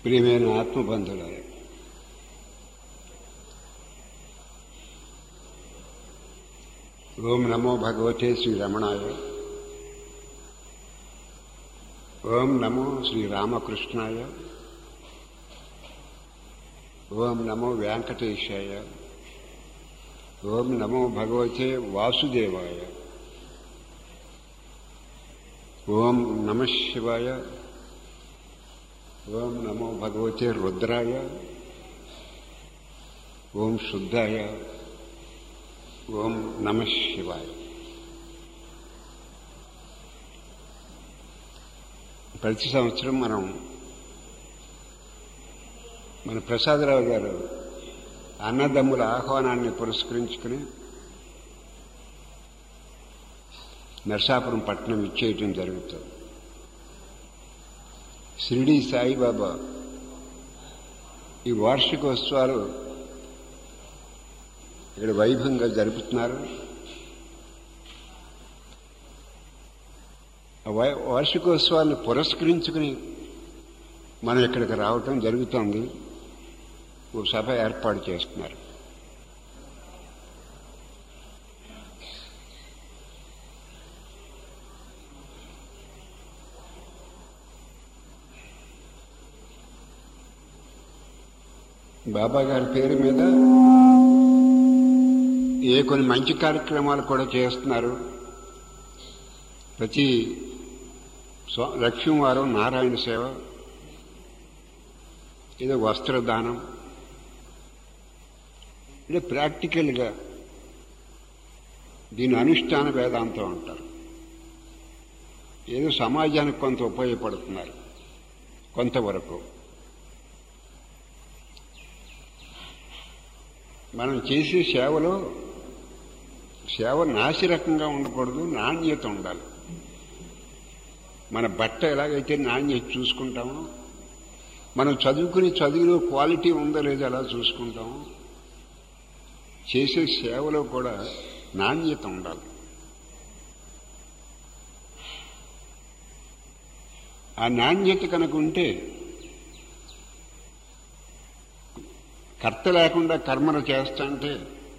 ప్రియమైన ఆత్మబంధువులారా ఓం నమో భగవతే శ్రీ రమణాయ ఓం నమో శ్రీ రామకృష్ణాయ ఓం నమో వెంకటేశాయ ఓం నమో భగవతే వాసుదేవాయ ఓం నమ శివాయ ఓం నమో భగవతే రుద్రాయ ఓం శుద్ధాయ ఓం నమ శివాయ ప్రతి సంవత్సరం మనం మన ప్రసాదరావు గారు అన్నదమ్ముల ఆహ్వానాన్ని పురస్కరించుకుని నర్సాపురం పట్టణం ఇచ్చేయటం జరుగుతుంది షిరిడి సాయిబాబా ఈ వార్షికోత్సవాలు ఇక్కడ వైభవంగా జరుపుతున్నారు ఆ వై- వార్షికోత్సవాలను పురస్కరించుకుని మనం ఇక్కడికి రావటం జరుగుతోంది ఓ సభ ఏర్పాటు చేస్తున్నారు బాబా గారి పేరు మీద ఏ కొన్ని మంచి కార్యక్రమాలు కూడా చేస్తున్నారు ప్రతి స్వ- లక్ష్మీవారం నారాయణ సేవ ఏదో వస్త్రదానం అంటే ప్రాక్టికల్గా దీని అనుష్ఠాన వేదాంతం అంటారు ఏదో సమాజానికి కొంత ఉపయోగపడుతున్నారు కొంతవరకు మనం చేసే సేవలో సేవ నాసిరకంగా ఉండకూడదు నాణ్యత ఉండాలి మన బట్ట ఎలాగైతే నాణ్యత చూసుకుంటామో మనం చదువుకునే చదువులో క్వాలిటీ ఉందో లేదో ఎలా చూసుకుంటామో చేసే సేవలో కూడా నాణ్యత ఉండాలి ఆ నాణ్యత కనుక ఉంటే కర్త లేకుండా కర్మలు చేస్తాంటే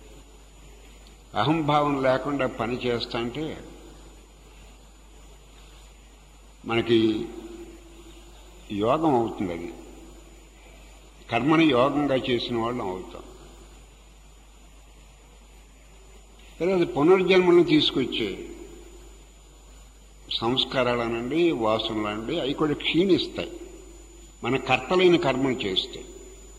అహంభావం లేకుండా పని చేస్తాంటే మనకి యోగం అవుతుంది అది కర్మని యోగంగా చేసిన వాళ్ళం అవుతాం తర్వాత పునర్జన్మలను తీసుకొచ్చే సంస్కారాలనండి వాసనలండి అవి కూడా క్షీణిస్తాయి మన కర్తలైన కర్మలు చేస్తాయి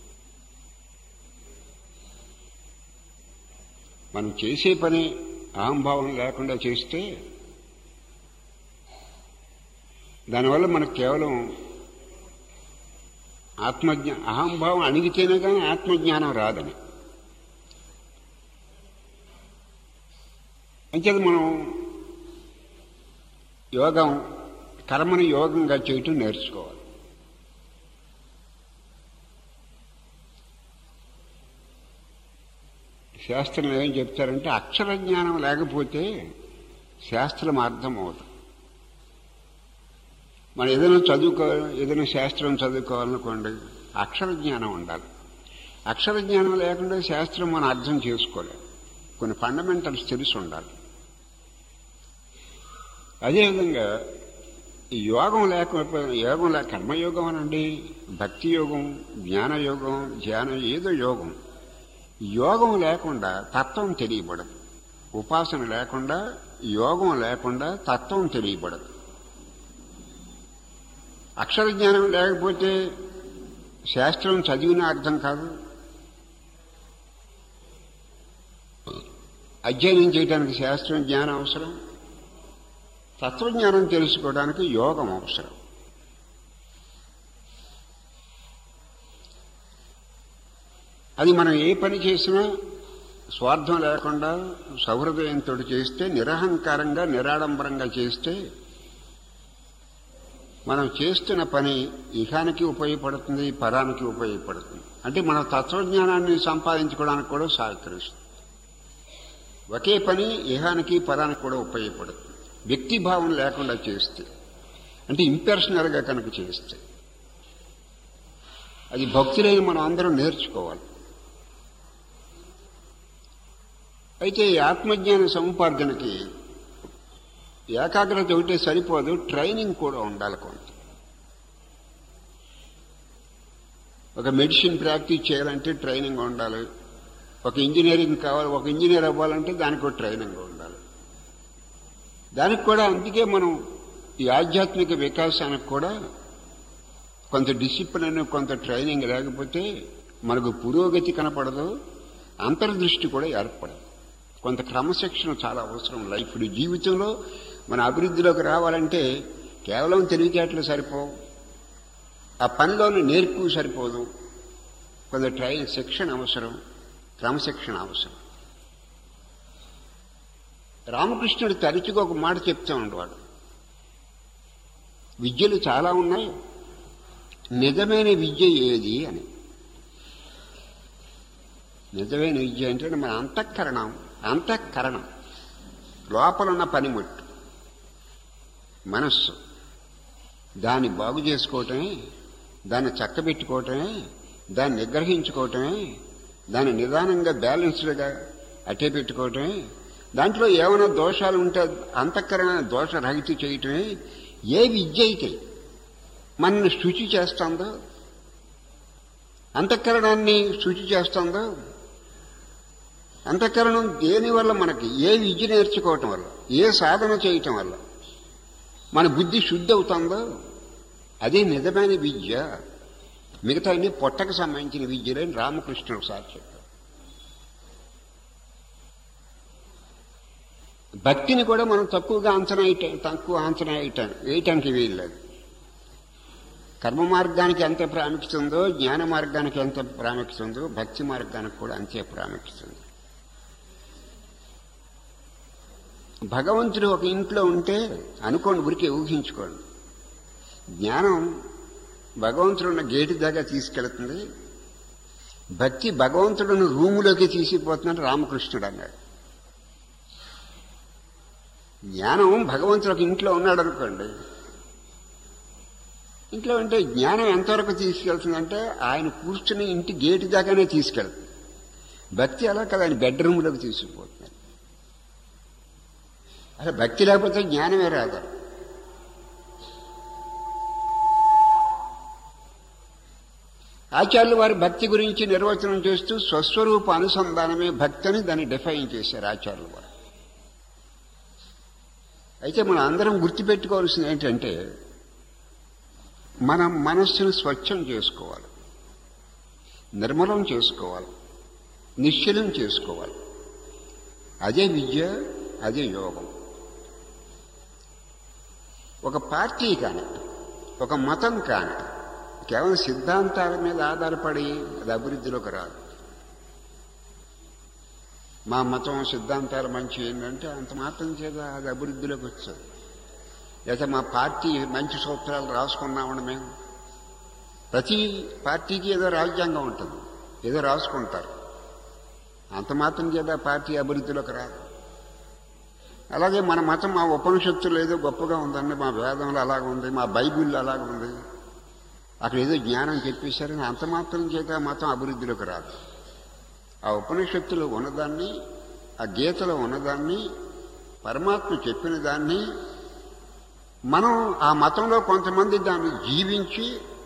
మనం చేసే పని అహంభావం లేకుండా చేస్తే దానివల్ల మనకు కేవలం ఆత్మజ్ఞా అహంభావం అణిగితేనే కానీ ఆత్మజ్ఞానం రాదని అంచేది మనం యోగం కర్మని యోగంగా చేయటం నేర్చుకోవాలి శాస్త్రం ఏం చెప్తారంటే అక్షర జ్ఞానం లేకపోతే శాస్త్రం అర్థం అవుతుంది మనం ఏదైనా చదువుకో ఏదైనా శాస్త్రం చదువుకోవాలనుకోండి అక్షర జ్ఞానం ఉండాలి అక్షర జ్ఞానం లేకుండా శాస్త్రం మనం అర్థం చేసుకోలేము కొన్ని ఫండమెంటల్స్ తెలిసి ఉండాలి అదేవిధంగా ఈ యోగం లేకపోతే యోగం లేక కర్మయోగం అనండి భక్తి యోగం జ్ఞాన యోగం ధ్యానం ఏదో యోగం యోగం లేకుండా తత్వం తెలియబడదు ఉపాసన లేకుండా యోగం లేకుండా తత్వం తెలియబడదు అక్షర జ్ఞానం లేకపోతే శాస్త్రం చదివిన అర్థం కాదు అధ్యయనం చేయడానికి శాస్త్రం జ్ఞానం అవసరం తత్వజ్ఞానం తెలుసుకోవడానికి యోగం అవసరం అది మనం ఏ పని చేసినా స్వార్థం లేకుండా సౌహృదయంతో చేస్తే నిరహంకారంగా నిరాడంబరంగా చేస్తే మనం చేస్తున్న పని ఇహానికి ఉపయోగపడుతుంది పరానికి ఉపయోగపడుతుంది అంటే మన తత్వజ్ఞానాన్ని సంపాదించుకోవడానికి కూడా సహకరిస్తుంది ఒకే పని ఇహానికి పరానికి కూడా ఉపయోగపడుతుంది వ్యక్తిభావం లేకుండా చేస్తే అంటే ఇంపర్సనల్గా కనుక చేస్తే అది భక్తులైన మనం అందరం నేర్చుకోవాలి అయితే ఈ ఆత్మజ్ఞాన సముపార్జనకి ఏకాగ్రత ఒకటే సరిపోదు ట్రైనింగ్ కూడా ఉండాలి కొంత ఒక మెడిసిన్ ప్రాక్టీస్ చేయాలంటే ట్రైనింగ్ ఉండాలి ఒక ఇంజనీరింగ్ కావాలి ఒక ఇంజనీర్ అవ్వాలంటే దానికి ఒక ట్రైనింగ్ ఉండాలి దానికి కూడా అందుకే మనం ఈ ఆధ్యాత్మిక వికాసానికి కూడా కొంత డిసిప్లిన్ కొంత ట్రైనింగ్ లేకపోతే మనకు పురోగతి కనపడదు అంతర్దృష్టి కూడా ఏర్పడదు కొంత క్రమశిక్షణ చాలా అవసరం లైఫ్ జీవితంలో మన అభివృద్ధిలోకి రావాలంటే కేవలం తెలివితేటలు సరిపోవు ఆ పనిలోని నేర్పు సరిపోదు కొంత ట్రైన్ శిక్షణ అవసరం క్రమశిక్షణ అవసరం రామకృష్ణుడు తరచుగా ఒక మాట చెప్తూ ఉండేవాడు విద్యలు చాలా ఉన్నాయి నిజమైన విద్య ఏది అని నిజమైన విద్య అంటే మన అంతఃకరణం అంతఃకరణం లోపలున్న పనిముట్టు మనస్సు దాన్ని బాగు చేసుకోవటమే దాన్ని చక్కబెట్టుకోవటమే దాన్ని నిగ్రహించుకోవటమే దాన్ని నిదానంగా బ్యాలెన్స్డ్గా అట్టే పెట్టుకోవటమే దాంట్లో ఏమైనా దోషాలు ఉంటే అంతఃకరణ దోషరహిత చేయటమే ఏ విద్య అయితే మనల్ని శుచి చేస్తుందో అంతఃకరణాన్ని శుచి చేస్తుందో అంతఃకరణం దేని వల్ల మనకి ఏ విద్య నేర్చుకోవటం వల్ల ఏ సాధన చేయటం వల్ల మన బుద్ధి శుద్ధి అవుతుందో అదే నిజమైన విద్య మిగతా అన్ని పొట్టకు సంబంధించిన విద్యలని రామకృష్ణుడు సార్ చెప్పారు భక్తిని కూడా మనం తక్కువగా అంచనా వేయటం తక్కువ అంచనా వేయటం వేయటానికి వీల్లేదు కర్మ మార్గానికి ఎంత ప్రాముఖ్యత ఉందో జ్ఞాన మార్గానికి ఎంత ప్రాముఖ్యత ఉందో భక్తి మార్గానికి కూడా అంతే ప్రాముఖ్యత ఉంది భగవంతుడు ఒక ఇంట్లో ఉంటే అనుకోండి ఊరికే ఊహించుకోండి జ్ఞానం భగవంతుడు ఉన్న గేటు దాకా తీసుకెళ్తుంది భక్తి భగవంతుడును రూములోకి తీసిపోతున్నాడు రామకృష్ణుడు అన్నాడు జ్ఞానం భగవంతుడు ఒక ఇంట్లో ఉన్నాడు అనుకోండి ఇంట్లో ఉంటే జ్ఞానం ఎంతవరకు తీసుకెళ్తుందంటే ఆయన కూర్చుని ఇంటి గేటు దాకానే తీసుకెళ్తుంది భక్తి అలా కదా ఆయన బెడ్రూమ్లోకి తీసుకుపోతున్నాడు అసలు భక్తి లేకపోతే జ్ఞానమే రాదు ఆచార్యులు వారి భక్తి గురించి నిర్వచనం చేస్తూ స్వస్వరూప అనుసంధానమే భక్తి అని దాన్ని డిఫైన్ చేశారు ఆచార్యులు వారు అయితే మనం అందరం గుర్తుపెట్టుకోవాల్సింది ఏంటంటే మనం మనస్సును స్వచ్ఛం చేసుకోవాలి నిర్మలం చేసుకోవాలి నిశ్చలం చేసుకోవాలి అదే విద్య అదే యోగం ఒక పార్టీ కానీ ఒక మతం కానీ కేవలం సిద్ధాంతాల మీద ఆధారపడి అది అభివృద్ధిలోకి రాదు మా మతం సిద్ధాంతాలు మంచి ఏంటంటే అంత మాత్రం చేత అది అభివృద్ధిలోకి వచ్చాది లేదా మా పార్టీ మంచి సూత్రాలు రాసుకున్నామని మేము ప్రతి పార్టీకి ఏదో రాజ్యాంగం ఉంటుంది ఏదో రాసుకుంటారు అంత మాత్రం చేత పార్టీ అభివృద్ధిలోకి రాదు అలాగే మన మతం మా ఉపనిషత్తులు ఏదో గొప్పగా ఉందండి మా వేదంలో అలాగ ఉంది మా బైబిల్లో అలాగ ఉంది అక్కడ ఏదో జ్ఞానం చెప్పేశారని అంత మాత్రం చేత మతం అభివృద్ధిలోకి రాదు ఆ ఉపనిషత్తులో ఉన్నదాన్ని ఆ గీతలో ఉన్నదాన్ని పరమాత్మ చెప్పిన దాన్ని మనం ఆ మతంలో కొంతమంది దాన్ని జీవించి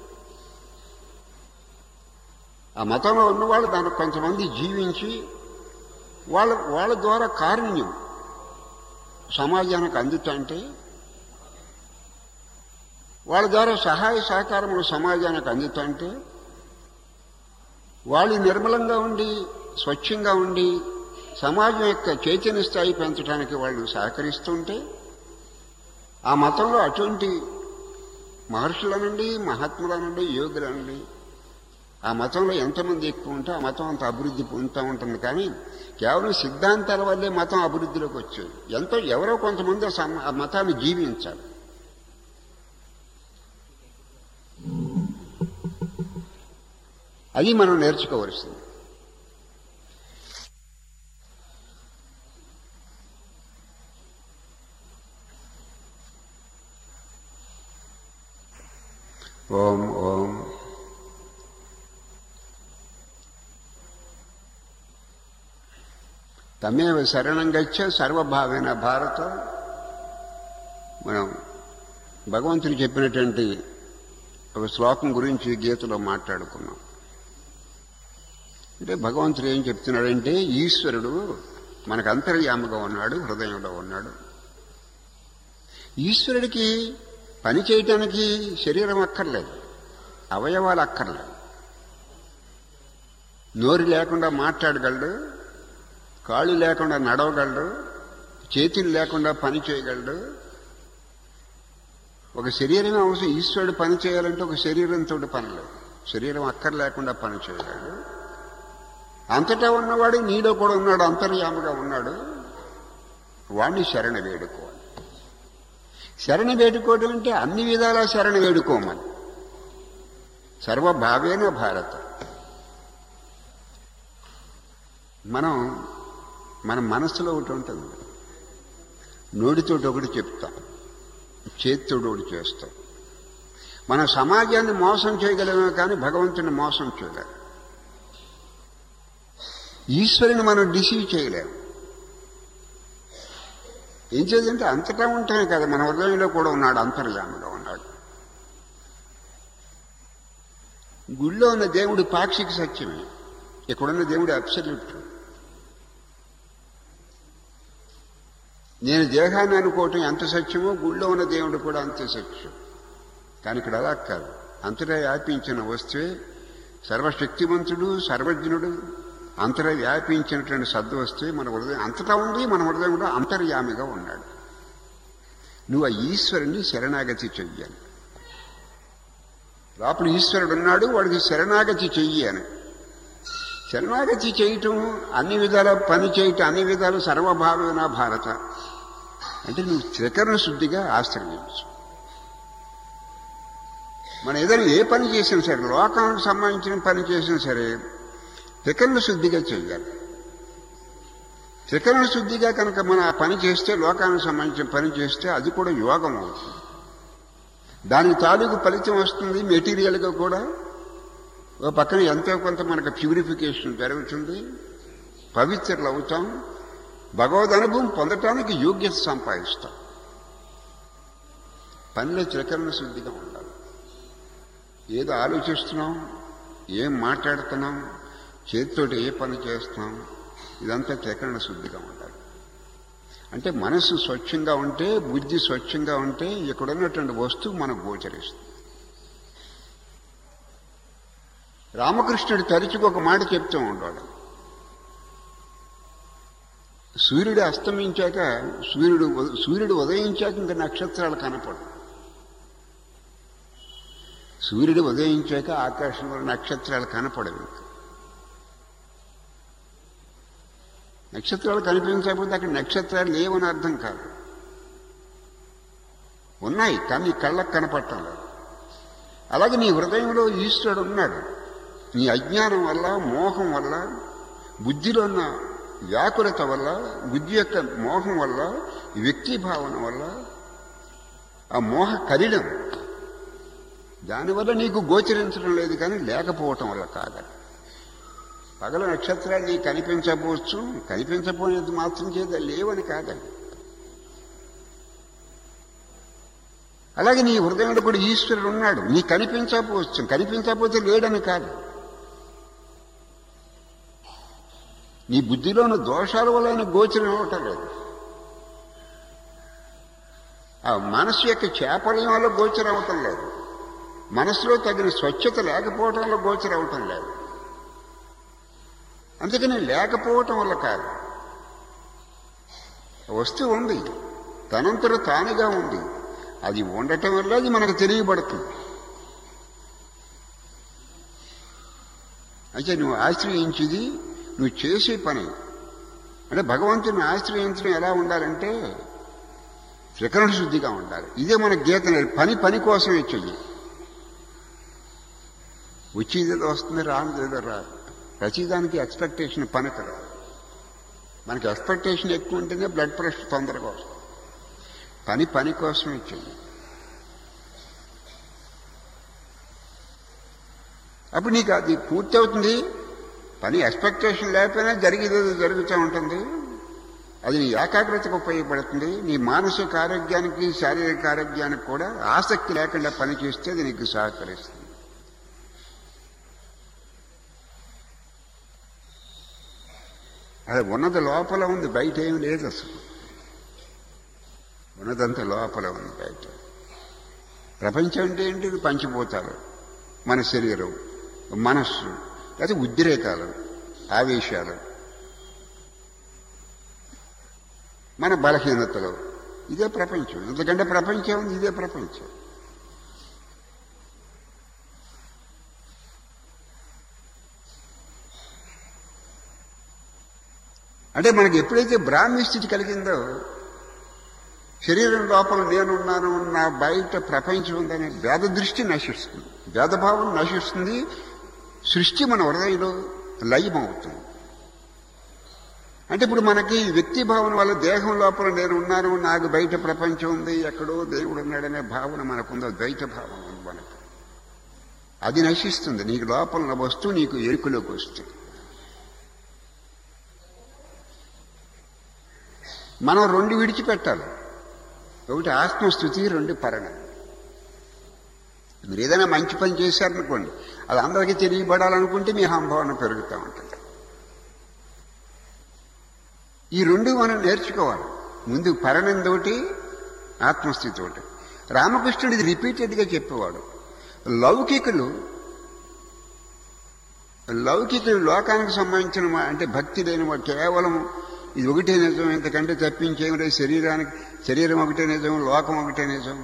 ఆ మతంలో ఉన్నవాళ్ళు దాన్ని కొంతమంది జీవించి వాళ్ళ వాళ్ళ ద్వారా కారుణ్యం సమాజానికి అందుతుంటే వాళ్ళ ద్వారా సహాయ సహకారములు సమాజానికి అందుతుంటే వాళ్ళు నిర్మలంగా ఉండి స్వచ్ఛంగా ఉండి సమాజం యొక్క చైతన్య స్థాయి పెంచడానికి వాళ్ళు సహకరిస్తుంటే ఆ మతంలో అటువంటి మహర్షులనండి మహాత్ములనండి యోగులనండి ఆ మతంలో ఎంతమంది ఎక్కువ ఉంటే ఆ మతం అంత అభివృద్ధి పొందుతూ ఉంటుంది కానీ కేవలం సిద్ధాంతాల వల్లే మతం అభివృద్ధిలోకి వచ్చేది ఎంతో ఎవరో కొంతమంది ఆ మతాన్ని జీవించాలి అది మనం నేర్చుకోవలసింది ఓం ఓం తమేవ శరణం గచ్చ సర్వభావేన భారత మనం భగవంతుడు చెప్పినటువంటి ఒక శ్లోకం గురించి గీతలో మాట్లాడుకున్నాం అంటే భగవంతుడు ఏం చెప్తున్నాడంటే ఈశ్వరుడు మనకు అంతర్యాముగా ఉన్నాడు హృదయంలో ఉన్నాడు ఈశ్వరుడికి పని చేయటానికి శరీరం అక్కర్లేదు అవయవాలు అక్కర్లేదు నోరు లేకుండా మాట్లాడగలడు కాళ్ళు లేకుండా నడవగలడు చేతులు లేకుండా పని చేయగలడు ఒక శరీరం అవసరం ఈశ్వరుడు పని చేయాలంటే ఒక శరీరంతో పని లేదు శరీరం అక్కర్ లేకుండా పని చేయగలడు అంతటా ఉన్నవాడు నీలో కూడా ఉన్నాడు అంతర్యాముగా ఉన్నాడు వాణ్ణి శరణ వేడుకోవాలి శరణ వేడుకోవడం అంటే అన్ని విధాలా శరణ వేడుకోమని సర్వభావేన భారత మనం మన మనసులో ఒకటి ఉంటుంది నోటితోటి ఒకటి చెప్తాం చేతితోటి ఒకటి చేస్తాం మన సమాజాన్ని మోసం చేయగలమే కానీ భగవంతుని మోసం చేయలేము ఈశ్వరుని మనం డిసీవ్ చేయలేము ఏం చేద్దంటే అంతటా ఉంటానే కదా మన హృదయంలో కూడా ఉన్నాడు అంతర్యాముగా ఉన్నాడు గుళ్ళో ఉన్న దేవుడు పాక్షిక సత్యమే ఇక్కడున్న దేవుడు అబ్సల్యూట్ నేను దేహాన్ని అనుకోవటం ఎంత సత్యమో గుళ్ళో ఉన్న దేవుడు కూడా అంతే సత్యం కానీ ఇక్కడ అలా కాదు అంతటా వ్యాపించిన వస్తువే సర్వశక్తివంతుడు సర్వజ్ఞుడు అంతటా వ్యాపించినటువంటి సద్వస్తువే మన హృదయం అంతటా ఉంది మన హృదయం కూడా అంతర్యామిగా ఉన్నాడు నువ్వు ఆ ఈశ్వరుని శరణాగతి చెయ్యాలి లోపల ఈశ్వరుడు ఉన్నాడు వాడికి శరణాగతి చెయ్యి అని శరణాగతి చేయటం అన్ని విధాల పని చేయటం అన్ని విధాలు సర్వభావన భారత అంటే నువ్వు త్రికరణ శుద్ధిగా ఆశ్రయించు మనం ఏదైనా ఏ పని చేసినా సరే లోకానికి సంబంధించిన పని చేసినా సరే త్రికరణ శుద్ధిగా చేయాలి త్రికరణ శుద్ధిగా కనుక మనం ఆ పని చేస్తే లోకానికి సంబంధించిన పని చేస్తే అది కూడా యోగం అవుతుంది దానికి తాలూకు ఫలితం వస్తుంది మెటీరియల్గా కూడా ఓ పక్కన ఎంతో కొంత మనకు ప్యూరిఫికేషన్ జరుగుతుంది పవిత్రులు అవుతాం భగవద్ అనుభవం పొందటానికి యోగ్యత సంపాదిస్తాం పనిలో త్రికరణ శుద్ధిగా ఉండాలి ఏదో ఆలోచిస్తున్నాం ఏం మాట్లాడుతున్నాం చేతితోటి ఏ పని చేస్తున్నాం ఇదంతా త్రికరణ శుద్ధిగా ఉండాలి అంటే మనసు స్వచ్ఛంగా ఉంటే బుద్ధి స్వచ్ఛంగా ఉంటే ఇక్కడున్నటువంటి వస్తువు మనకు గోచరిస్తుంది రామకృష్ణుడు తరచుకు ఒక మాట చెప్తూ ఉంటాడు సూర్యుడు అస్తమించాక సూర్యుడు సూర్యుడు ఉదయించాక ఇంకా నక్షత్రాలు కనపడు సూర్యుడు ఉదయించాక ఆకాశంలో నక్షత్రాలు కనపడవు ఇంకా నక్షత్రాలు కనిపించకపోతే అక్కడ నక్షత్రాలు లేవని అర్థం కాదు ఉన్నాయి కానీ కళ్ళకు కనపడటం లేదు అలాగే నీ హృదయంలో ఈశ్వరుడు ఉన్నాడు నీ అజ్ఞానం వల్ల మోహం వల్ల బుద్ధిలో ఉన్న వ్యాకులత వల్ల బుద్ధి యొక్క మోహం వల్ల వ్యక్తి భావన వల్ల ఆ మోహ కరిడం దానివల్ల నీకు గోచరించడం లేదు కానీ లేకపోవటం వల్ల కాదు పగల నక్షత్రాలు నీకు కనిపించకపోవచ్చు కనిపించకపోయినది మాత్రం చేత లేవని కాదండి అలాగే నీ హృదయంలో కూడా ఈశ్వరుడు ఉన్నాడు నీ కనిపించకపోవచ్చు కనిపించకపోతే లేడని కాదు నీ బుద్ధిలోని దోషాల వల్ల ఆయన గోచరం ఇవ్వటం లేదు ఆ మనసు యొక్క చేపలం వల్ల గోచరం అవటం లేదు మనసులో తగిన స్వచ్ఛత లేకపోవటంలో గోచరం అవటం లేదు అందుకని లేకపోవటం వల్ల కాదు వస్తువు ఉంది తనంతట తానుగా ఉంది అది ఉండటం వల్ల అది మనకు తెలియబడుతుంది అయితే నువ్వు ఆశ్రయించేది నువ్వు చేసే పని అంటే భగవంతుని ఆశ్రయించడం ఎలా ఉండాలంటే త్రికరణ శుద్ధిగా ఉండాలి ఇదే మన గీత పని పని కోసమే చెయ్యి వచ్చేదేదో వస్తుంది రానిదేదో రాదు ప్రతిదానికి ఎక్స్పెక్టేషన్ పనికి రాదు మనకి ఎక్స్పెక్టేషన్ ఎక్కువ ఉంటేనే బ్లడ్ ప్రెషర్ తొందరగా వస్తుంది పని పని కోసమే చెయ్యి అప్పుడు నీకు అది పూర్తి అవుతుంది పని ఎక్స్పెక్టేషన్ లేకపోయినా జరిగేది జరుగుతూ ఉంటుంది అది నీ ఏకాగ్రతకు ఉపయోగపడుతుంది నీ మానసిక ఆరోగ్యానికి శారీరక ఆరోగ్యానికి కూడా ఆసక్తి లేకుండా పనిచేస్తే అది నీకు సహకరిస్తుంది అది ఉన్నది లోపల ఉంది బయట ఏం లేదు అసలు ఉన్నదంతా లోపల ఉంది బయట ప్రపంచం అంటే ఏంటి పంచిపోతారు మన శరీరం మనస్సు లేకపోతే ఉద్రేకాలు ఆవేశాలు మన బలహీనతలు ఇదే ప్రపంచం ఎందుకంటే ప్రపంచం ఉంది ఇదే ప్రపంచం అంటే మనకి ఎప్పుడైతే బ్రాహ్మీ స్థితి కలిగిందో శరీరం లోపల నేనున్నాను నా బయట ప్రపంచం ఉందనే భేద దృష్టి నశిస్తుంది భేదభావం నశిస్తుంది సృష్టి మన హృదయంలో లయమవుతుంది అంటే ఇప్పుడు మనకి వ్యక్తి భావన వల్ల దేహం లోపల నేను ఉన్నాను నాకు బయట ప్రపంచం ఉంది ఎక్కడో దేవుడు ఉన్నాడనే భావన మనకుందో ద్వైత భావన ఉంది మనకు అది నశిస్తుంది నీకు లోపల ఉన్న వస్తువు నీకు ఎరుకులోకి వస్తుంది మనం రెండు విడిచిపెట్టాలి ఒకటి ఆత్మస్థుతి రెండు పరణం మీరు ఏదైనా మంచి పని చేశారనుకోండి అది అందరికీ తెలియబడాలనుకుంటే మీ అహంభావన పెరుగుతూ ఉంటుంది ఈ రెండు మనం నేర్చుకోవాలి ముందు పరణంతోటి ఆత్మస్థితి ఒకటి రామకృష్ణుడు ఇది రిపీటెడ్గా చెప్పేవాడు లౌకికులు లౌకికులు లోకానికి సంబంధించిన వా- అంటే భక్తి లేని వాడు కేవలం ఇది ఒకటే నిజం ఎంతకంటే తప్పించేం లేదు శరీరానికి శరీరం ఒకటే నిజం లోకం ఒకటే నిజం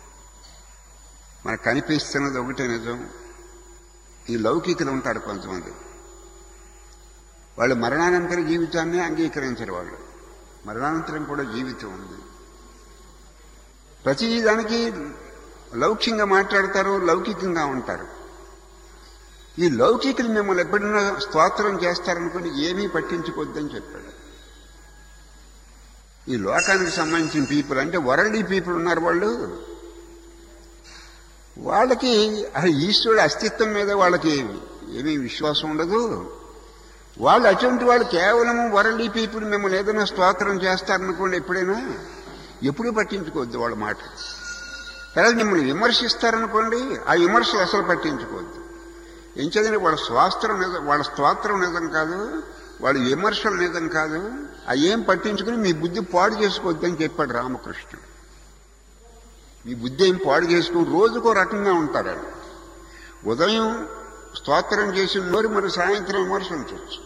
మనకు కనిపిస్తున్నది ఒకటే నిజం ఈ లౌకికులు ఉంటారు కొంతమంది వాళ్ళు మరణానంతర జీవితాన్ని అంగీకరించరు వాళ్ళు మరణానంతరం కూడా జీవితం ఉంది ప్రతి దానికి లౌక్యంగా మాట్లాడతారు లౌకికంగా ఉంటారు ఈ లౌకికులు మిమ్మల్ని ఎప్పుడైనా స్తోత్రం చేస్తారనుకుని ఏమీ పట్టించుకోవద్దని చెప్పాడు ఈ లోకానికి సంబంధించిన పీపుల్ అంటే వరల్డీ పీపుల్ ఉన్నారు వాళ్ళు వాళ్ళకి అసలు ఈశ్వరుడు అస్తిత్వం మీద వాళ్ళకి ఏమీ విశ్వాసం ఉండదు వాళ్ళు అటువంటి వాళ్ళు కేవలం వరల్డీ పీపుల్ మిమ్మల్ని ఏదైనా స్తోత్రం చేస్తారనుకోండి ఎప్పుడైనా ఎప్పుడూ పట్టించుకోవద్దు వాళ్ళ మాట తర్వాత మిమ్మల్ని విమర్శిస్తారనుకోండి ఆ విమర్శలు అసలు పట్టించుకోవద్దు ఏం చదివిన వాళ్ళ స్వాస్త్రం నిజం వాళ్ళ స్తోత్రం నిజం కాదు వాళ్ళ విమర్శలు నిజం కాదు అవి ఏం పట్టించుకుని మీ బుద్ధి పాడు చేసుకోవద్దని చెప్పాడు రామకృష్ణుడు మీ బుద్ధి ఏం పాడు చేసుకుని రోజుకో రకంగా ఉంటారు వాళ్ళు. ఉదయం స్తోత్రం చేసిన నోరు మరి సాయంత్రం విమర్శించవచ్చు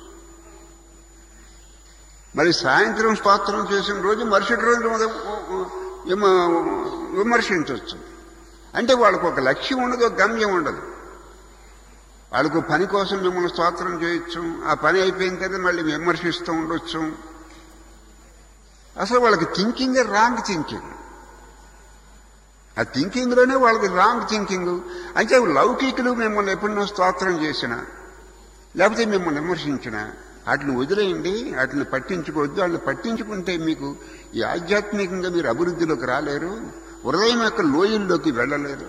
మరి సాయంత్రం స్తోత్రం చేసిన రోజు మరుసటి రోజు ఉదయం విమ- విమర్శించవచ్చు అంటే వాళ్ళకు ఒక లక్ష్యం ఉండదు ఒక గమ్యం ఉండదు వాళ్ళకు పని కోసం మిమ్మల్ని స్తోత్రం చేయొచ్చు ఆ పని అయిపోయిన తర్వాత మళ్ళీ విమర్శిస్తూ ఉండొచ్చు అసలు వాళ్ళకి థింకింగ్ రాంగ్ థింకింగ్ ఆ థింకింగ్లోనే వాళ్ళది రాంగ్ థింకింగ్ అంటే లౌకికులు మిమ్మల్ని ఎప్పుడైనా స్తోత్రం చేసినా లేకపోతే మిమ్మల్ని విమర్శించినా వాటిని వదిలేయండి వాటిని పట్టించుకోవద్దు వాళ్ళని పట్టించుకుంటే మీకు ఈ ఆధ్యాత్మికంగా మీరు అభివృద్ధిలోకి రాలేరు హృదయం యొక్క లోయల్లోకి వెళ్ళలేరు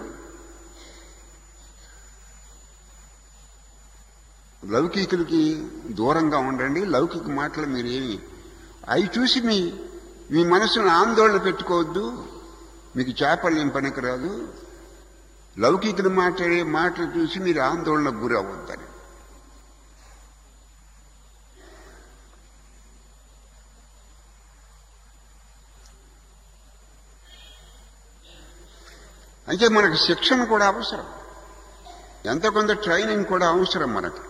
లౌకికులకి దూరంగా ఉండండి లౌకిక మాటలు మీరు ఏమి అవి చూసి మీ మీ మనసును ఆందోళన పెట్టుకోవద్దు మీకు చేపలు ఏం పనికిరాదు లౌకికులు మాట్లాడే మాటలు చూసి మీరు ఆందోళనకు గురి అవ్వద్దని అంటే మనకు శిక్షణ కూడా అవసరం ఎంత కొంత ట్రైనింగ్ కూడా అవసరం మనకి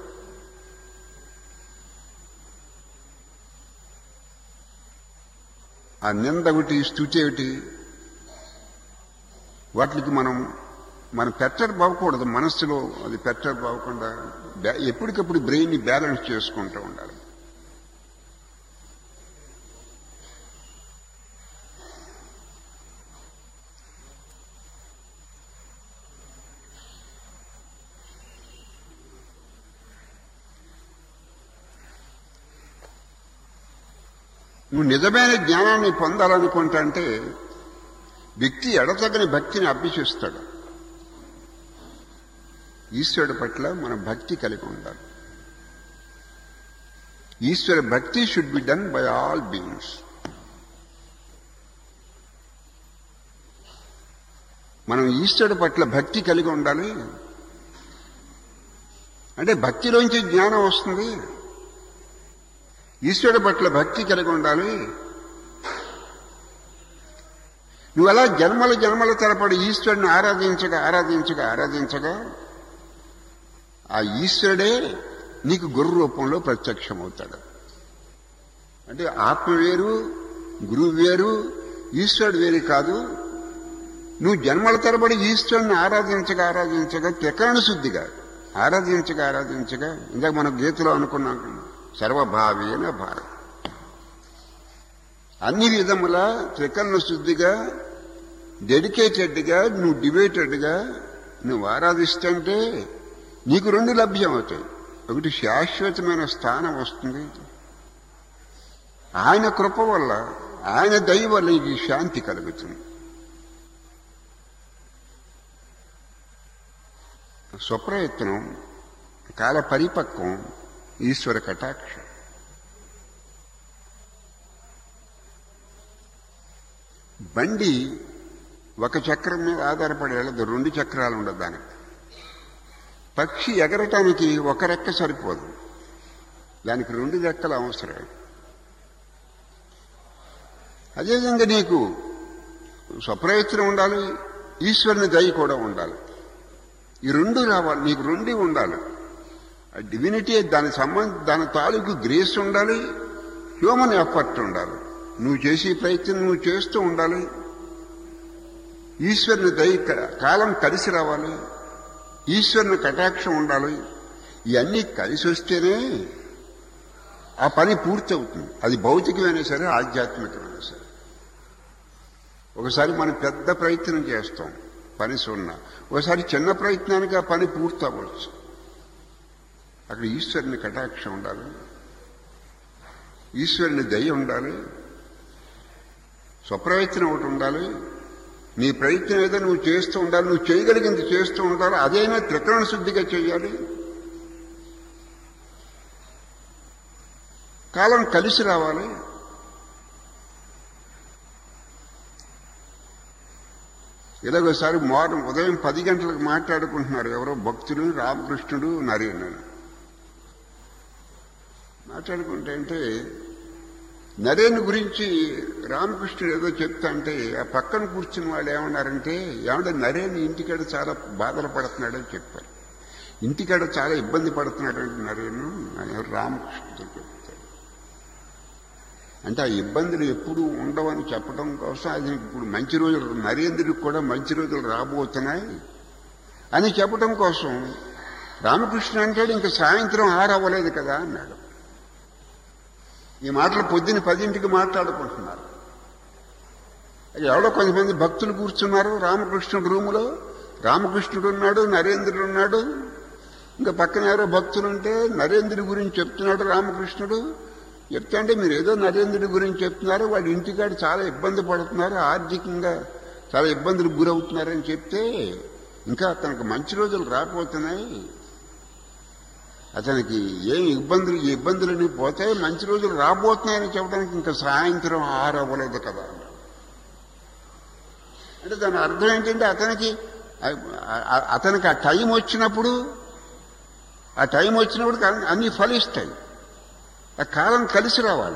ఆ నింద ఒకటి స్థుతి ఒకటి వాటికి మనం మనం పెచ్చర్ బాగకూడదు మనస్సులో అది పెచ్చర్ బాగకుండా బ్యా- ఎప్పటికప్పుడు బ్రెయిన్ని బ్యాలెన్స్ చేసుకుంటూ ఉండాలి నువ్వు నిజమైన జ్ఞానాన్ని పొందాలనుకుంటా అంటే వ్యక్తి ఎడతగని భక్తిని అభ్యసిస్తాడు ఈశ్వరుడు పట్ల మన భక్తి కలిగి ఉండాలి ఈశ్వర భక్తి should be done by all beings మనం ఈశ్వరుడి పట్ల భక్తి కలిగి ఉండాలి అంటే భక్తిలోంచి జ్ఞానం వస్తుంది ఈశ్వరుడి పట్ల భక్తి కలిగి ఉండాలి నువ్వు అలా జన్మల జన్మల తరపడి ఈశ్వరుని ఆరాధించగా ఆరాధించగా ఆరాధించగా ఆ ఈశ్వరుడే నీకు గురు రూపంలో ప్రత్యక్షమవుతాడు అంటే ఆత్మ వేరు గురువు వేరు ఈశ్వరుడు వేరు కాదు నువ్వు జన్మల తరబడి ఈశ్వరుని ఆరాధించగా ఆరాధించగా త్రికరణ శుద్ధిగా ఆరాధించగా ఆరాధించగా ఇందాక మనం గీతలో అనుకున్నాం సర్వభావేన భారత్ అన్ని విధముల త్రికరణ శుద్ధిగా డెడికేటెడ్గా నువ్వు డిబేటెడ్గా నువ్వు ఆరాధిస్తుంటే నీకు రెండు లభ్యం అవుతాయి ఒకటి శాశ్వతమైన స్థానం వస్తుంది ఆయన కృప వల్ల ఆయన దయ వల్ల నీకు శాంతి కలుగుతుంది స్వప్రయత్నం కాల పరిపక్వం ఈశ్వర కటాక్ష బండి ఒక చక్రం మీద ఆధారపడి వెళ్ళదు రెండు చక్రాలు ఉండదు దానికి పక్షి ఎగరటానికి ఒక రెక్క సరిపోదు దానికి రెండు రెక్కలు అవసరం అదేవిధంగా నీకు స్వప్రయత్నం ఉండాలి ఈశ్వరుని దయ కూడా ఉండాలి ఈ రెండు రావాలి నీకు రెండు ఉండాలి ఆ డివినిటీ దాని సంబంధ దాని తాలూకు గ్రేస్ ఉండాలి హ్యూమన్ ఎఫర్ట్ ఉండాలి నువ్వు చేసే ప్రయత్నం నువ్వు చేస్తూ ఉండాలి ఈశ్వరుని దయ కాలం కలిసి రావాలి ఈశ్వరుని కటాక్షం ఉండాలి ఇవన్నీ కలిసి వస్తేనే ఆ పని పూర్తి అవుతుంది అది భౌతికమైనా సరే ఆధ్యాత్మికమైనా సరే ఒకసారి మనం పెద్ద ప్రయత్నం చేస్తాం పని సున్నా ఒకసారి చిన్న ప్రయత్నానికి ఆ పని పూర్తి అవ్వచ్చు అక్కడ ఈశ్వరుని కటాక్షం ఉండాలి ఈశ్వరుని దయ ఉండాలి స్వప్రయత్నం ఒకటి ఉండాలి నీ ప్రయత్నం ఏదో నువ్వు చేస్తూ ఉండాలి నువ్వు చేయగలిగింది చేస్తూ ఉండాలి అదైనా త్రికరణ శుద్ధిగా చేయాలి కాలం కలిసి రావాలి ఇలాగోసారి మార్నింగ్ ఉదయం పది గంటలకు మాట్లాడుకుంటున్నారు ఎవరో భక్తుడు రామకృష్ణుడు నరేంద్రుడు మాట్లాడుకుంటే అంటే నరేన్ గురించి రామకృష్ణుడు ఏదో చెప్తా అంటే ఆ పక్కన కూర్చున్న వాళ్ళు ఏమన్నారంటే ఏమంటే నరేన్ ఇంటికాడ చాలా బాధలు పడుతున్నాడని చెప్పారు ఇంటికాడ చాలా ఇబ్బంది పడుతున్నాడంటే నరేను అని రామకృష్ణుడు చెప్తారు అంటే ఆ ఇబ్బందులు ఎప్పుడు ఉండవని చెప్పడం కోసం అది ఇప్పుడు మంచి రోజులు నరేంద్రుడికి కూడా మంచి రోజులు రాబోతున్నాయి అని చెప్పడం కోసం రామకృష్ణ అంటాడు ఇంకా సాయంత్రం ఆరవ్వలేదు కదా అన్నాడు ఈ మాటలు పొద్దున్న పదింటికి మాట్లాడుకుంటున్నారు ఎవడో కొంతమంది భక్తులు కూర్చున్నారు రామకృష్ణుడు రూములో రామకృష్ణుడు ఉన్నాడు నరేంద్రుడు ఉన్నాడు ఇంకా పక్కన ఎవరో భక్తులు ఉంటే నరేంద్రుడి గురించి చెప్తున్నాడు రామకృష్ణుడు చెప్తా అంటే మీరు ఏదో నరేంద్రుడి గురించి చెప్తున్నారు వాడి ఇంటికాడ చాలా ఇబ్బంది పడుతున్నారు ఆర్థికంగా చాలా ఇబ్బందులకు గురవుతున్నారని చెప్తే ఇంకా అతనికి మంచి రోజులు రాకపోతున్నాయి అతనికి ఏం ఇబ్బందులు ఈ ఇబ్బందులన్నీ పోతాయి మంచి రోజులు రాబోతున్నాయని చెప్పడానికి ఇంకా సాయంత్రం ఆరు అవ్వలేదు కదా అంటే దాని అర్థం ఏంటంటే అతనికి అతనికి ఆ టైం వచ్చినప్పుడు ఆ టైం వచ్చినప్పుడు అన్ని ఫలిస్తాయి ఆ కాలం కలిసి రావాలి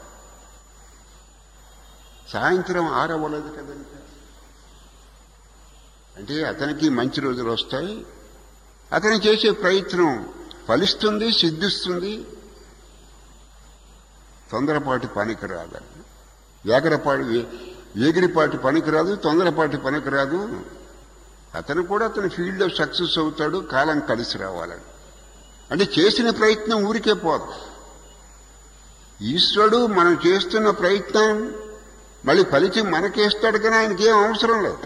సాయంత్రం ఆరవ్వలేదు కదా ఇంకా అంటే అతనికి మంచి రోజులు వస్తాయి అతను చేసే ప్రయత్నం ఫలిస్తుంది సిద్ధిస్తుంది తొందరపాటి పనికిరాదు వేగరపాటి వేగిరిపాటి పనికిరాదు తొందరపాటి పనికిరాదు అతను కూడా అతని ఫీల్డ్లో సక్సెస్ అవుతాడు కాలం కలిసి రావాలని అంటే చేసిన ప్రయత్నం ఊరికే పోదు ఈశ్వరుడు మనం చేస్తున్న ప్రయత్నం మళ్ళీ ఫలితం మనకేస్తాడు కానీ ఆయనకేం అవసరం లేదు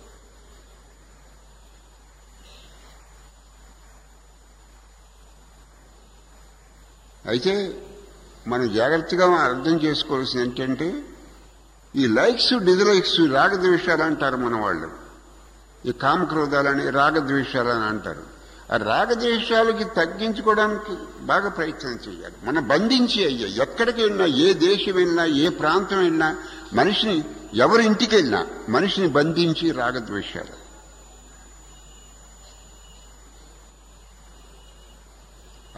అయితే మనం జాగ్రత్తగా అర్థం చేసుకోవాల్సింది ఏంటంటే ఈ లైక్స్ డిజలైక్స్ రాగద్వేషాలు అంటారు మన వాళ్ళు ఈ కామక్రోధాలని రాగద్వేషాలని అంటారు ఆ రాగద్వేషాలకి తగ్గించుకోవడానికి బాగా ప్రయత్నం చేయాలి మనం బంధించి అయ్యా ఎక్కడికి వెళ్ళినా ఏ దేశం వెళ్ళినా ఏ ప్రాంతం వెళ్ళినా మనిషిని ఎవరి ఇంటికి వెళ్ళినా మనిషిని బంధించి రాగద్వేషాలు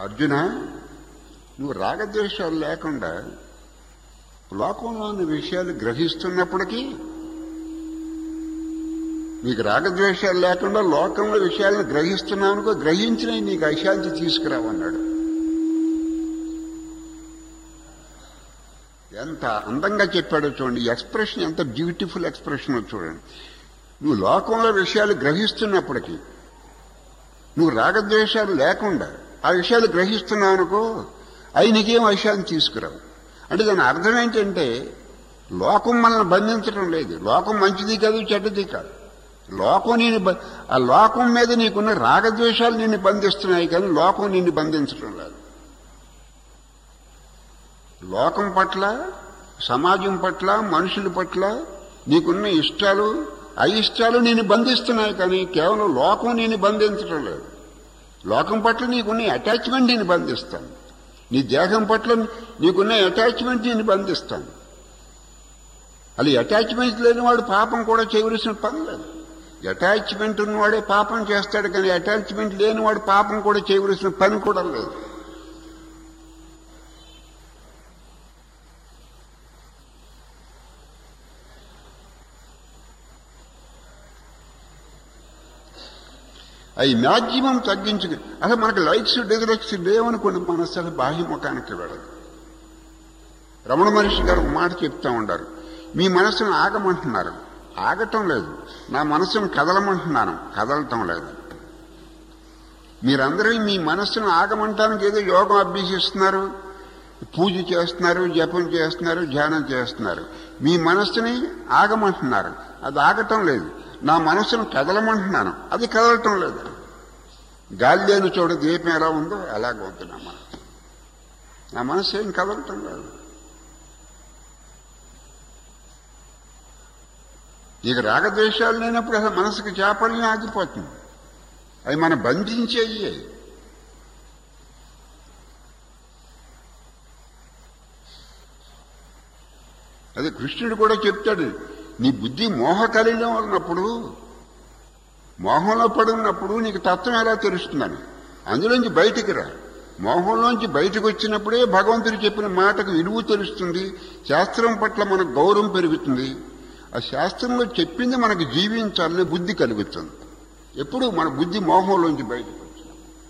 అర్జున నువ్వు రాగద్వేషాలు లేకుండా లోకంలోని విషయాలు గ్రహిస్తున్నప్పటికీ నీకు రాగద్వేషాలు లేకుండా లోకంలో విషయాలను గ్రహిస్తున్నానుకో గ్రహించిన నీకు అశాంతి తీసుకురావన్నాడు ఎంత అందంగా చెప్పాడో చూడండి ఎక్స్ప్రెషన్ ఎంత బ్యూటిఫుల్ ఎక్స్ప్రెషన్ చూడండి నువ్వు లోకంలో విషయాలు గ్రహిస్తున్నప్పటికీ నువ్వు రాగద్వేషాలు లేకుండా ఆ విషయాలు గ్రహిస్తున్నావు అనుకో అవి నీకేం విషయాన్ని తీసుకురావు అంటే దాని అర్థం ఏంటంటే లోకం మనల్ని బంధించడం లేదు లోకం మంచిది కాదు చెడ్డది కాదు లోకం నేను బ- ఆ లోకం మీద నీకున్న రాగద్వేషాలు నిన్ను బంధిస్తున్నాయి కానీ లోకం నిన్ను బంధించడం లేదు లోకం పట్ల సమాజం పట్ల మనుషుల పట్ల నీకున్న ఇష్టాలు అయిష్టాలు నేను బంధిస్తున్నాయి కానీ కేవలం లోకం నేను బంధించడం లేదు లోకం పట్ల నీకున్న అటాచ్మెంట్ నేను బంధిస్తాను నీ దేహం పట్ల నీకున్న అటాచ్మెంట్ నేను బంధిస్తాను అది అటాచ్మెంట్ లేనివాడు పాపం కూడా చేయవలసిన పని లేదు అటాచ్మెంట్ ఉన్నవాడే పాపం చేస్తాడు కానీ అటాచ్మెంట్ లేనివాడు పాపం కూడా చేయవలసిన పని కూడా లేదు అవి మ్యాక్సిమం తగ్గించు అసలు మనకి లైక్స్ డిజలక్స్ లేవనుకోండి మనసు అసలు బాహ్యముఖానికి వెళ్ళదు రమణ మహర్షి గారు ఒక మాట చెప్తా ఉండారు మీ మనసును ఆగమంటున్నారు ఆగటం లేదు నా మనసును కదలమంటున్నాను కదలటం లేదు మీరందరూ మీ మనస్సును ఆగమంటానికి ఏదో యోగం అభ్యసిస్తున్నారు పూజ చేస్తున్నారు జపం చేస్తున్నారు ధ్యానం చేస్తున్నారు మీ మనస్సుని ఆగమంటున్నారు అది ఆగటం లేదు నా మనస్సును కదలమంటున్నాను అది కదలటం లేదు గాలి లేని చోట దీపం ఎలా ఉందో అలాగే ఉంది నా మనసు నా మనసు ఏం కదలటం లేదు ఇక రాగద్వేషాలు లేనప్పుడు అసలు మనసుకి చేపల్ని ఆగిపోతుంది అవి మనం బంధించేయి అదే కృష్ణుడు కూడా చెప్తాడు నీ బుద్ధి మోహకలిలో ఉన్నప్పుడు మోహంలో పడి ఉన్నప్పుడు నీకు తత్వం ఎలా తెలుస్తుందని అందులోంచి బయటికి రా మోహంలోంచి బయటకు వచ్చినప్పుడే భగవంతుడు చెప్పిన మాటకు విలువ తెలుస్తుంది శాస్త్రం పట్ల మనకు గౌరవం పెరుగుతుంది ఆ శాస్త్రంలో చెప్పింది మనకు జీవించాలనే బుద్ధి కలుగుతుంది ఎప్పుడు మన బుద్ధి మోహంలోంచి బయటకు వచ్చిన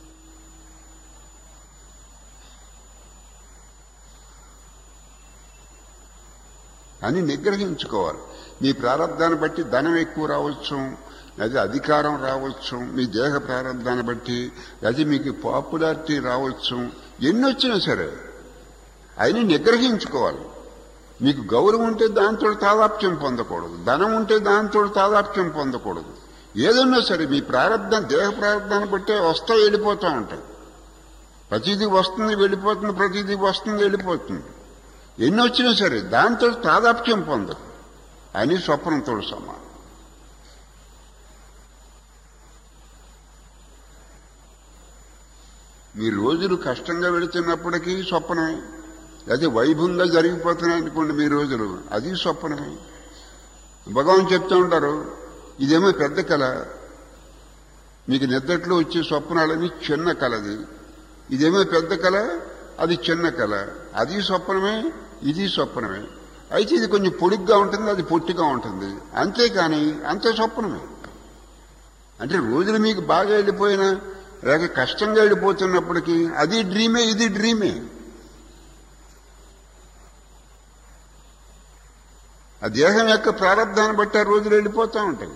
అని నిగ్రహించుకోవాలి మీ ప్రారంధాన్ని బట్టి ధనం ఎక్కువ రావచ్చు అది అధికారం రావచ్చు మీ దేహ ప్రారంధాన్ని బట్టి అది మీకు పాపులారిటీ రావచ్చు ఎన్ని వచ్చినా సరే అయినా నిగ్రహించుకోవాలి మీకు గౌరవం ఉంటే దాంతో తాదాప్యం పొందకూడదు ధనం ఉంటే దాంతో తాదాప్యం పొందకూడదు ఏదన్నా సరే మీ ప్రారంధం దేహ ప్రారంధాన్ని బట్టే వస్తా వెళ్ళిపోతూ ఉంటాయి ప్రతిదీ వస్తుంది వెళ్ళిపోతుంది ప్రతిదీ వస్తుంది వెళ్ళిపోతుంది ఎన్ని వచ్చినా సరే దాంతో తాదాప్యం పొందదు అని స్వప్నంతో సమానం మీ రోజులు కష్టంగా వెళుతున్నప్పటికీ స్వప్నమే అదే వైభవంగా జరిగిపోతున్నాయి అనుకోండి మీ రోజులు అది స్వప్నమే భగవాన్ చెప్తూ ఉంటారు ఇదేమో పెద్ద కళ మీకు నిద్రట్లో వచ్చే స్వప్నాలని చిన్న కళది ఇదేమో పెద్ద కళ అది చిన్న కళ అది స్వప్నమే ఇది స్వప్నమే అయితే ఇది కొంచెం పొడుగ్గా ఉంటుంది అది పొట్టిగా ఉంటుంది అంతేకాని అంతే స్వప్నమే అంటే రోజులు మీకు బాగా వెళ్ళిపోయినా లేక కష్టంగా వెళ్ళిపోతున్నప్పటికీ అది డ్రీమే ఇది డ్రీమే ఆ దేహం యొక్క ప్రారంధాన్ని బట్టి ఆ రోజులు వెళ్ళిపోతూ ఉంటాయి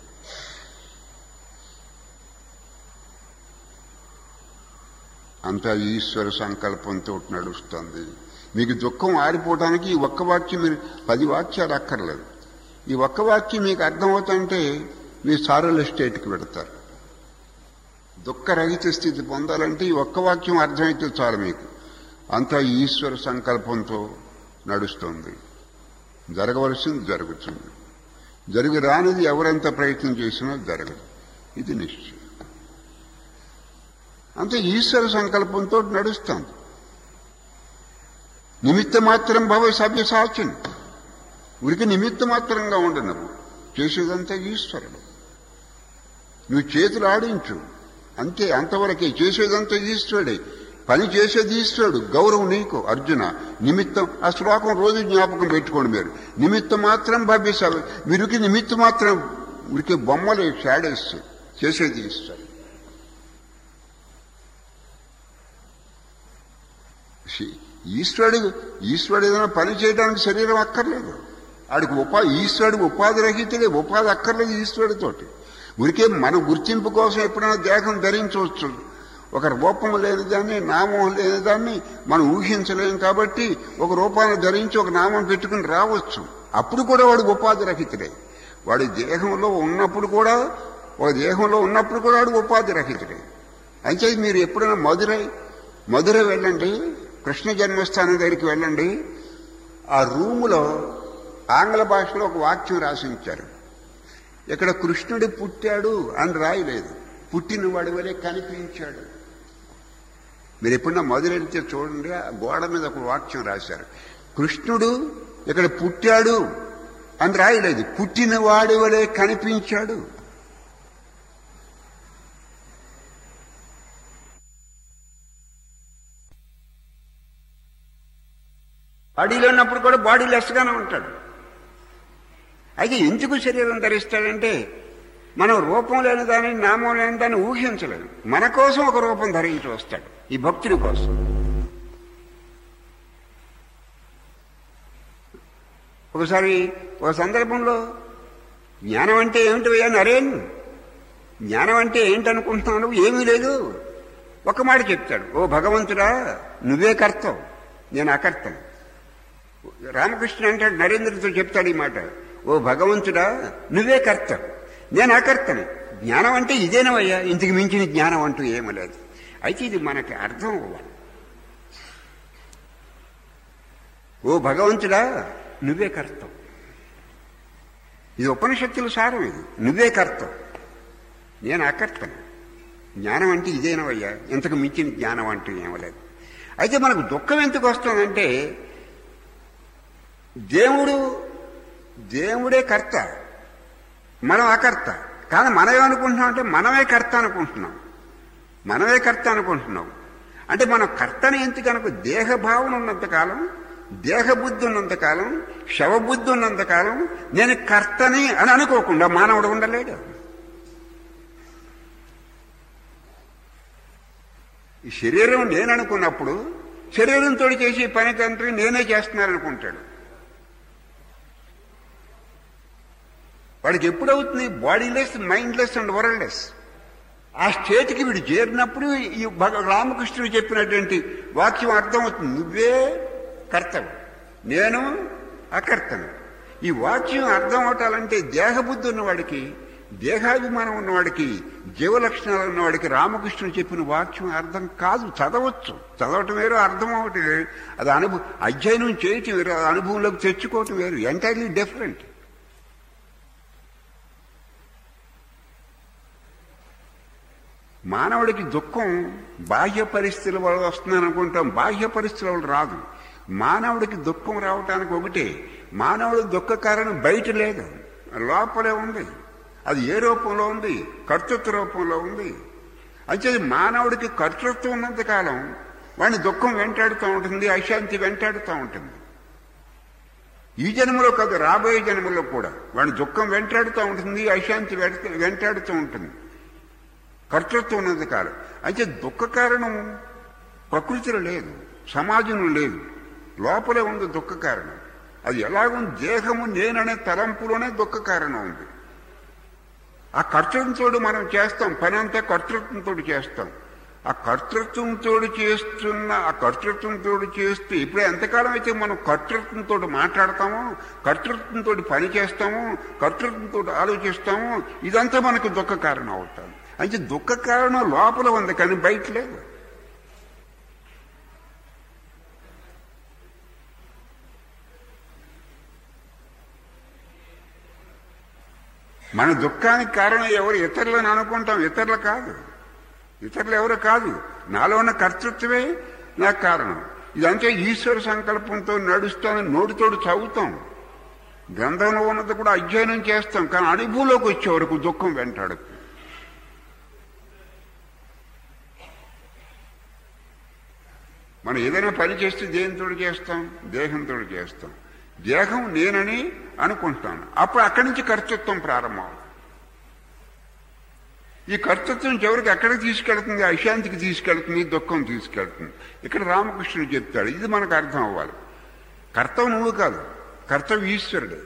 అంతా ఈశ్వర సంకల్పంతో నడుస్తుంది మీకు దుఃఖం ఆరిపోవడానికి ఈ ఒక్క వాక్యం మీరు పది వాక్యాలు అక్కర్లేదు ఈ ఒక్క వాక్యం మీకు అర్థమవుతుంటే మీరు సారల్ స్టేట్కి పెడతారు దుఃఖరహిత స్థితి పొందాలంటే ఈ ఒక్క వాక్యం అర్థమైతే చాలు మీకు అంతా ఈశ్వర సంకల్పంతో నడుస్తుంది జరగవలసింది జరుగుతుంది జరిగి రానిది ఎవరెంత ప్రయత్నం చేసినా జరగదు ఇది నిశ్చయం అంతే ఈశ్వర సంకల్పంతో నడుస్తుంది నిమిత్త మాత్రం భవ సభ్య సాచన్ ఉరికి నిమిత్త మాత్రంగా ఉండు నువ్వు చేసేదంతా ఈశ్వరుడు నువ్వు చేతులు ఆడించు అంతే అంతవరకే చేసేదంతా ఈశ్వరుడే పని చేసేది ఈశ్వరుడు గౌరవం నీకు అర్జున నిమిత్తం ఆ శ్లోకం రోజు జ్ఞాపకం పెట్టుకోండి మీరు నిమిత్తం మాత్రం భవ్యసావి వీరికి నిమిత్తం మాత్రం వీరికి బొమ్మలు షాడోస్ చేసేది ఈశ్వరుడు శి- ఈశ్వరుడు ఈశ్వరుడు ఏదైనా పని చేయడానికి శరీరం అక్కర్లేదు ఆడికి ఉపా ఈశ్వరుడు ఉపాధి రహితుడే ఉపాధి అక్కర్లేదు ఈశ్వరుడితోటి ఉరికే మన గుర్తింపు కోసం ఎప్పుడైనా దేహం ధరించవచ్చు ఒక రూపం లేని దాన్ని నామం లేని దాన్ని మనం ఊహించలేం కాబట్టి ఒక రూపాన్ని ధరించి ఒక నామం పెట్టుకుని రావచ్చు అప్పుడు కూడా వాడు ఉపాధి రహితుడే వాడి దేహంలో ఉన్నప్పుడు కూడా ఒక దేహంలో ఉన్నప్పుడు కూడా వాడు ఉపాధి రహితుడే అయితే మీరు ఎప్పుడైనా మధురై మధురై వెళ్ళండి కృష్ణ జన్మస్థానం దగ్గరికి వెళ్ళండి ఆ రూములో ఆంగ్ల భాషలో ఒక వాక్యం రాసించారు ఇక్కడ కృష్ణుడు పుట్టాడు అని రాయలేదు పుట్టిన వాడి వలె కనిపించాడు మీరు ఎప్పుడన్నా మొదలెడితే చూడండి ఆ గోడ మీద ఒక వాక్యం రాశారు కృష్ణుడు ఇక్కడ పుట్టాడు అని రాయలేదు పుట్టిన వాడి వలె కనిపించాడు బాడీలో ఉన్నప్పుడు కూడా బాడీ లెస్గానే ఉంటాడు అయితే ఎందుకు శరీరం ధరిస్తాడంటే మనం రూపం లేని దాన్ని నామం లేని దాన్ని ఊహించలేము మన కోసం ఒక రూపం ధరించి వస్తాడు ఈ భక్తుడి కోసం ఒకసారి ఒక సందర్భంలో జ్ఞానం అంటే ఏమిటి అని అరేన్ జ్ఞానం అంటే ఏంటనుకుంటున్నాను ఏమీ లేదు ఒక మాట చెప్తాడు ఓ భగవంతుడా నువ్వే కర్తవు నేను అకర్తను రామకృష్ణ అంటాడు నరేంద్రతో చెప్తాడు ఈ మాట ఓ భగవంతుడా నువ్వే కర్త నేను అకర్తని జ్ఞానం అంటే ఇదేనవయ్యా ఇంతకు మించిన జ్ఞానం అంటూ ఏమీ లేదు అయితే ఇది మనకి అర్థం అవ్వాలి ఓ భగవంతుడా నువ్వే కర్తం ఇది ఉపనిషత్తుల సారం ఇది నువ్వే కర్తం నేను అకర్తను జ్ఞానం అంటే ఇదేనవయ్యా ఇంతకు మించిన జ్ఞానం అంటూ ఏమలేదు అయితే మనకు దుఃఖం ఎందుకు వస్తుందంటే దేవుడు దేవుడే కర్త మనం అకర్త కానీ మనం ఏమనుకుంటున్నాం అంటే మనమే కర్త అనుకుంటున్నాం మనమే కర్త అనుకుంటున్నాం అంటే మనం కర్తని ఎందుకు అనుకో దేహభావన ఉన్నంతకాలం దేహబుద్ధి ఉన్నంతకాలం శవబుద్ధి ఉన్నంతకాలం నేను కర్తని అని అనుకోకుండా మానవుడు ఉండలేడు ఈ శరీరం నేను అనుకున్నప్పుడు శరీరంతో చేసే పని తండ్రి నేనే చేస్తున్నాననుకుంటాడు వాడికి ఎప్పుడవుతుంది బాడీలెస్ మైండ్లెస్ అండ్ వరల్డ్లెస్ ఆ స్టేట్కి వీడు చేరినప్పుడు ఈ భగ రామకృష్ణుడు చెప్పినటువంటి వాక్యం అర్థమవుతుంది నువ్వే కర్తవు నేను అకర్తను ఈ వాక్యం అర్థం అవటాలంటే దేహబుద్ధి ఉన్నవాడికి దేహాభిమానం ఉన్నవాడికి జీవలక్షణాలు ఉన్నవాడికి రామకృష్ణుడు చెప్పిన వాక్యం అర్థం కాదు చదవచ్చు చదవటం వేరు అర్థం అవటం వేరు అది అనుభవం అధ్యయనం చేయటం వేరు అది అనుభవంలోకి తెచ్చుకోవటం వేరు ఎంటైర్లీ డిఫరెంట్ మానవుడికి దుఃఖం బాహ్య పరిస్థితుల వల్ల వస్తుందని అనుకుంటాం బాహ్య పరిస్థితుల వల్ల రాదు మానవుడికి దుఃఖం రావటానికి ఒకటే మానవుడి దుఃఖ కారణం బయట లేదు లోపలే ఉంది అది ఏ రూపంలో ఉంది కర్తృత్వ రూపంలో ఉంది అయితే మానవుడికి కర్తృత్వం ఉన్నంతకాలం వాడిని దుఃఖం వెంటాడుతూ ఉంటుంది అశాంతి వెంటాడుతూ ఉంటుంది ఈ జన్మలో కాదు రాబోయే జన్మలో కూడా వాడిని దుఃఖం వెంటాడుతూ ఉంటుంది అశాంతి వెంటాడుతూ ఉంటుంది కర్తృత్వం ఉన్నది కాదు అయితే దుఃఖ కారణం ప్రకృతిలో లేదు సమాజంలో లేదు లోపలే ఉంది దుఃఖ కారణం అది ఎలాగుంది దేహము నేననే తలంపులోనే దుఃఖ కారణం ఉంది ఆ కర్తృత్వంతో మనం చేస్తాం పని అంతా కర్తృత్వంతో చేస్తాం ఆ కర్తృత్వంతో చేస్తున్న ఆ కర్తృత్వంతో చేస్తూ ఇప్పుడు ఎంతకాలం అయితే మనం కర్తృత్వంతో మాట్లాడతామో కర్తృత్వంతో పని చేస్తామో కర్తృత్వంతో ఆలోచిస్తామో ఇదంతా మనకు దుఃఖ కారణం అవుతాం అయితే దుఃఖ కారణం లోపల ఉంది కానీ బయట లేదు మన దుఃఖానికి కారణం ఎవరు ఇతరులని అనుకుంటాం ఇతరులు కాదు ఇతరులు ఎవరు కాదు నాలో ఉన్న కర్తృత్వమే నాకు కారణం ఇదంతా ఈశ్వర సంకల్పంతో నడుస్తానని నోటితోడు చదువుతాం గ్రంథంలో ఉన్నది కూడా అధ్యయనం చేస్తాం కానీ అనుభవంలోకి వచ్చే వరకు దుఃఖం వెంటాడు మనం ఏదైనా పని చేస్తే దేనితో చేస్తాం దేహంతో చేస్తాం దేహం నేనని అనుకుంటాను అప్పుడు అక్కడి నుంచి కర్తృత్వం ప్రారంభం ఈ కర్తృత్వం చివరికి ఎక్కడికి తీసుకెళ్తుంది అశాంతికి తీసుకెళ్తుంది దుఃఖం తీసుకెళ్తుంది ఇక్కడ రామకృష్ణుడు చెప్తాడు ఇది మనకు అర్థం అవ్వాలి కర్తవ్యం నువ్వు కాదు కర్తవ్యం ఈశ్వరుడు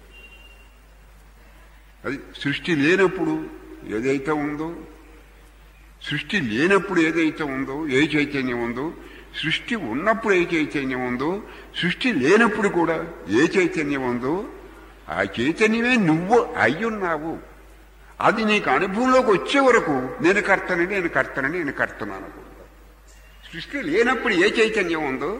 అది సృష్టి లేనప్పుడు ఏదైతే ఉందో సృష్టి లేనప్పుడు ఏదైతే ఉందో ఏ చైతన్యం ఉందో సృష్టి ఉన్నప్పుడు ఏ చైతన్యం ఉందో సృష్టి లేనప్పుడు కూడా ఏ చైతన్యం ఉందో ఆ చైతన్యమే నువ్వు అయ్యున్నావు అది నీకు అనుభవంలోకి వచ్చే వరకు నేను కర్తనని నేను కర్తనని నేను కర్తను అనుకుంటా సృష్టి లేనప్పుడు ఏ చైతన్యం ఉందో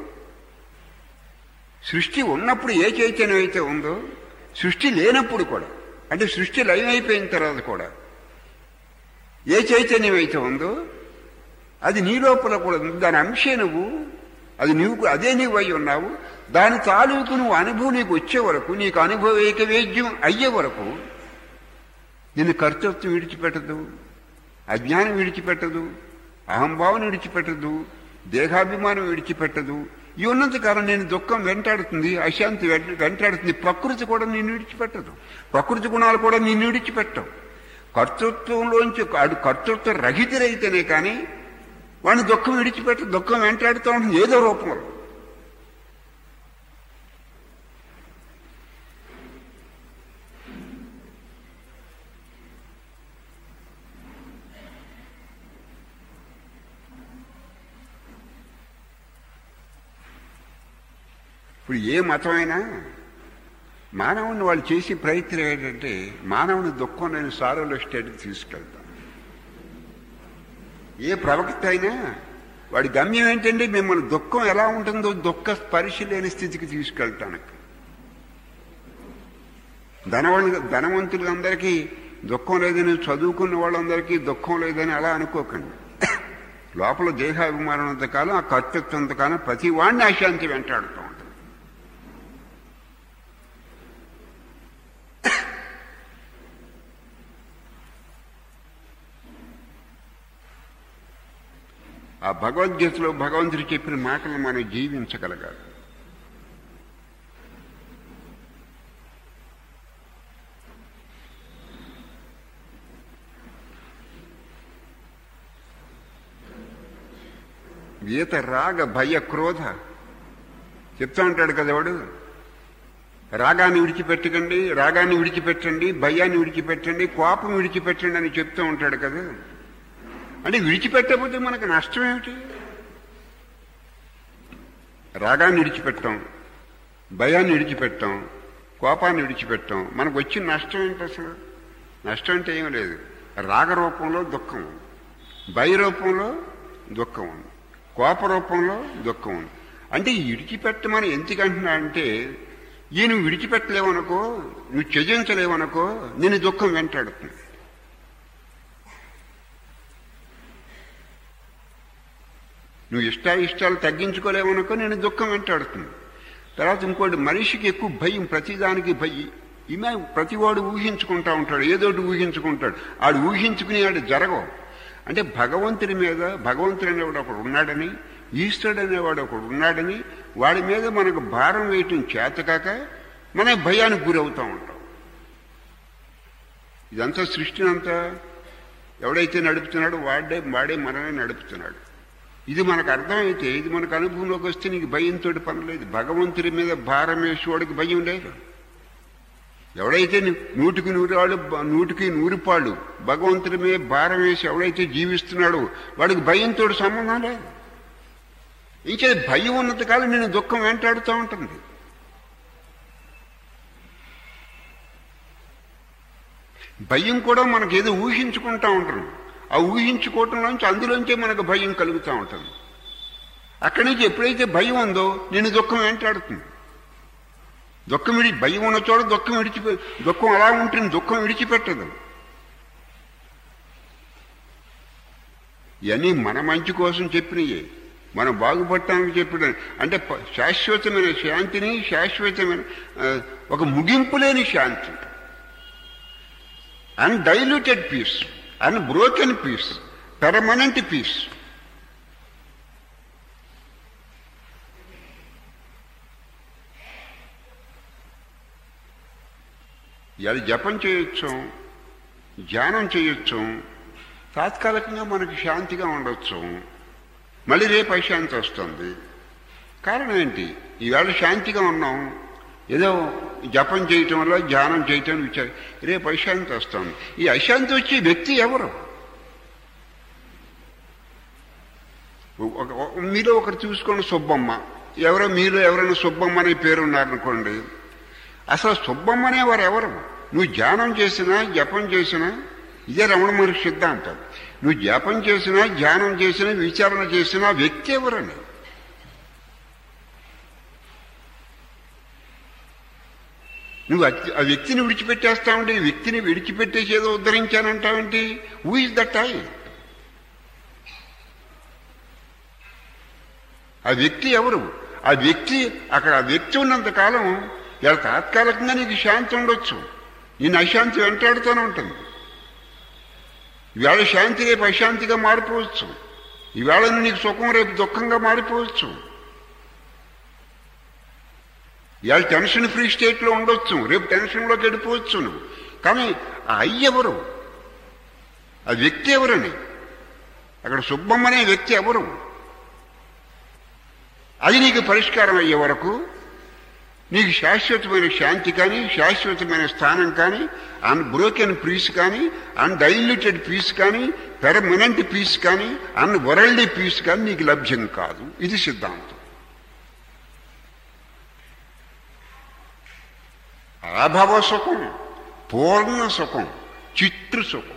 సృష్టి ఉన్నప్పుడు ఏ చైతన్యం అయితే ఉందో సృష్టి లేనప్పుడు కూడా అంటే సృష్టి లయం అయిపోయిన తర్వాత కూడా ఏ చైతన్యం అయితే ఉందో అది నీ లోపల కూడా ఉంది దాని అంశే నువ్వు అది నీవు అదే నీవు అయి ఉన్నావు దాని తాలూకు నువ్వు అనుభవం నీకు వచ్చే వరకు నీకు అనుభవేక వేద్యం అయ్యే వరకు నిన్ను కర్తృత్వం విడిచిపెట్టదు అజ్ఞానం విడిచిపెట్టదు అహంభావం విడిచిపెట్టదు దేహాభిమానం విడిచిపెట్టదు ఈ ఉన్నంత కాలం నేను దుఃఖం వెంటాడుతుంది అశాంతి వెంట- వెంటాడుతుంది ప్రకృతి కూడా నిన్ను విడిచిపెట్టదు ప్రకృతి గుణాలు కూడా నిన్ను విడిచిపెట్టవు కర్తృత్వంలోంచి అడు కర్తృత్వ రహితులైతేనే కానీ వాడిని దుఃఖం విడిచిపెట్ట దుఃఖం వెంటాడుతూ ఉంటుంది ఏదో రూపంలో ఇప్పుడు ఏ మతమైనా మానవుని వాళ్ళు చేసే ప్రయత్నం ఏంటంటే మానవుని దుఃఖం నేను సారోలో స్టేట్కి తీసుకెళ్తాం ఏ ప్రవక్త అయినా వాడి గమ్యం ఏంటంటే మిమ్మల్ని దుఃఖం ఎలా ఉంటుందో దుఃఖ స్పర్శ లేని స్థితికి తీసుకెళ్తానికి ధనవాళ్ళు ధనవంతులందరికీ దుఃఖం లేదని చదువుకున్న వాళ్ళందరికీ దుఃఖం లేదని అలా అనుకోకండి లోపల దేహాభిమానం అంతకాలం ఆ కర్తృత్వం అంతకాలం ప్రతి వాడిని అశాంతి వెంటాడుతూ ఉంటుంది ఆ భగవద్గీతలో భగవంతుడు చెప్పిన మాటలు మనం జీవించగలగాలి గీత రాగ భయ క్రోధ చెప్తా ఉంటాడు కదా వాడు రాగాన్ని విడిచిపెట్టకండి రాగాన్ని విడిచిపెట్టండి భయాన్ని విడిచిపెట్టండి కోపం విడిచిపెట్టండి అని చెప్తూ ఉంటాడు కదా అంటే విడిచిపెట్టకపోతే మనకు నష్టం ఏమిటి రాగాన్ని విడిచిపెట్టాం భయాన్ని విడిచిపెట్టాం కోపాన్ని విడిచిపెట్టాం మనకు వచ్చిన నష్టం ఏంటి అసలు నష్టం అంటే ఏం లేదు రాగ రూపంలో దుఃఖం ఉంది భయ రూపంలో దుఃఖం ఉంది కోప రూపంలో దుఃఖం ఉంది అంటే ఈ విడిచిపెట్టమని ఎందుకంటున్నా అంటే ఈ నువ్వు విడిచిపెట్టలేవనుకో నువ్వు త్యజించలేవనుకో నేను దుఃఖం వెంటాడుతుంది నువ్వు ఇష్టాయిష్టాలు తగ్గించుకోలేవనుకో నేను దుఃఖం వెంటాడుతుంది తర్వాత ఇంకోటి మనిషికి ఎక్కువ భయం ప్రతిదానికి భయం ఈమె ప్రతివాడు ఊహించుకుంటా ఉంటాడు ఏదోటి ఊహించుకుంటాడు ఆడు ఊహించుకుని ఆడు జరగవు అంటే భగవంతుడి మీద భగవంతుడు అనేవాడు ఒకడు ఉన్నాడని ఈశ్వరుడు అనేవాడు ఒకడు ఉన్నాడని వాడి మీద మనకు భారం వేయటం చేతకాక మన భయానికి గురవుతూ ఉంటాం ఇదంతా సృష్టినంతా ఎవడైతే నడుపుతున్నాడో వాడే వాడే మనమే నడుపుతున్నాడు ఇది మనకు అర్థమైతే ఇది మనకు అనుభవంలోకి వస్తే నీకు భయంతో పని లేదు భగవంతుడి మీద భారం వేసేవాడికి భయం లేదు ఎవడైతే ను- నూటికి నూరు వాళ్ళు బ- నూటికి నూరు పాళ్ళు భగవంతుడి మీద భారం వేసి ఎవడైతే జీవిస్తున్నాడో వాడికి భయంతో సంబంధం లేదు ఇంకే భయం ఉన్నంత కాలం నేను దుఃఖం వెంటాడుతూ ఉంటుంది భయం కూడా మనకి ఏదో ఊహించుకుంటా ఉంటాం ఆ ఊహించుకోవటంలోంచి అందులోంచే మనకు భయం కలుగుతూ ఉంటుంది అక్కడి నుంచి ఎప్పుడైతే భయం ఉందో నేను దుఃఖం వెంటాడుతుంది దుఃఖం విడి భయం ఉన్న చోట దుఃఖం విడిచిపె దుఃఖం అలా ఉంటుంది దుఃఖం విడిచిపెట్టదు ఇవన్నీ మన మంచి కోసం చెప్పినయే మనం బాగుపడటానికి చెప్పిన అంటే ప- శాశ్వతమైన శాంతిని శాశ్వతమైన ఆ, ఒక ముగింపు లేని శాంతి undiluted peace unbroken peace permanent peace ఇవాళ జపం చేయొచ్చు ధ్యానం చేయొచ్చు తాత్కాలికంగా మనకి శాంతిగా ఉండొచ్చు మళ్ళీ రేపు అశాంతి వస్తుంది కారణం ఏంటి ఈవేళ శాంతిగా ఉన్నాం ఏదో జపం చేయటం వల్ల ధ్యానం చేయటం విచారం రేపు అశాంతి వస్తుంది ఈ అశాంతి వచ్చే వ్యక్తి ఎవరు ఒక- ఒక- మీలో ఒకరు చూసుకోండి సుబ్బమ్మ ఎవరో మీలో ఎవరైనా సుబ్బమ్మ అనే పేరు ఉన్నారనుకోండి అసలు సుబ్బమ్మ అనేవారు ఎవరు నువ్వు ధ్యానం చేసినా జపం చేసినా ఇదే రమణ మహర్షి సిద్ధాంతం నువ్వు జపం చేసినా ధ్యానం చేసినా విచారణ చేసినా వ్యక్తి ఎవరని నువ్వు అతి- ఆ వ్యక్తిని విడిచిపెట్టేస్తావంటే ఈ వ్యక్తిని విడిచిపెట్టేసి ఏదో ఉద్ధరించానంటావేంటి హూ ఇస్ దట్ ఐ ఆ వ్యక్తి ఎవరు ఆ వ్యక్తి అక్కడ ఆ వ్యక్తి ఉన్నంత కాలం ఇలా తాత్కాలికంగా నీకు శాంతి ఉండొచ్చు నేను అశాంతి వెంటాడుతూనే ఉంటుంది ఈవేళ శాంతి రేపు అశాంతిగా మారిపోవచ్చు ఈవేళ నీకు సుఖం రేపు దుఃఖంగా మారిపోవచ్చు ఇవాళ టెన్షన్ ఫ్రీ స్టేట్లో ఉండొచ్చు రేపు టెన్షన్లోకి వెళ్ళిపోవచ్చు నువ్వు కానీ ఆ అయ్య ఎవరు ఆ వ్యక్తి ఎవరని అక్కడ సుబ్బమ్మ అనే వ్యక్తి ఎవరు అది నీకు పరిష్కారం అయ్యే వరకు నీకు శాశ్వతమైన శాంతి కానీ శాశ్వతమైన స్థానం కానీ అన్బ్రోకెన్ పీస్ కానీ అన్డైల్యూటెడ్ పీస్ కానీ పెర్మనెంట్ పీస్ కానీ అన్ వరల్డ్ పీస్ కానీ నీకు లభ్యం కాదు ఇది సిద్ధాంతం ఆభవ సుఖం పూర్ణ సుఖం చిత్రు సుఖం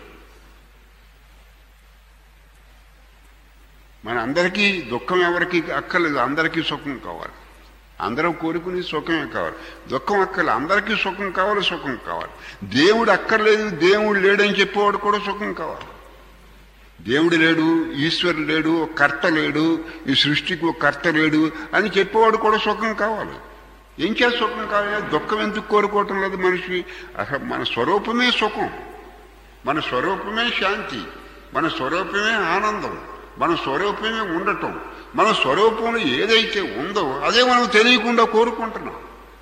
మన అందరికీ దుఃఖం ఎవరికి అక్కర్లేదు అందరికీ సుఖం కావాలి అందరూ కోరుకుని సుఖమే కావాలి దుఃఖం అక్కర్లేదు అందరికీ సుఖం కావాలి సుఖం కావాలి దేవుడు అక్కర్లేదు దేవుడు లేడని చెప్పేవాడు కూడా సుఖం కావాలి దేవుడు లేడు ఈశ్వరుడు లేడు ఒక కర్త లేడు ఈ సృష్టికి ఒక కర్త లేడు అని చెప్పేవాడు కూడా సుఖం కావాలి ఏం చేసి సుఖం కావాలి దుఃఖం ఎందుకు కోరుకోవటం లేదు మనిషి అసలు మన స్వరూపమే సుఖం మన స్వరూపమే శాంతి మన స్వరూపమే ఆనందం మన స్వరూపమే ఉండటం మన స్వరూపంలో ఏదైతే ఉందో అదే మనం తెలియకుండా కోరుకుంటున్నాం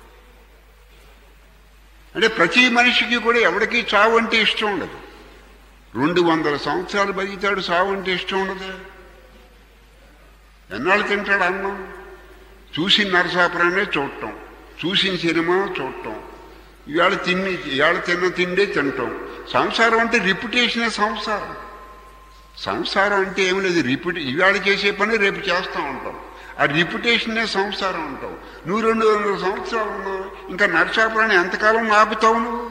అంటే ప్రతి మనిషికి కూడా ఎవరికి చావు అంటే ఇష్టం ఉండదు రెండు వందల సంవత్సరాలు బతికితాడు సావు అంటే ఇష్టం ఉండదు ఎన్నాళ్ళు తింటాడు అన్నం చూసిన నరసాపురాన్నే చూడటం చూసిన సినిమా చూడటం ఇవాళ తిని ఇవాళ తిన్న తిండే తింటాం సంసారం అంటే రిప్యుటేషనే సంసారం సంసారం అంటే ఏం లేదు రిపిట్ ఇవాళ చేసే పని రేపు చేస్తూ ఉంటాం ఆ రిప్యుటేషనే సంసారం అంటావు నువ్వు రెండు వందల సంవత్సరాలు ఉన్నావు ఇంకా నరసాపురాన్ని ఎంతకాలం ఆపుతావు నువ్వు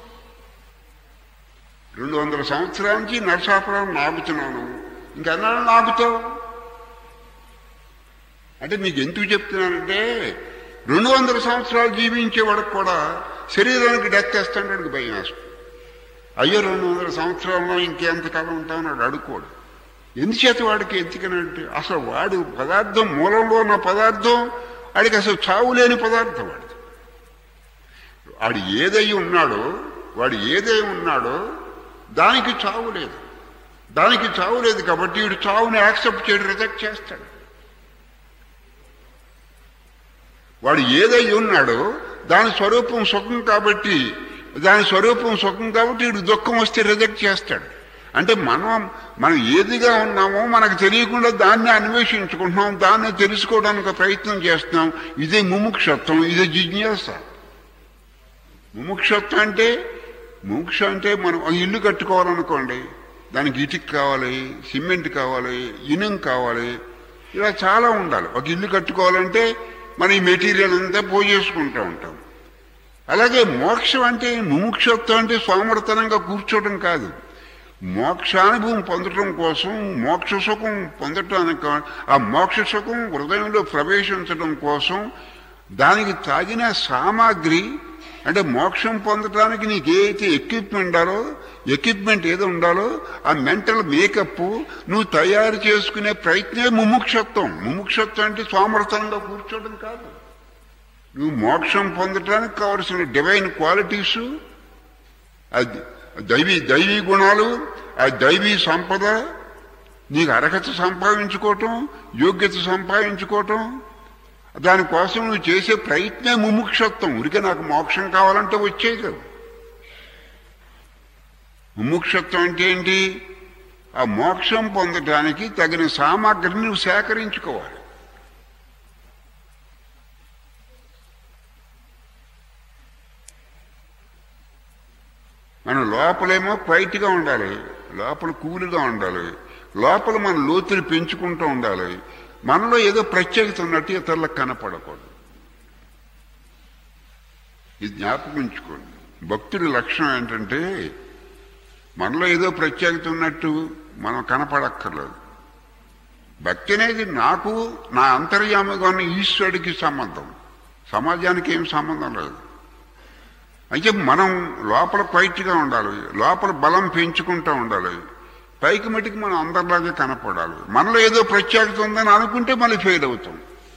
రెండు వందల సంవత్సరాల నుంచి నరసాపురాన్ని ఆపుతున్నాను ఇంకెన్నాళ్ళు ఆపుతావు అంటే మీకు ఎందుకు చెప్తున్నానంటే రెండు వందల సంవత్సరాలు జీవించే వాడికి కూడా శరీరానికి డెత్ వేస్తాడు భయం వేస్తుంది అయ్యో రెండు వందల సంవత్సరాల్లో ఇంకెంతకాలం ఉంటామన్నాడు అడుకోడు ఎందుచేత వాడికి ఎందుకనంటే అసలు వాడు పదార్థం మూలంలో ఉన్న పదార్థం వాడికి అసలు చావు లేని పదార్థం వాడిది వాడు ఏదై ఉన్నాడో వాడు ఏదై ఉన్నాడో దానికి చావు లేదు దానికి చావు లేదు కాబట్టి వీడు చావుని యాక్సెప్ట్ చేయడం రిజెక్ట్ చేస్తాడు వాడు ఏదై ఉన్నాడో దాని స్వరూపం సుఖం కాబట్టి దాని స్వరూపం సుఖం కాబట్టి వీడు దుఃఖం వస్తే రిజెక్ట్ చేస్తాడు అంటే మనం మనం ఏదిగా ఉన్నామో మనకు తెలియకుండా దాన్ని అన్వేషించుకుంటున్నాం దాన్ని తెలుసుకోవడానికి ప్రయత్నం చేస్తున్నాం ఇదే ముముక్షత్వం ఇదే జిజ్ఞాస ముముక్షత్వం అంటే ముముక్ష అంటే మనం ఒక ఇల్లు కట్టుకోవాలనుకోండి దానికి ఇటుక కావాలి సిమెంట్ కావాలి ఇనుం కావాలి ఇలా చాలా ఉండాలి ఒక ఇల్లు కట్టుకోవాలంటే మనం ఈ మెటీరియల్ అంతా పోజేసుకుంటూ ఉంటాం అలాగే మోక్షం అంటే ముముక్షత్వం అంటే సోమర్తనంగా కూర్చోవడం కాదు మోక్షానుభవం పొందటం కోసం మోక్ష సుఖం పొందటానికి ఆ మోక్ష సుఖం హృదయంలో ప్రవేశించడం కోసం దానికి తాగిన సామాగ్రి అంటే మోక్షం పొందటానికి నీకు ఏదైతే ఎక్విప్మెంట్ ఉండాలో ఎక్విప్మెంట్ ఏదో ఉండాలో ఆ మెంటల్ మేకప్ నువ్వు తయారు చేసుకునే ప్రయత్నమే ముముక్షత్వం ముముక్షత్వం అంటే సోమర్థనంగా కూర్చోవడం కాదు నువ్వు మోక్షం పొందటానికి కావలసిన డివైన్ క్వాలిటీస్ అది దైవీ దైవీ గుణాలు ఆ దైవీ సంపద నీకు అర్హత సంపాదించుకోవటం యోగ్యత సంపాదించుకోవటం దానికోసం నువ్వు చేసే ప్రయత్నే ముముక్షత్వం ఉరికే నాకు మోక్షం కావాలంటే వచ్చేది ముముక్షత్వం అంటే ఏంటి ఆ మోక్షం పొందటానికి తగిన సామాగ్రిని నువ్వు సేకరించుకోవాలి మనం లోపలేమో క్వైట్గా ఉండాలి లోపల కూలుగా ఉండాలి లోపల మన లోతులు పెంచుకుంటూ ఉండాలి మనలో ఏదో ప్రత్యేకత ఉన్నట్టు ఇతరులకు కనపడకూడదు ఇది జ్ఞాపకం ఉంచుకోండి భక్తుడి లక్షణం ఏంటంటే మనలో ఏదో ప్రత్యేకత ఉన్నట్టు మనం కనపడక్కర్లేదు భక్తి అనేది నాకు నా అంతర్యామిగా ఉన్న ఈశ్వరుడికి సంబంధం సమాజానికి ఏం సంబంధం లేదు అయితే మనం లోపల క్వైట్గా ఉండాలి లోపల బలం పెంచుకుంటూ ఉండాలి పైకి మటుకు మనం అందరిలాగే కనపడాలి మనలో ఏదో ప్రత్యేకత ఉందని అనుకుంటే మళ్ళీ ఫెయిల్ అవుతాం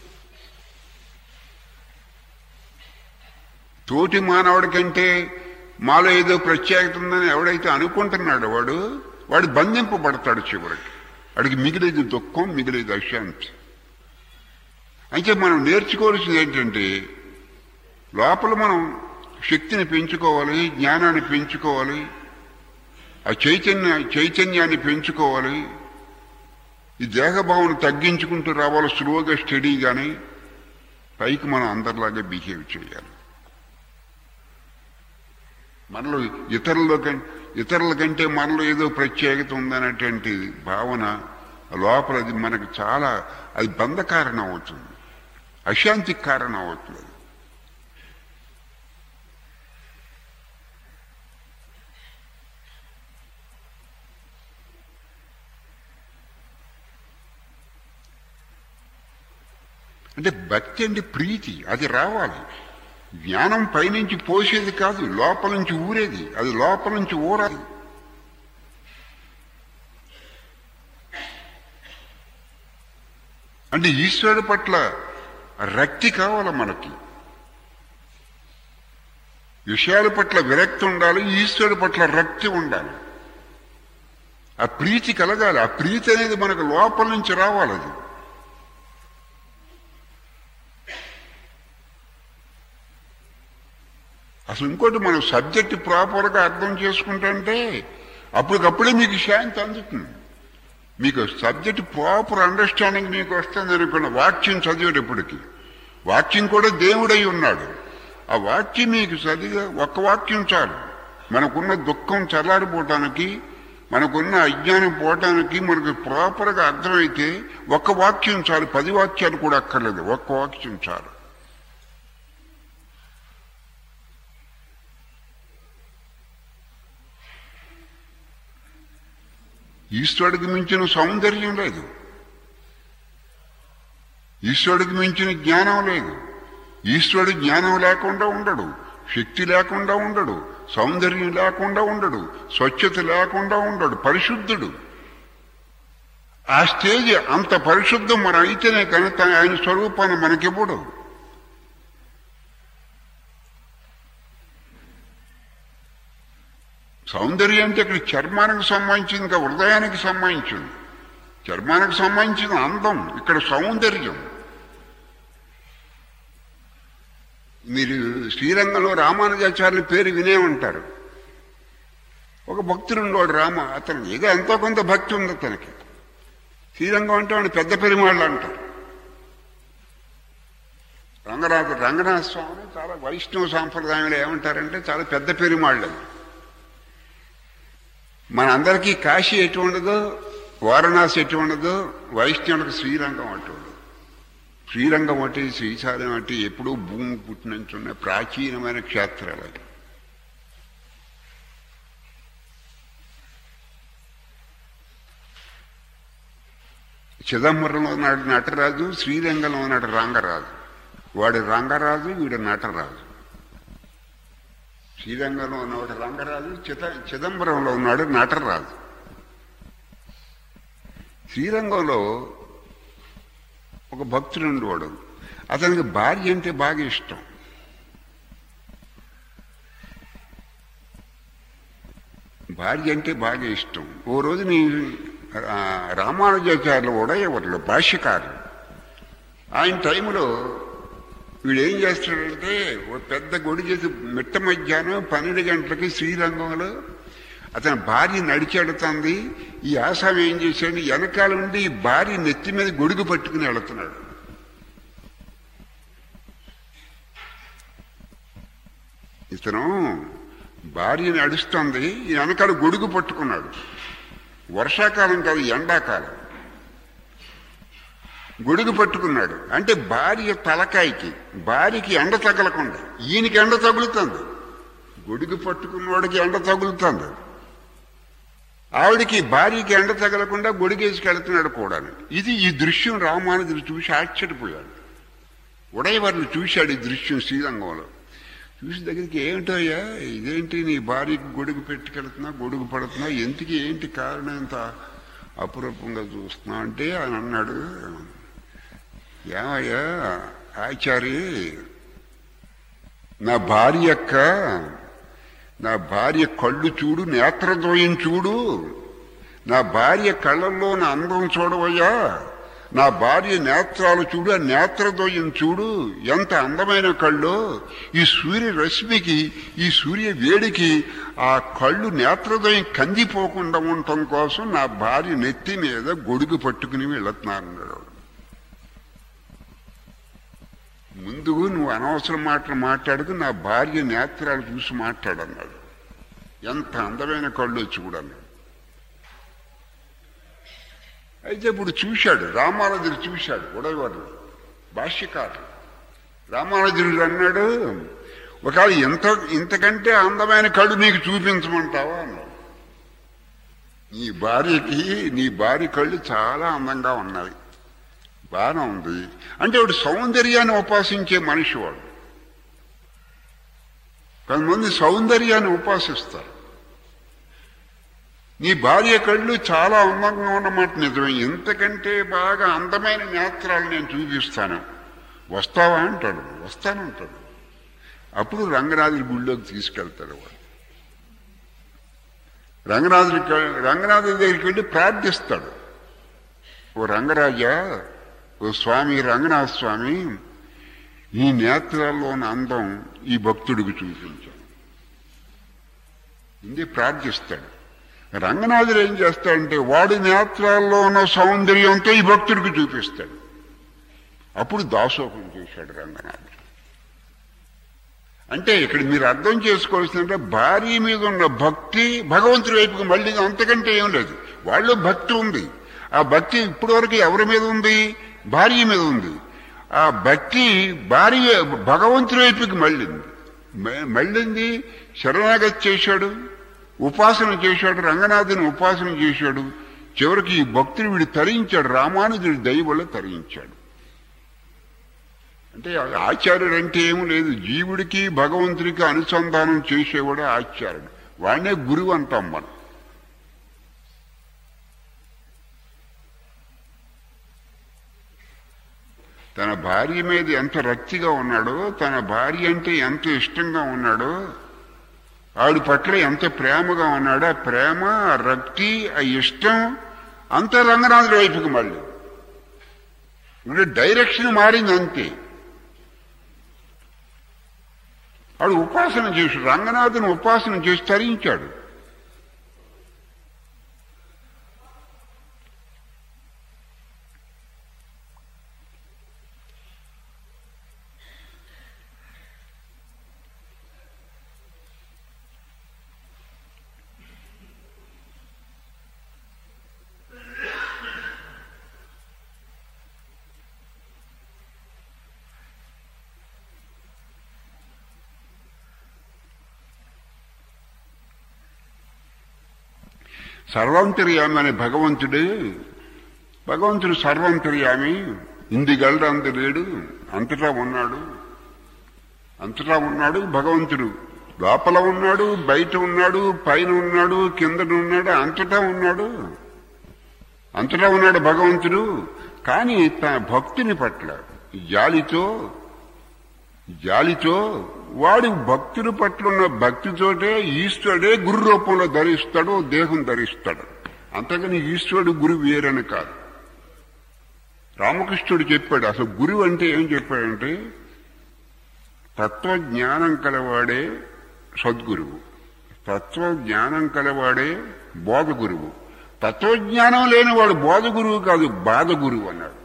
తోటి మానవుడి కంటే మాలో ఏదో ప్రత్యేకత ఉందని ఎవడైతే అనుకుంటున్నాడో వాడు వాడు బంధింపబడతాడు చివరికి వాడికి మిగిలేది దుఃఖం మిగిలేది అశాంతి అయితే మనం నేర్చుకోవాల్సింది ఏంటంటే లోపల మనం శక్తిని పెంచుకోవాలి జ్ఞానాన్ని పెంచుకోవాలి ఆ చైతన్య చైతన్యాన్ని పెంచుకోవాలి ఈ దేహభావన తగ్గించుకుంటూ రావాలి స్లోగా స్టడీగానే పైకి మనం అందరిలాగే బిహేవ్ చేయాలి మనలో ఇతరుల ఇతరుల కంటే మనలో ఏదో ప్రత్యేకత ఉందనేటువంటి భావన లోపల అది మనకు చాలా అది బంధ కారణం అవుతుంది అశాంతికి కారణం అవుతుంది అంటే భక్తి అంటే ప్రీతి అది రావాలి జ్ఞానం పైనుంచి పోసేది కాదు లోపల నుంచి ఊరేది అది లోపల నుంచి ఊరాలి అంటే ఈశ్వరుడు పట్ల రక్తి కావాలి మనకి విషయాల పట్ల విరక్తి ఉండాలి ఈశ్వరుడు పట్ల రక్తి ఉండాలి ఆ ప్రీతి కలగాలి ఆ ప్రీతి అనేది మనకు లోపల నుంచి రావాలి అది అసలు ఇంకోటి మనం సబ్జెక్ట్ ప్రాపర్గా అర్థం చేసుకుంటుంటే అప్పటికప్పుడే మీకు శాంతి అందుతుంది మీకు సబ్జెక్ట్ ప్రాపర్ అండర్స్టాండింగ్ మీకు వస్తుంది అనుకున్న వాక్యం చదివేటప్పటికి వాక్యం కూడా దేవుడై ఉన్నాడు ఆ వాక్యం మీకు చదివే ఒక్క వాక్యం చాలు మనకున్న దుఃఖం చల్లారిపోవటానికి మనకున్న అజ్ఞానం పోవటానికి మనకు ప్రాపర్గా అర్థమైతే ఒక్క వాక్యం చాలు పది వాక్యాలు కూడా అక్కర్లేదు ఒక్క వాక్యం చాలు ఈశ్వరుడికి మించిన సౌందర్యం లేదు ఈశ్వరుడికి మించిన జ్ఞానం లేదు ఈశ్వరుడు జ్ఞానం లేకుండా ఉండడు శక్తి లేకుండా ఉండడు సౌందర్యం లేకుండా ఉండడు స్వచ్ఛత లేకుండా ఉండడు పరిశుద్ధుడు ఆ స్టేజ్ అంత పరిశుద్ధం మనం అయితేనే కానీ తన- ఆయన స్వరూపాన్ని మనకివ్వడు సౌందర్యం అంటే ఇక్కడ చర్మానికి సంబంధించింది ఇంకా హృదయానికి సంబంధించింది చర్మానికి సంబంధించిన అందం ఇక్కడ సౌందర్యం మీరు శ్రీరంగంలో రామానుజాచార్యుల పేరు వినే ఉంటారు ఒక భక్తుడు ఉండేవాడు రామ అతను ఏదో ఎంతో కొంత భక్తి ఉంది అతనికి శ్రీరంగం అంటే వాడు పెద్ద పెరుమాళ్ళు అంటారు రంగనాథ రంగనాథ స్వామిని చాలా వైష్ణవ సాంప్రదాయంలో ఏమంటారంటే చాలా పెద్ద పెరుమాళ్ళు అని. మనందరికీ కాశీ ఎటు ఉండదో వారణాసి ఎటు ఉండదో వైష్ణవులకు శ్రీరంగం అటు ఉండదు శ్రీరంగం అంటే శ్రీశైలం అంటే ఎప్పుడూ భూమి పుట్టినంచున్న ప్రాచీనమైన క్షేత్రాలు అవి. చిదంబరంలో నాడు నటరాజు శ్రీరంగంలో నాడు రంగరాజు వాడు రంగరాజు వీడు నటరాజు శ్రీరంగంలో ఉన్నవాడు రంగరాజు చిద చిదంబరంలో ఉన్నాడు నటరాజు శ్రీరంగంలో ఒక భక్తుడు ఉండేవాడు అతనికి భార్య అంటే బాగా ఇష్టం భార్య అంటే బాగా ఇష్టం ఓ రోజు నీ ఆ, రామానుజాచార్యులు కూడా ఎవరు భాష్యకారులు ఆయన టైంలో వీడు ఏం చేస్తాడంటే ఓ పెద్ద గుడి చేసి మిట్ట మధ్యాహ్నం పన్నెండు గంటలకి శ్రీరంగంలో అతని భార్య నడిచెడుతుంది ఈ ఆసామి ఏం చేశాడు వెనకాల ఉండి ఈ భార్య నెత్తి మీద గొడుగు పట్టుకుని వెళుతున్నాడు ఇతను భార్య నడుస్తుంది ఈ వెనకాల గొడుగు పట్టుకున్నాడు వర్షాకాలం కాదు ఎండాకాలం గొడుగు పట్టుకున్నాడు అంటే భార్య తలకాయకి భార్యకి ఎండ తగలకుండా ఈయనకి ఎండ తగులుతుంది గొడుగు పట్టుకున్నవాడికి ఎండ తగులుతుంది ఆవిడికి భార్యకి ఎండ తగలకుండా గొడుగేసుకెళ్తున్నాడు కూడా ఇది ఈ దృశ్యం రామానుజుడు చూసి ఆశ్చర్యపోయాడు ఉడయవర్లు చూశాడు ఈ దృశ్యం శ్రీరంగంలో చూసి దగ్గరికి ఏమిటోయ్యా ఇదేంటి నీ భార్యకి గొడుగు పెట్టుకెళ్తున్నా గొడుగు పడుతున్నా ఎందుకు ఏంటి కారణం ఇంత అపురూపంగా చూస్తున్నా అంటే ఆయన అన్నాడు ఏమయ్యా ఆచారి నా భార్య యొక్క నా భార్య కళ్ళు చూడు నేత్రద్వయం చూడు నా భార్య కళ్ళల్లో నా అందం చూడవయ్యా నా భార్య నేత్రాలు చూడు ఆ నేత్రద్వయం చూడు ఎంత అందమైన కళ్ళు ఈ సూర్య రశ్మికి ఈ సూర్య వేడికి ఆ కళ్ళు నేత్రద్వయం కందిపోకుండా ఉండటం కోసం నా భార్య నెత్తి మీద గొడుగు పట్టుకుని వెళుతున్నారన్నాడు ముందు నువ్వు అనవసరం మాటలు మాట్లాడుతూ నా భార్య నేత్రాలు చూసి మాట్లాడన్నాడు ఎంత అందమైన కళ్ళు చూడన్నాడు అయితే ఇప్పుడు చూశాడు రామానుజుడు చూశాడు ఉడయవాడు భాష్యకారుడు రామానుజుడు అన్నాడు ఒకవేళ ఇంత ఇంతకంటే అందమైన కళ్ళు నీకు చూపించమంటావా అన్నాడు నీ భార్యకి నీ భార్య కళ్ళు చాలా అందంగా ఉన్నాయి బాగానే ఉంది అంటే వాడు సౌందర్యాన్ని ఉపాసించే మనిషి వాడు కొంతమంది సౌందర్యాన్ని ఉపాసిస్తారు నీ భార్య కళ్ళు చాలా అందంగా ఉన్నమాట నిజమే ఇంతకంటే బాగా అందమైన నేత్రాలు నేను చూపిస్తాను వస్తావా అంటాడు వస్తానంటాడు అప్పుడు రంగరాజుల గుళ్ళోకి తీసుకెళ్తాడు వాడు రంగరాజుల రంగనాథుల దగ్గరికి వెళ్ళి ప్రార్థిస్తాడు ఓ రంగరాజా ఓ స్వామి రంగనాథ స్వామి ఈ నేత్రాల్లోని అందం ఈ భక్తుడికి చూపించాను ఇది ప్రార్థిస్తాడు రంగనాథుడు ఏం చేస్తాడంటే వాడి నేత్రాల్లో ఉన్న సౌందర్యంతో ఈ భక్తుడికి చూపిస్తాడు అప్పుడు దాసోహం చేశాడు రంగనాథుడు అంటే ఇక్కడ మీరు అర్థం చేసుకోవాల్సిందంటే భార్య మీద ఉన్న భక్తి భగవంతుడి వైపుకి మళ్ళీ అంతకంటే ఏం లేదు వాళ్ళు భక్తి ఉంది ఆ భక్తి ఇప్పటి వరకు ఎవరి మీద ఉంది భార్య మీద ఉంది ఆ భక్తి భార్య భగవంతుడి వైపుకి మళ్ళింది మళ్ళింది శరణాగతి చేశాడు ఉపాసన చేశాడు రంగనాథుని ఉపాసన చేశాడు చివరికి ఈ భక్తుడు వీడు తరించాడు రామానుజుడి దయ వల్ల తరించాడు అంటే ఆచార్యుడు అంటే ఏం లేదు జీవుడికి భగవంతుడికి అనుసంధానం చేసేవాడే ఆచార్యుడు వాడినే గురువు అంటాం మనం తన భార్య మీద ఎంత రక్తిగా ఉన్నాడో తన భార్య అంటే ఎంత ఇష్టంగా ఉన్నాడో ఆవిడ పట్ల ఎంత ప్రేమగా ఉన్నాడో ఆ ప్రేమ ఆ రక్తి ఆ ఇష్టం అంత రంగనాథుడి వైపుకి మళ్ళీ ఇప్పుడు డైరెక్షన్ మారింది అంతే ఆడు ఉపాసన చేసి రంగనాథుని ఉపాసన చేసి తరించాడు సర్వాంతర్యామి అనే భగవంతుడు భగవంతుడు సర్వాంతర్యామి ఇందిగలడు అంత లేడు అంతటా ఉన్నాడు అంతటా ఉన్నాడు భగవంతుడు లోపల ఉన్నాడు బయట ఉన్నాడు పైన ఉన్నాడు కిందన ఉన్నాడు అంతటా ఉన్నాడు అంతటా ఉన్నాడు భగవంతుడు కానీ తన భక్తుని పట్ల జాలితో జాలితో వాడి భక్తుడి పట్ల ఉన్న భక్తితోటే ఈశ్వరుడే గురు రూపంలో ధరిస్తాడు దేహం ధరిస్తాడు అంతకని ఈశ్వరుడు గురు వేరని కాదు రామకృష్ణుడు చెప్పాడు అసలు గురువు అంటే ఏం చెప్పాడంటే తత్వజ్ఞానం కలవాడే సద్గురువు తత్వజ్ఞానం కలవాడే బోధ గురువు తత్వజ్ఞానం లేనివాడు బోధ గురువు కాదు బాధ గురువు అన్నాడు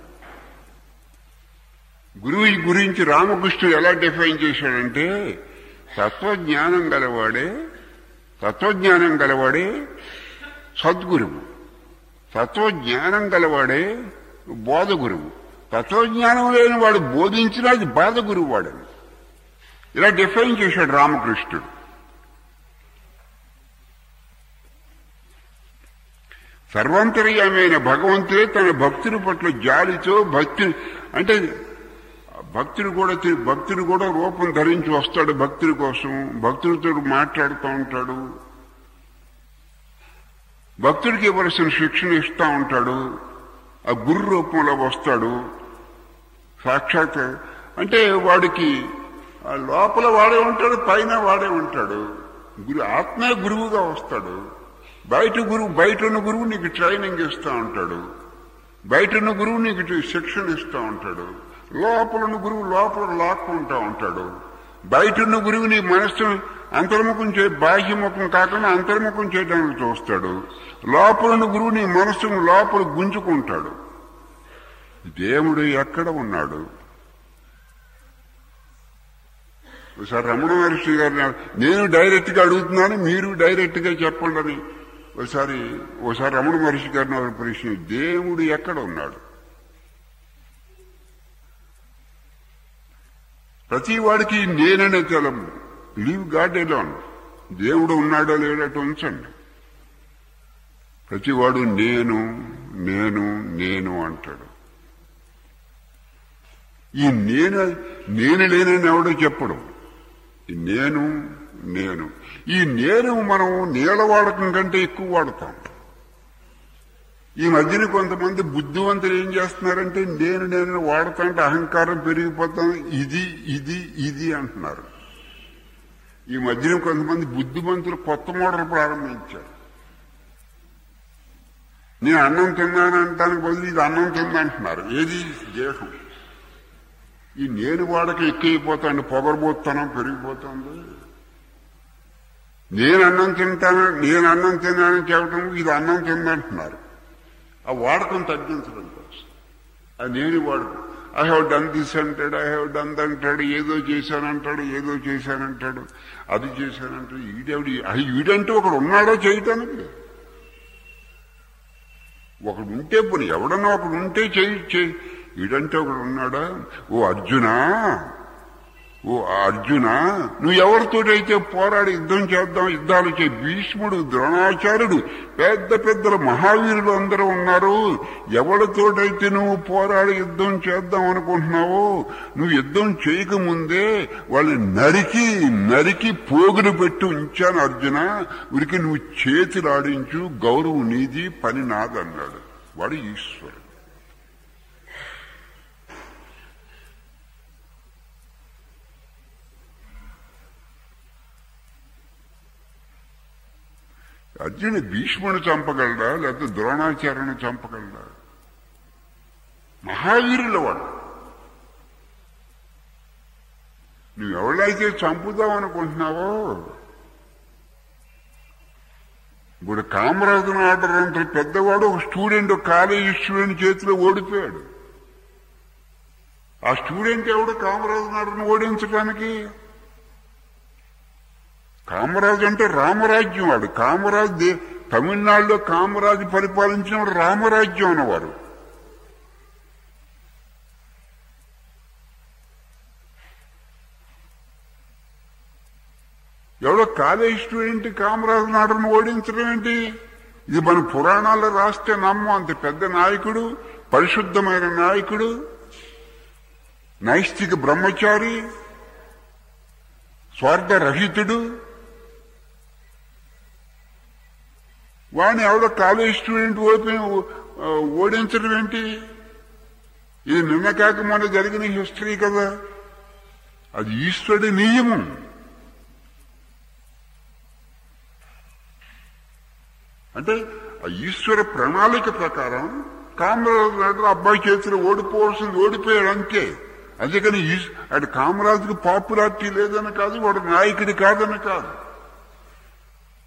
గురువు గురించి రామకృష్ణుడు ఎలా డిఫైన్ చేశాడంటే తత్వజ్ఞానం గలవాడే తత్వజ్ఞానం గలవాడే సద్గురువు తత్వజ్ఞానం గలవాడే బోధ గురువు తత్వజ్ఞానం లేని వాడు బోధించినా అది బాధ గురువు వాడని ఇలా డిఫైన్ చేశాడు రామకృష్ణుడు సర్వంతర్యమైన భగవంతుడే తన భక్తుల పట్ల జాలితో భక్తి అంటే భక్తుడు కూడా తి- భక్తుడు కూడా రూపం ధరించి వస్తాడు భక్తుల కోసం భక్తులతో మాట్లాడుతూ ఉంటాడు భక్తుడికి ఇవ్వవలసిన శిక్షణ ఇస్తూ ఉంటాడు ఆ గురు రూపంలో వస్తాడు సాక్షాత్ అంటే వాడికి ఆ లోపల వాడే ఉంటాడు పైన వాడే ఉంటాడు గురు ఆత్మే గురువుగా వస్తాడు బయట గురువు బయట ఉన్న గురువు నీకు ట్రైనింగ్ ఇస్తూ ఉంటాడు బయట ఉన్న గురువు నీకు టి- శిక్షణ ఇస్తూ ఉంటాడు లోపల ఉన్న గురువు లోపల లాక్కుంటా ఉంటాడు బయట ఉన్న గురువు నీ మనస్సును అంతర్ముఖం చే బాహ్యముఖం కాకుండా అంతర్ముఖం చేయడానికి చూస్తాడు లోపల ఉన్న గురువు నీ మనస్సును లోపల గుంజుకుంటాడు దేవుడు ఎక్కడ ఉన్నాడు ఒకసారి రమణ మహర్షి గారిని నేను డైరెక్ట్ గా అడుగుతున్నాను మీరు డైరెక్ట్ గా చెప్పండి అని ఒకసారి ఒకసారి రమణ మహర్షి గారిని ఒక ప్రశ్న దేవుడు ఎక్కడ ఉన్నాడు ప్రతి వాడికి నేననే తెలము లీవ్ గాడ్ ఎలోన్ దేవుడు ఉన్నాడో లేడట ఉంచండి ప్రతివాడు నేను నేను నేను అంటాడు ఈ నేను నేను లేనని ఎవడో చెప్పడు ఈ నేను నేను ఈ నేను మనం నీళ్ళ వాడకం కంటే ఎక్కువ వాడతాం ఈ మధ్యన కొంతమంది బుద్ధివంతులు ఏం చేస్తున్నారంటే నేను నేను వాడతాంటే అహంకారం పెరిగిపోతాం ఇది ఇది ఇది అంటున్నారు ఈ మధ్యన కొంతమంది బుద్ధిమంతులు కొత్త మోడల్ ప్రారంభించారు నేను అన్నం తిన్నాను అంటానికి బదులు ఇది అన్నం తిందంటున్నారు ఏది దేహం ఈ నేను వాడక ఎక్కువైపోతాను పొగరబోతాను పెరిగిపోతుంది నేను అన్నం తింటాను నేను అన్నం తిన్నానని చెప్పడం ఇది అన్నం తిందంటున్నారు ఆ వాడకం తగ్గించడం కోసం ఆ నేను వాడకం ఐ హ్యావ్ డన్ దిస్ అంటాడు ఐ హ్యావ్ డన్ అంటాడు ఏదో చేశానంటాడు ఏదో చేశానంటాడు అది చేశానంటాడు ఈడెవడి అది ఈడంటే ఒకడు ఉన్నాడో చేయటానికి ఒకడు ఉంటే పోనీ ఎవడన్నా ఒకడు ఉంటే చేయి చేయి ఈడంటే ఒకడు ఉన్నాడా ఓ అర్జునా ఓ అర్జున నువ్వు ఎవరితోటైతే పోరాడి యుద్ధం చేద్దాం యుద్ధాలు చే భీష్ముడు ద్రోణాచార్యుడు పెద్ద పెద్దల మహావీరులు అందరూ ఉన్నారు ఎవరితోటైతే నువ్వు పోరాడి యుద్ధం చేద్దాం అనుకుంటున్నావో నువ్వు యుద్ధం చేయకముందే వాళ్ళని నరికి నరికి పోగులు పెట్టి ఉంచాను అర్జున ఉరికి నువ్వు చేతులు ఆడించు గౌరవం నీది పని నాదన్నాడు వాడు ఈశ్వరుడు అర్జునుడు భీష్ముని చంపగలడా లేకపోతే ద్రోణాచార్యుని చంపగలడా మహావీరుల వాడు నువ్వు ఎవరైతే చంపుదాం అనుకుంటున్నావో ఇప్పుడు కామరాజును ఆర్డర్ అంటే పెద్దవాడు ఒక స్టూడెంట్ ఒక కాలేజీ స్టూడెంట్ చేతిలో ఓడిపోయాడు ఆ స్టూడెంట్ ఎవడు కామరాజును ఆర్డర్ను ఓడించడానికి కామరాజు అంటే రామరాజ్యం వాడు కామరాజు దే- తమిళనాడులో కామరాజు పరిపాలించిన వాడు రామరాజ్యం అన్నవాడు ఎవడో కాలేజ్ స్టూడెంట్ కామరాజు నాడును ఓడించడం ఏంటి ఇది మన పురాణాల్లో రాస్తే నమ్ము అంత పెద్ద నాయకుడు పరిశుద్ధమైన నాయకుడు నైష్టిక బ్రహ్మచారి స్వార్థరహితుడు వాడిని ఎవడో కాలేజ్ స్టూడెంట్ ఓపెన్ ఓడించడం ఏంటి ఇది నిన్న కాక మొన్న జరిగిన హిస్టరీ కదా అది ఈశ్వరుడి నియమం అంటే ఆ ఈశ్వర ప్రణాళిక ప్రకారం కామరాజు నాడు అబ్బాయి చేతిలో ఓడిపోవాల్సింది ఓడిపోయాడు అంతే అందుకని ఈశ్- అటు కామరాజుకి పాపులారిటీ లేదని కాదు వాడు నాయకుడి కాదని కాదు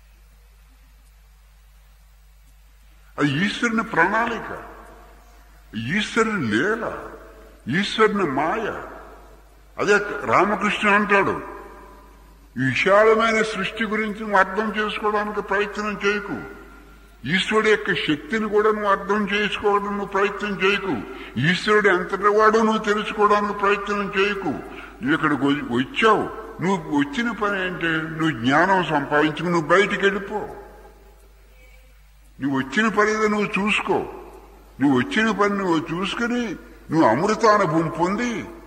అది ఈశ్వరుని ప్రణాళిక ఈశ్వరుని లీల ఈశ్వరుని మాయ అదే రామకృష్ణ అంటాడు ఈ విశాలమైన సృష్టి గురించి నువ్వు అర్థం చేసుకోవడానికి ప్రయత్నం చేయకు ఈశ్వరుడు యొక్క శక్తిని కూడా నువ్వు అర్థం చేసుకోవడం నువ్వు ప్రయత్నం చేయకు ఈశ్వరుడు ఎంతటి వాడు నువ్వు తెలుసుకోవడానికి ప్రయత్నం చేయకు నువ్వు ఇక్కడికి వ- వచ్చావు నువ్వు వచ్చిన పని ఏంటి నువ్వు జ్ఞానం సంపాదించుకు నువ్వు బయటికి వెళ్ళిపో నువ్వు వచ్చిన పని ఏదో నువ్వు చూసుకో నువ్వు వచ్చిన పని నువ్వు చూసుకుని నువ్వు అమృతానుభవం పొంది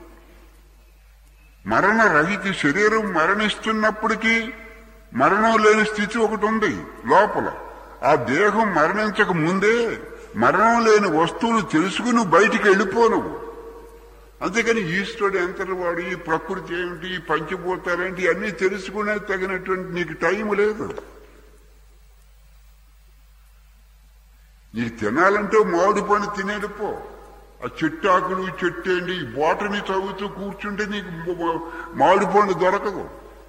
మరణ రహిత శరీరం మరణిస్తున్నప్పటికీ మరణం లేని స్థితి ఒకటి ఉంది లోపల ఆ దేహం మరణించక ముందే మరణం లేని వస్తువులు తెలుసుకుని నువ్వు బయటికి వెళ్ళిపో నువ్వు అంతేకాని ఈశ్వరుడు ఎంతటి వాడు ఈ ప్రకృతి ఏమిటి ఈ పంచభూతాలేంటి అన్నీ తెలుసుకునే తగినటువంటి నీకు టైం లేదు నీకు తినాలంటే మామిడి పండు తినేడిపో ఆ చెట్టు ఆకులు చెట్టు ఏంటి ఈ బోటని చదువుతూ కూర్చుంటే నీకు మ- మ- మామిడి పండు దొరకదు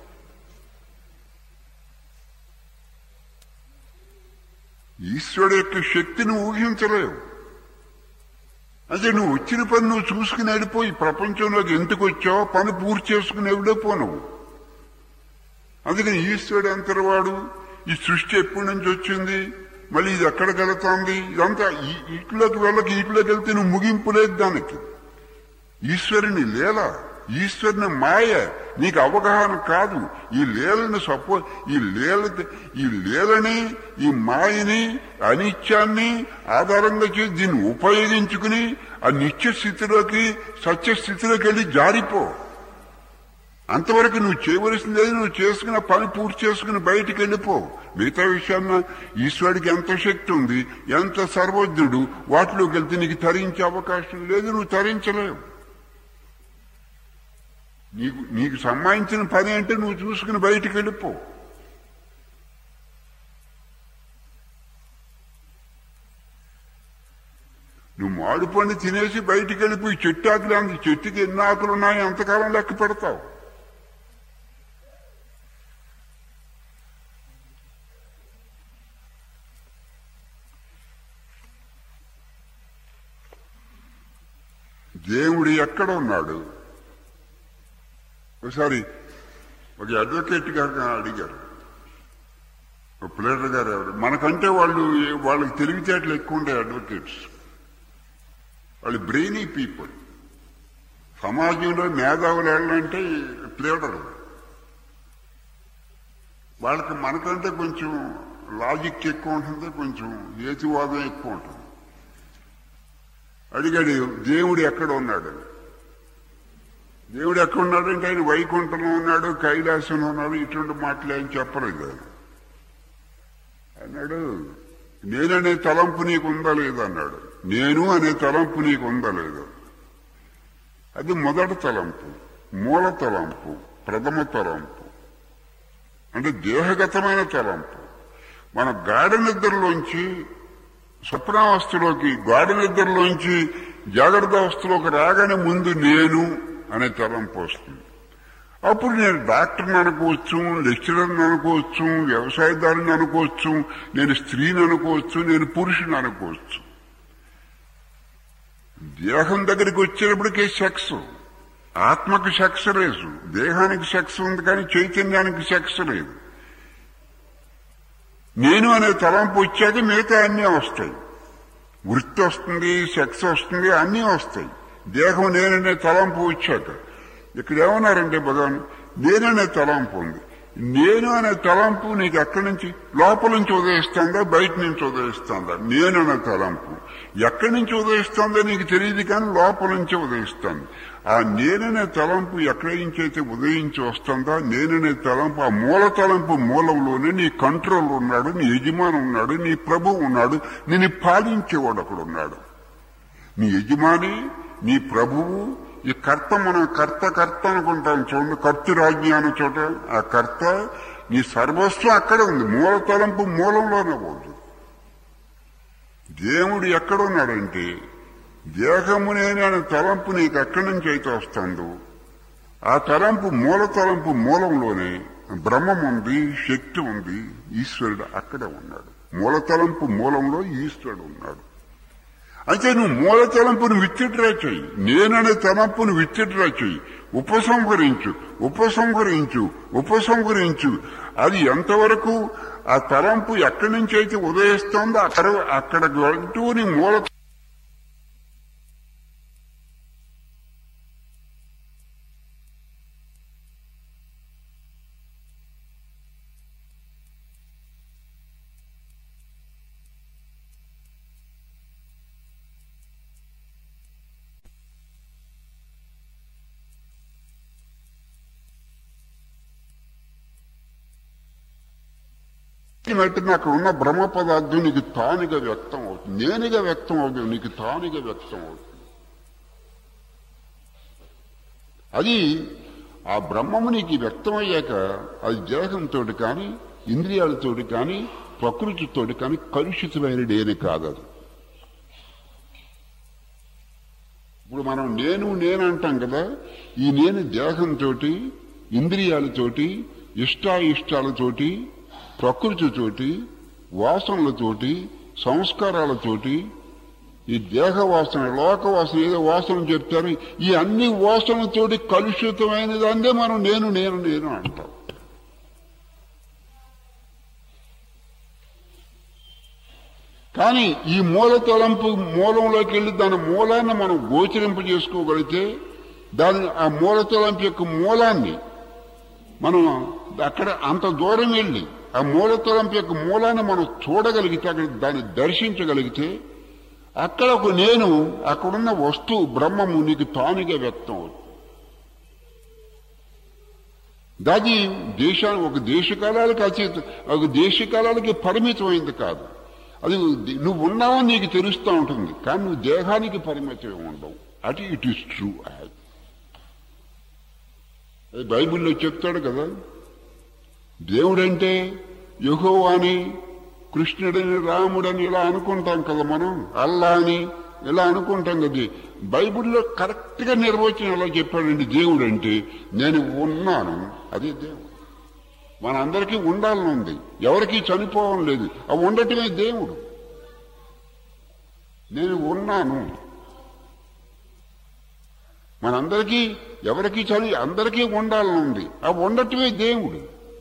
ఈశ్వరుడు యొక్క శక్తిని ఊహించలేవు అదే నువ్వు వచ్చిన పని నువ్వు చూసుకుని వెళ్ళిపోయి ప్రపంచంలోకి ఎందుకు వచ్చావో పని పూర్తి చేసుకుని వెళ్ళిపో నువ్వు అందుకని ఈశ్వరుడు అంతరవాడు ఈ సృష్టి ఎప్పటి నుంచి వచ్చింది మళ్ళీ ఇది ఎక్కడికి వెళుతోంది ఇదంతా ఈ- ఇట్లోకి వెళ్ళక ఇట్లోకి వెళ్తే నువ్వు ముగింపు లేదు దానికి ఈశ్వరుని లీల ఈశ్వరుని మాయ నీకు అవగాహన కాదు ఈ లీలని సపో ఈ లీల ఈ లీలని ఈ మాయని అనిత్యాన్ని ఆధారంగా చేసి దీన్ని ఉపయోగించుకుని ఆ నిత్య స్థితిలోకి సత్య స్థితిలోకి వెళ్ళి జారిపో అంతవరకు నువ్వు చేయవలసింది ఏది నువ్వు చేసుకున్న పని పూర్తి చేసుకుని బయటికి వెళ్ళిపో మిగతా విషయాన్న ఈశ్వరుడికి ఎంత శక్తి ఉంది ఎంత సర్వజ్ఞుడు వాటిలోకి వెళ్తే నీకు తరించే అవకాశం లేదు నువ్వు తరించలేవు నీకు నీకు సంబంధించిన పని అంటే నువ్వు చూసుకుని బయటికి వెళ్ళిపో నువ్వు మామిడి పండు తినేసి బయటికి వెళ్ళిపోయి చెట్టు ఆకులు అంత చెట్టుకి ఎన్ని ఆకులు ఉన్నాయో ఎంతకాలం లెక్క పెడతావు దేవుడు ఎక్కడ ఉన్నాడు ఒకసారి ఒక అడ్వకేట్ గారు అడిగారు ఒక ప్లేటర్ గారు ఎవరు మనకంటే వాళ్ళు వాళ్ళకి తెలివితేటలు ఎక్కువ ఉండే అడ్వకేట్స్ వాళ్ళు బ్రెయినీ పీపుల్ సమాజంలో మేధావులు వెళ్ళాలంటే ప్లేడరు వాళ్ళకి మనకంటే కొంచెం లాజిక్ ఎక్కువ ఉంటుంది కొంచెం హేతువాదం ఎక్కువ ఉంటుంది అడిగాడు దేవుడు ఎక్కడ ఉన్నాడు దేవుడు ఎక్కడ ఉన్నాడు అంటే ఆయన వైకుంఠంలో ఉన్నాడు కైలాసంలో ఉన్నాడు ఇటువంటి మాటలు ఏం చెప్పలేదు ఆయన అన్నాడు నేననే తలంపు నీకు ఉందా లేదా అన్నాడు నేను అనే తలంపు నీకు ఉందా లేదా అది మొదటి తలంపు మూల తలంపు ప్రథమ తలంపు అంటే దేహగతమైన తలంపు మన గాఢ నిద్రలోంచి స్వప్నావస్థలోకి గాఢ నిద్రలోంచి జాగ్రత్త అవస్థలోకి రాగానే ముందు నేను అనే తలంపు వస్తుంది అప్పుడు నేను డాక్టర్ని అనుకోవచ్చు లెక్చరర్ని అనుకోవచ్చు వ్యవసాయదారుని అనుకోవచ్చు నేను స్త్రీని అనుకోవచ్చు నేను పురుషుని అనుకోవచ్చు దేహం దగ్గరికి వచ్చేటప్పటికే సెక్స్ ఆత్మకి సెక్స్ లేదు దేహానికి సెక్స్ ఉంది కానీ చైతన్యానికి సెక్స్ లేదు నేను అనే తలంపు వచ్చాక మిగతా అన్నీ వస్తాయి వృత్తి వస్తుంది సెక్స్ వస్తుంది అన్నీ వస్తాయి దేహం నేననే తలంపు వచ్చాక ఇక్కడ ఏమన్నారంటే భగవాన్ నేననే తలంపు ఉంది నేను అనే తలంపు నీకు ఎక్కడి నుంచి లోపల నుంచి ఉదయిస్తుందా బయట నుంచి ఉదయిస్తుందా నేను అనే తలంపు ఎక్కడి నుంచి ఉదయిస్తుందో నీకు తెలియదు కానీ లోపల నుంచి ఉదయిస్తుంది ఆ నేననే తలంపు ఎక్కడి నుంచి అయితే ఉదయించి వస్తుందా నేననే తలంపు ఆ మూల తలంపు మూలంలోనే నీ కంట్రోల్ ఉన్నాడు నీ యజమాని ఉన్నాడు నీ ప్రభు ఉన్నాడు నేను పాలించేవాడు అక్కడ ఉన్నాడు నీ యజమాని నీ ప్రభువు ఈ కర్త మనం కర్త కర్త అనుకుంటాం చూడండి కర్త రాజ్ఞ అనే చోట ఆ కర్త నీ సర్వస్వం అక్కడే ఉంది మూల తలంపు మూలంలోనే ఉంది దేవుడు ఎక్కడున్నాడంటే దేహము నేను తలంపు నీకు ఎక్కడి నుంచి అయితే వస్తుందో ఆ తలంపు మూల తలంపు మూలంలోనే బ్రహ్మం ఉంది శక్తి ఉంది ఈశ్వరుడు అక్కడే ఉన్నాడు మూలతలంపు మూలంలో ఈశ్వరుడు ఉన్నాడు అయితే నువ్వు మూల తలంపును విత్తిడ్రా చెయ్యి నేననే తలంపును విత్తిడ్రా చెయ్యి ఉపసంహరించు ఉపసంహరించు ఉపసంహరించు అది ఎంతవరకు ఆ తలంపు ఎక్కడి నుంచి అయితే ఉదయిస్తోందో అక్కడ అక్కడ అంటూ నీ మూల వెంటనే అక్కడ ఉన్న బ్రహ్మ పదార్థం నీకు తానుగా వ్యక్తం అవుతుంది నేనుగా వ్యక్తం అవుతుంది నీకు తానుగా వ్యక్తం అవుతుంది అది ఆ బ్రహ్మము నీకు వ్యక్తమయ్యాక అది దేహంతో కానీ ఇంద్రియాలతో కానీ ప్రకృతితో కానీ కలుషితమైనది ఏమి కాదు అది ఇప్పుడు మనం నేను నేను అంటాం కదా ఈ నేను దేహంతో ఇంద్రియాలతోటి ఇష్టాయిష్టాలతోటి ప్రకృతితోటి వాసనలతోటి సంస్కారాలతోటి ఈ దేహ వాసన లోక వాసన ఏదో వాసన చెప్తారు ఈ అన్ని వాసనలతోటి కలుషితమైన దాన్నే మనం నేను నేను నేను అంటాం కానీ ఈ మూల తలంపు మూలంలోకి వెళ్ళి దాని మూలాన్ని మనం గోచరింప చేసుకోగలిగితే దాని ఆ మూల తలంపు యొక్క మూలాన్ని మనం అక్కడ అంత దూరం వెళ్ళి ఆ మూల తలంపు యొక్క మూలాన్ని మనం చూడగలిగితే అక్కడ దాన్ని దర్శించగలిగితే అక్కడ ఒక నేను అక్కడున్న వస్తువు బ్రహ్మము నీకు తానుగా వ్యక్తం అవుతుంది దాది దేశాన్ని ఒక దేశకాలాలకు అతీత ఒక దేశకాలాలకి పరిమితమైంది కాదు అది నువ్వు ఉన్నావో నీకు తెలుస్తూ ఉంటుంది కానీ నువ్వు దేహానికి పరిమితం ఉండవు అది ఇట్ ఈస్ ట్రూ బైబిల్లో చెప్తాడు కదా దేవుడంటే యుహోవాని కృష్ణుడని రాముడని ఇలా అనుకుంటాం కదా మనం అల్లా అని ఇలా అనుకుంటాం కదా బైబిల్లో కరెక్ట్ గా నిర్వచనం ఎలా చెప్పాడండి దేవుడు అంటే నేను ఉన్నాను అదే దేవుడు మనందరికీ ఉండాలని ఉంది ఎవరికీ చనిపోవడం లేదు అవి ఉండటమే దేవుడు నేను ఉన్నాను మనందరికీ ఎవరికి చని అందరికీ ఉండాలని ఉంది అవి ఉండటమే దేవుడు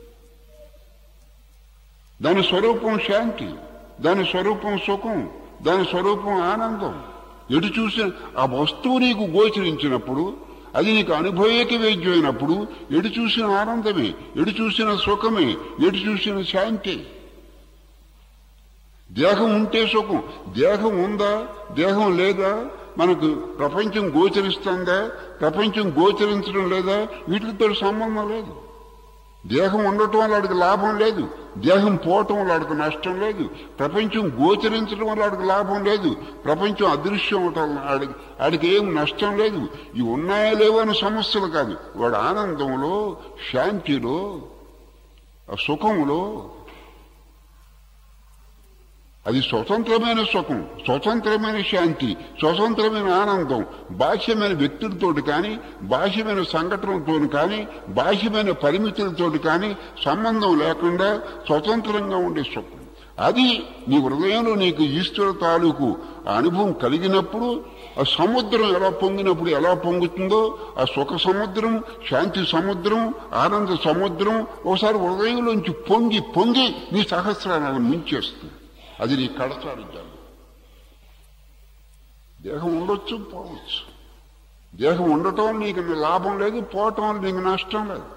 దాని స్వరూపం శాంతి దాని స్వరూపం సుఖం దాని స్వరూపం ఆనందం ఎటు చూసిన ఆ వస్తువు నీకు గోచరించినప్పుడు అది నీకు అనుభవేక వేద్యమైనప్పుడు ఎటు చూసిన ఆనందమే ఎటు చూసిన సుఖమే ఎటు చూసిన శాంతి దేహం ఉంటే సుఖం దేహం ఉందా దేహం లేదా మనకు ప్రపంచం గోచరిస్తుందా ప్రపంచం గోచరించడం లేదా వీటితో సంబంధం లేదు దేహం ఉండటం వల్ల వాడికి లాభం లేదు దేహం పోవటం వల్ల వాడికి నష్టం లేదు ప్రపంచం గోచరించడం వల్ల వాడికి లాభం లేదు ప్రపంచం అదృశ్యం అవటం వాడికి వాడికి ఏం నష్టం లేదు ఇవి ఉన్నాయా లేవో అని సమస్యలు కాదు వాడు ఆనందంలో శాంతిలో సుఖంలో అది స్వతంత్రమైన సుఖం స్వతంత్రమైన శాంతి స్వతంత్రమైన ఆనందం బాహ్యమైన వ్యక్తులతోటి కానీ బాహ్యమైన సంఘటనలతో కానీ బాహ్యమైన పరిమితులతో కానీ సంబంధం లేకుండా స్వతంత్రంగా ఉండే సుఖం అది నీ హృదయంలో నీకు ఈశ్వర తాలూకు ఆ అనుభవం కలిగినప్పుడు ఆ సముద్రం ఎలా పొంగినప్పుడు ఎలా పొంగుతుందో ఆ సుఖ సముద్రం శాంతి సముద్రం ఆనంద సముద్రం ఒకసారి హృదయంలోంచి పొంగి పొంగి నీ సహస్రాలను ముంచేస్తుంది అది నీ కడతాడు జాలు దేహం ఉండొచ్చు పోవచ్చు దేహం ఉండటం నీకు లాభం లేదు పోవటం నీకు నష్టం లేదు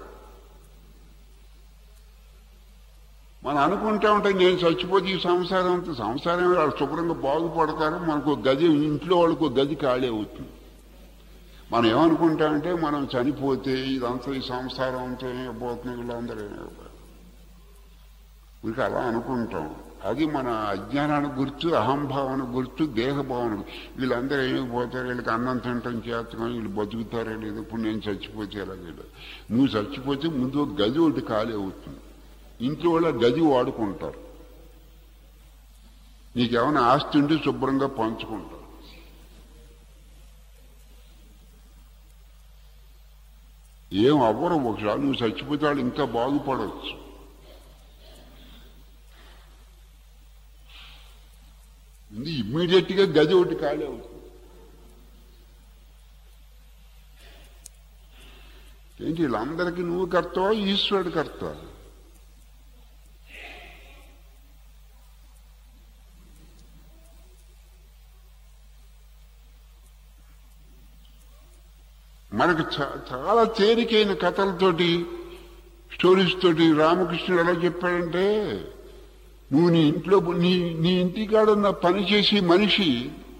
మనం అనుకుంటా ఉంటే నేను చచ్చిపోతే ఈ సంసారం అంతా సంసారం వాళ్ళు శుభ్రంగా బాగుపడతారు మనకు గది ఇంట్లో వాళ్ళకు గది ఖాళీ అవుతుంది మనం ఏమనుకుంటామంటే మనం చనిపోతే ఇదంతా ఈ సంసారం అంతా ఏమైపోతుంది వీళ్ళందరూ మీకు అలా అనుకుంటాం అది మన అజ్ఞానానికి గుర్తు అహంభావానికి గుర్తు దేహభావన వీళ్ళందరూ ఏమైపోతారు వీళ్ళకి అన్నం తింటాం చేస్తాం వీళ్ళు బతుకుతారో లేదు ఇప్పుడు నేను చచ్చిపోతే ఎలాగేదో నువ్వు చచ్చిపోతే ముందు ఒక గది ఒకటి ఖాళీ అవుతుంది ఇంట్లో వాళ్ళ గది వాడుకుంటారు నీకేమైనా ఆస్తి ఉంటే శుభ్రంగా పంచుకుంటారు ఏం అవ్వరు ఒకసారి నువ్వు చచ్చిపోతే వాళ్ళు ఇంకా బాగుపడవచ్చు అవుతుంది ఇమ్మీడియట్ గా గది ఒకటి ఖాళీ అవుతుంది ఏంటి వీళ్ళందరికీ నువ్వు కర్తవా ఈశ్వరుడు కర్తవా మనకు చా- చాలా తేలికైన కథలతోటి స్టోరీస్ తోటి రామకృష్ణుడు ఎలా చెప్పాడంటే నువ్వు నీ ఇంట్లో నీ నీ ఇంటికాడున్న పని చేసి మనిషి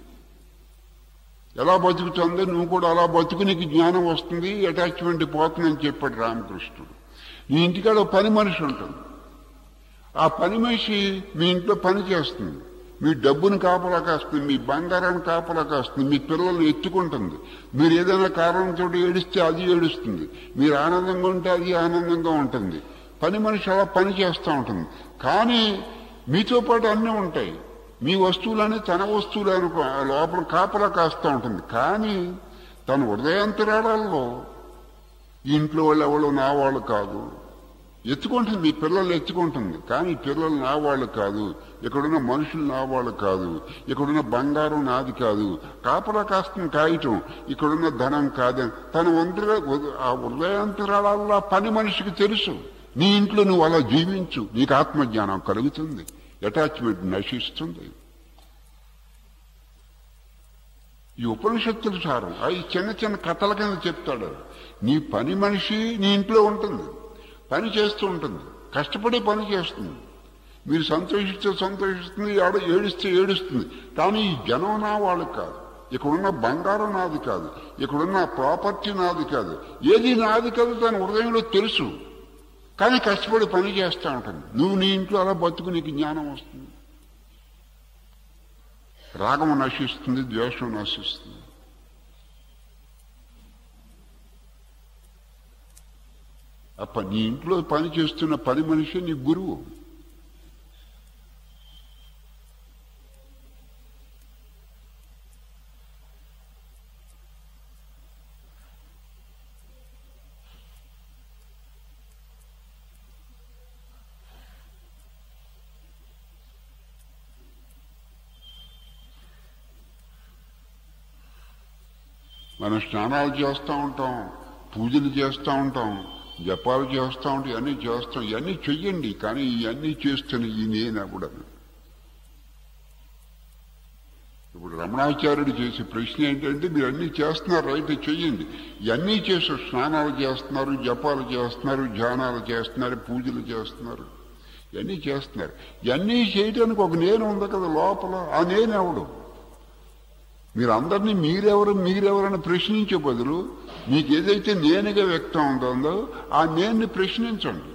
ఎలా బతుకుతుందో నువ్వు కూడా అలా బతుకు నీకు జ్ఞానం వస్తుంది అటాచ్మెంట్ పోతుందని చెప్పాడు రామకృష్ణుడు నీ ఇంటికాడ ఒక పని మనిషి ఉంటుంది ఆ పని మనిషి మీ ఇంట్లో పని చేస్తుంది మీ డబ్బును కాపలా కాస్తుంది మీ బంగారాన్ని కాపలా కాస్తుంది మీ పిల్లల్ని ఎత్తుకుంటుంది మీరు ఏదైనా కారణంతో ఏడిస్తే అది ఏడుస్తుంది మీరు ఆనందంగా ఉంటే అది ఆనందంగా ఉంటుంది పని మనిషి అలా పని చేస్తూ ఉంటుంది కానీ మీతో పాటు అన్నీ ఉంటాయి మీ వస్తువులని తన వస్తువులు అనుకో ఆ లోపల కాపలా కాస్తూ ఉంటుంది కానీ తన హృదయాంతరాళాల్లో ఈ ఇంట్లో వాళ్ళు ఎవరు నా వాళ్ళు కాదు ఎత్తుకుంటుంది మీ పిల్లల్ని ఎత్తుకుంటుంది కానీ పిల్లలు నా వాళ్ళు కాదు ఇక్కడున్న మనుషులు నా వాళ్ళు కాదు ఇక్కడున్న బంగారం నాది కాదు కాపలా కాస్తుంది కాయటం ఇక్కడున్న ధనం కాదని తన వంతుగా ఆ హృదయాంతరాళాల్లో ఆ పని మనిషికి తెలుసు నీ ఇంట్లో నువ్వు అలా జీవించు నీకు ఆత్మజ్ఞానం కలుగుతుంది అటాచ్మెంట్ నశిస్తుంది ఈ ఉపనిషత్తులు సారం అవి చిన్న చిన్న కథల కింద చెప్తాడు నీ పని మనిషి నీ ఇంట్లో ఉంటుంది పని చేస్తూ ఉంటుంది కష్టపడి పని చేస్తుంది మీరు సంతోషిస్తే సంతోషిస్తుంది ఆడ ఏడుస్తే ఏడుస్తుంది కానీ ఈ జనం నా వాళ్ళు కాదు ఇక్కడున్న బంగారం నాది కాదు ఇక్కడున్న ప్రాపర్టీ నాది కాదు ఏది నాది కాదు తన హృదయంలో తెలుసు కానీ కష్టపడి పని చేస్తూ ఉంటుంది నువ్వు నీ ఇంట్లో అలా బతుకు నీకు జ్ఞానం వస్తుంది రాగం నశిస్తుంది ద్వేషం నశిస్తుంది అప్ప నీ ఇంట్లో పని చేస్తున్న పని మనిషి నీ గురువు మనం స్నానాలు చేస్తూ ఉంటాం పూజలు చేస్తూ ఉంటాం జపాలు చేస్తూ ఉంటాం ఇవన్నీ చేస్తాం ఇవన్నీ చెయ్యండి కానీ ఇవన్నీ చేస్తున్న ఈ నేను కూడా ఇప్పుడు రమణాచార్యుడు చేసే ప్రశ్న ఏంటంటే మీరు అన్నీ చేస్తున్నారు రైట్ చెయ్యండి ఇవన్నీ చేసి స్నానాలు చేస్తున్నారు జపాలు చేస్తున్నారు ధ్యానాలు చేస్తున్నారు పూజలు చేస్తున్నారు ఇవన్నీ చేస్తున్నారు ఇవన్నీ చేయడానికి ఒక నేను ఉంది కదా లోపల ఆ నేను ఎవడు మీరు అందరినీ మీరెవరు మీరెవరని ప్రశ్నించే బదులు మీకు ఏదైతే నేనుగా వ్యక్తం ఉంటుందో ఆ నేను ప్రశ్నించండి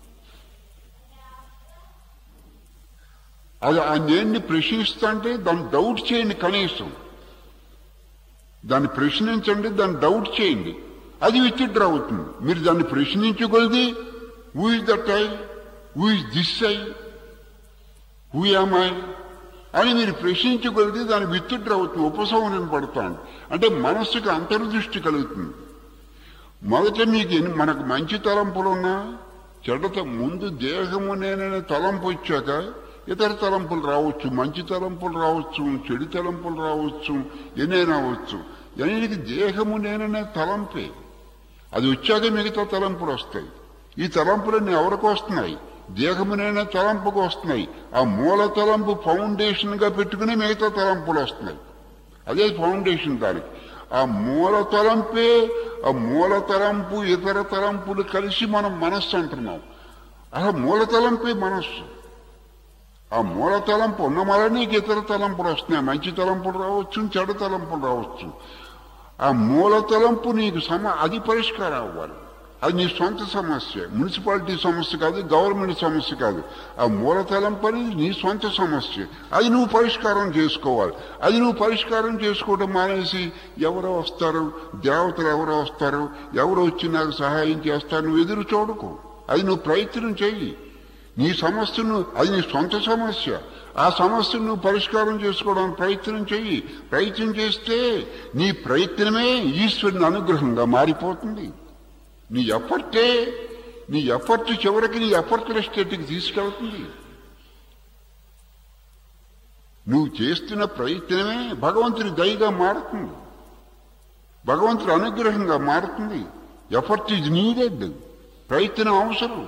అది ఆ నేన్ని ప్రశ్నిస్తుంటే దాన్ని డౌట్ చేయండి కనీసం దాన్ని ప్రశ్నించండి దాన్ని డౌట్ చేయండి అది విత్డ్రా అవుతుంది మీరు దాన్ని ప్రశ్నించగలిది who is that I who is this I who am I అని మీరు ప్రశ్నించగలిగితే దాని విత్తుడ్ర అవుతుంది ఉపశమనం పడుతుంది అంటే మనస్సుకి అంతర్దృష్టి కలుగుతుంది మొదట మీకు ఎన్ని- మనకు మంచి తలంపులు ఉన్నా చెడ్డత ముందు దేహము నేననే తలంపు వచ్చాక ఇతర తలంపులు రావచ్చు మంచి తలంపులు రావచ్చు చెడు తలంపులు రావచ్చు ఎన్నైనా అవచ్చు ఎన్నిటికి దేహము నేననే తలంపే అది వచ్చాక మిగతా తలంపులు వస్తాయి ఈ తలంపులన్నీ ఎవరికి వస్తున్నాయి దేహమునైనా తలంపుకు వస్తున్నాయి ఆ మూల తలంపు ఫౌండేషన్ గా పెట్టుకుని మిగతా తలంపులు వస్తున్నాయి అదే ఫౌండేషన్ దానికి ఆ మూల తలంపే ఆ మూల తలంపు ఇతర తలంపులు కలిసి మనం మనస్సు అంటున్నాం అసలు మూల తలంపే మనస్సు ఆ మూల తలంపు ఉన్న వల్ల నీకు ఇతర తలంపులు వస్తున్నాయి మంచి తలంపులు రావచ్చు చెడు తలంపులు రావచ్చు ఆ మూల తలంపు నీకు సమ అది పరిష్కారం అవ్వాలి అది నీ సొంత సమస్య మున్సిపాలిటీ సమస్య కాదు గవర్నమెంట్ సమస్య కాదు ఆ మూల తలంపు అనేది నీ సొంత సమస్య అది నువ్వు పరిష్కారం చేసుకోవాలి అది నువ్వు పరిష్కారం చేసుకోవడం మానేసి ఎవరో వస్తారు దేవతలు ఎవరో వస్తారు ఎవరో వచ్చి నాకు సహాయం చేస్తారు నువ్వు ఎదురు చూడకు అది నువ్వు ప్రయత్నం చెయ్యి నీ సమస్యను అది నీ సొంత సమస్య ఆ సమస్యను నువ్వు పరిష్కారం చేసుకోవడానికి ప్రయత్నం చెయ్యి ప్రయత్నం చేస్తే నీ ప్రయత్నమే ఈశ్వరుని అనుగ్రహంగా మారిపోతుంది నీ ఎఫర్టే నీ ఎఫర్ట్ చివరికి నీ ఎఫర్ట్ల స్టేట్కి తీసుకెళ్తుంది నువ్వు చేస్తున్న ప్రయత్నమే భగవంతుని దయగా మారుతుంది భగవంతుడి అనుగ్రహంగా మారుతుంది ఎఫర్ట్ ఈజ్ నీడెడ్ ప్రయత్నం అవసరం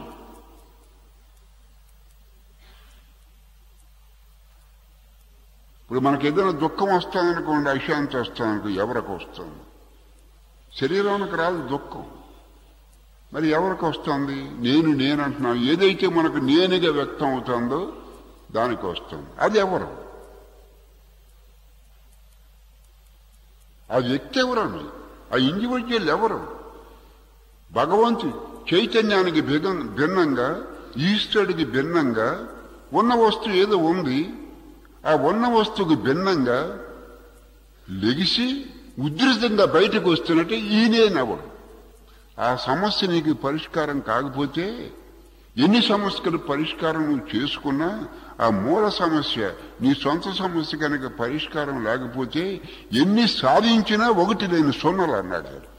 ఇప్పుడు మనకి ఏదైనా దుఃఖం వస్తుందనుకోండి అశాంతి వస్తుందనుకో ఎవరికి వస్తుంది శరీరానికి రాదు దుఃఖం మరి ఎవరికి వస్తుంది నేను నేను అంటున్నాను ఏదైతే మనకు నేనుగా వ్యక్తం అవుతుందో దానికి వస్తుంది అది ఎవరు ఆ వ్యక్తి ఎవరండి ఆ ఇండివిజువల్ ఎవరు భగవంతు చైతన్యానికి భిగం భిన్నంగా ఈశ్వరుడికి భిన్నంగా ఉన్న వస్తువు ఏదో ఉంది ఆ ఉన్న వస్తువుకి భిన్నంగా లెగిసి ఉధృతంగా బయటకు వస్తున్నట్టే ఈయనేనవడు ఆ సమస్య నీకు పరిష్కారం కాకపోతే ఎన్ని సమస్యలు పరిష్కారం నువ్వు చేసుకున్నా ఆ మూల సమస్య నీ సొంత సమస్య కనుక పరిష్కారం లేకపోతే ఎన్ని సాధించినా ఒకటి లేని సొన్నలు అన్నాడు ఆయన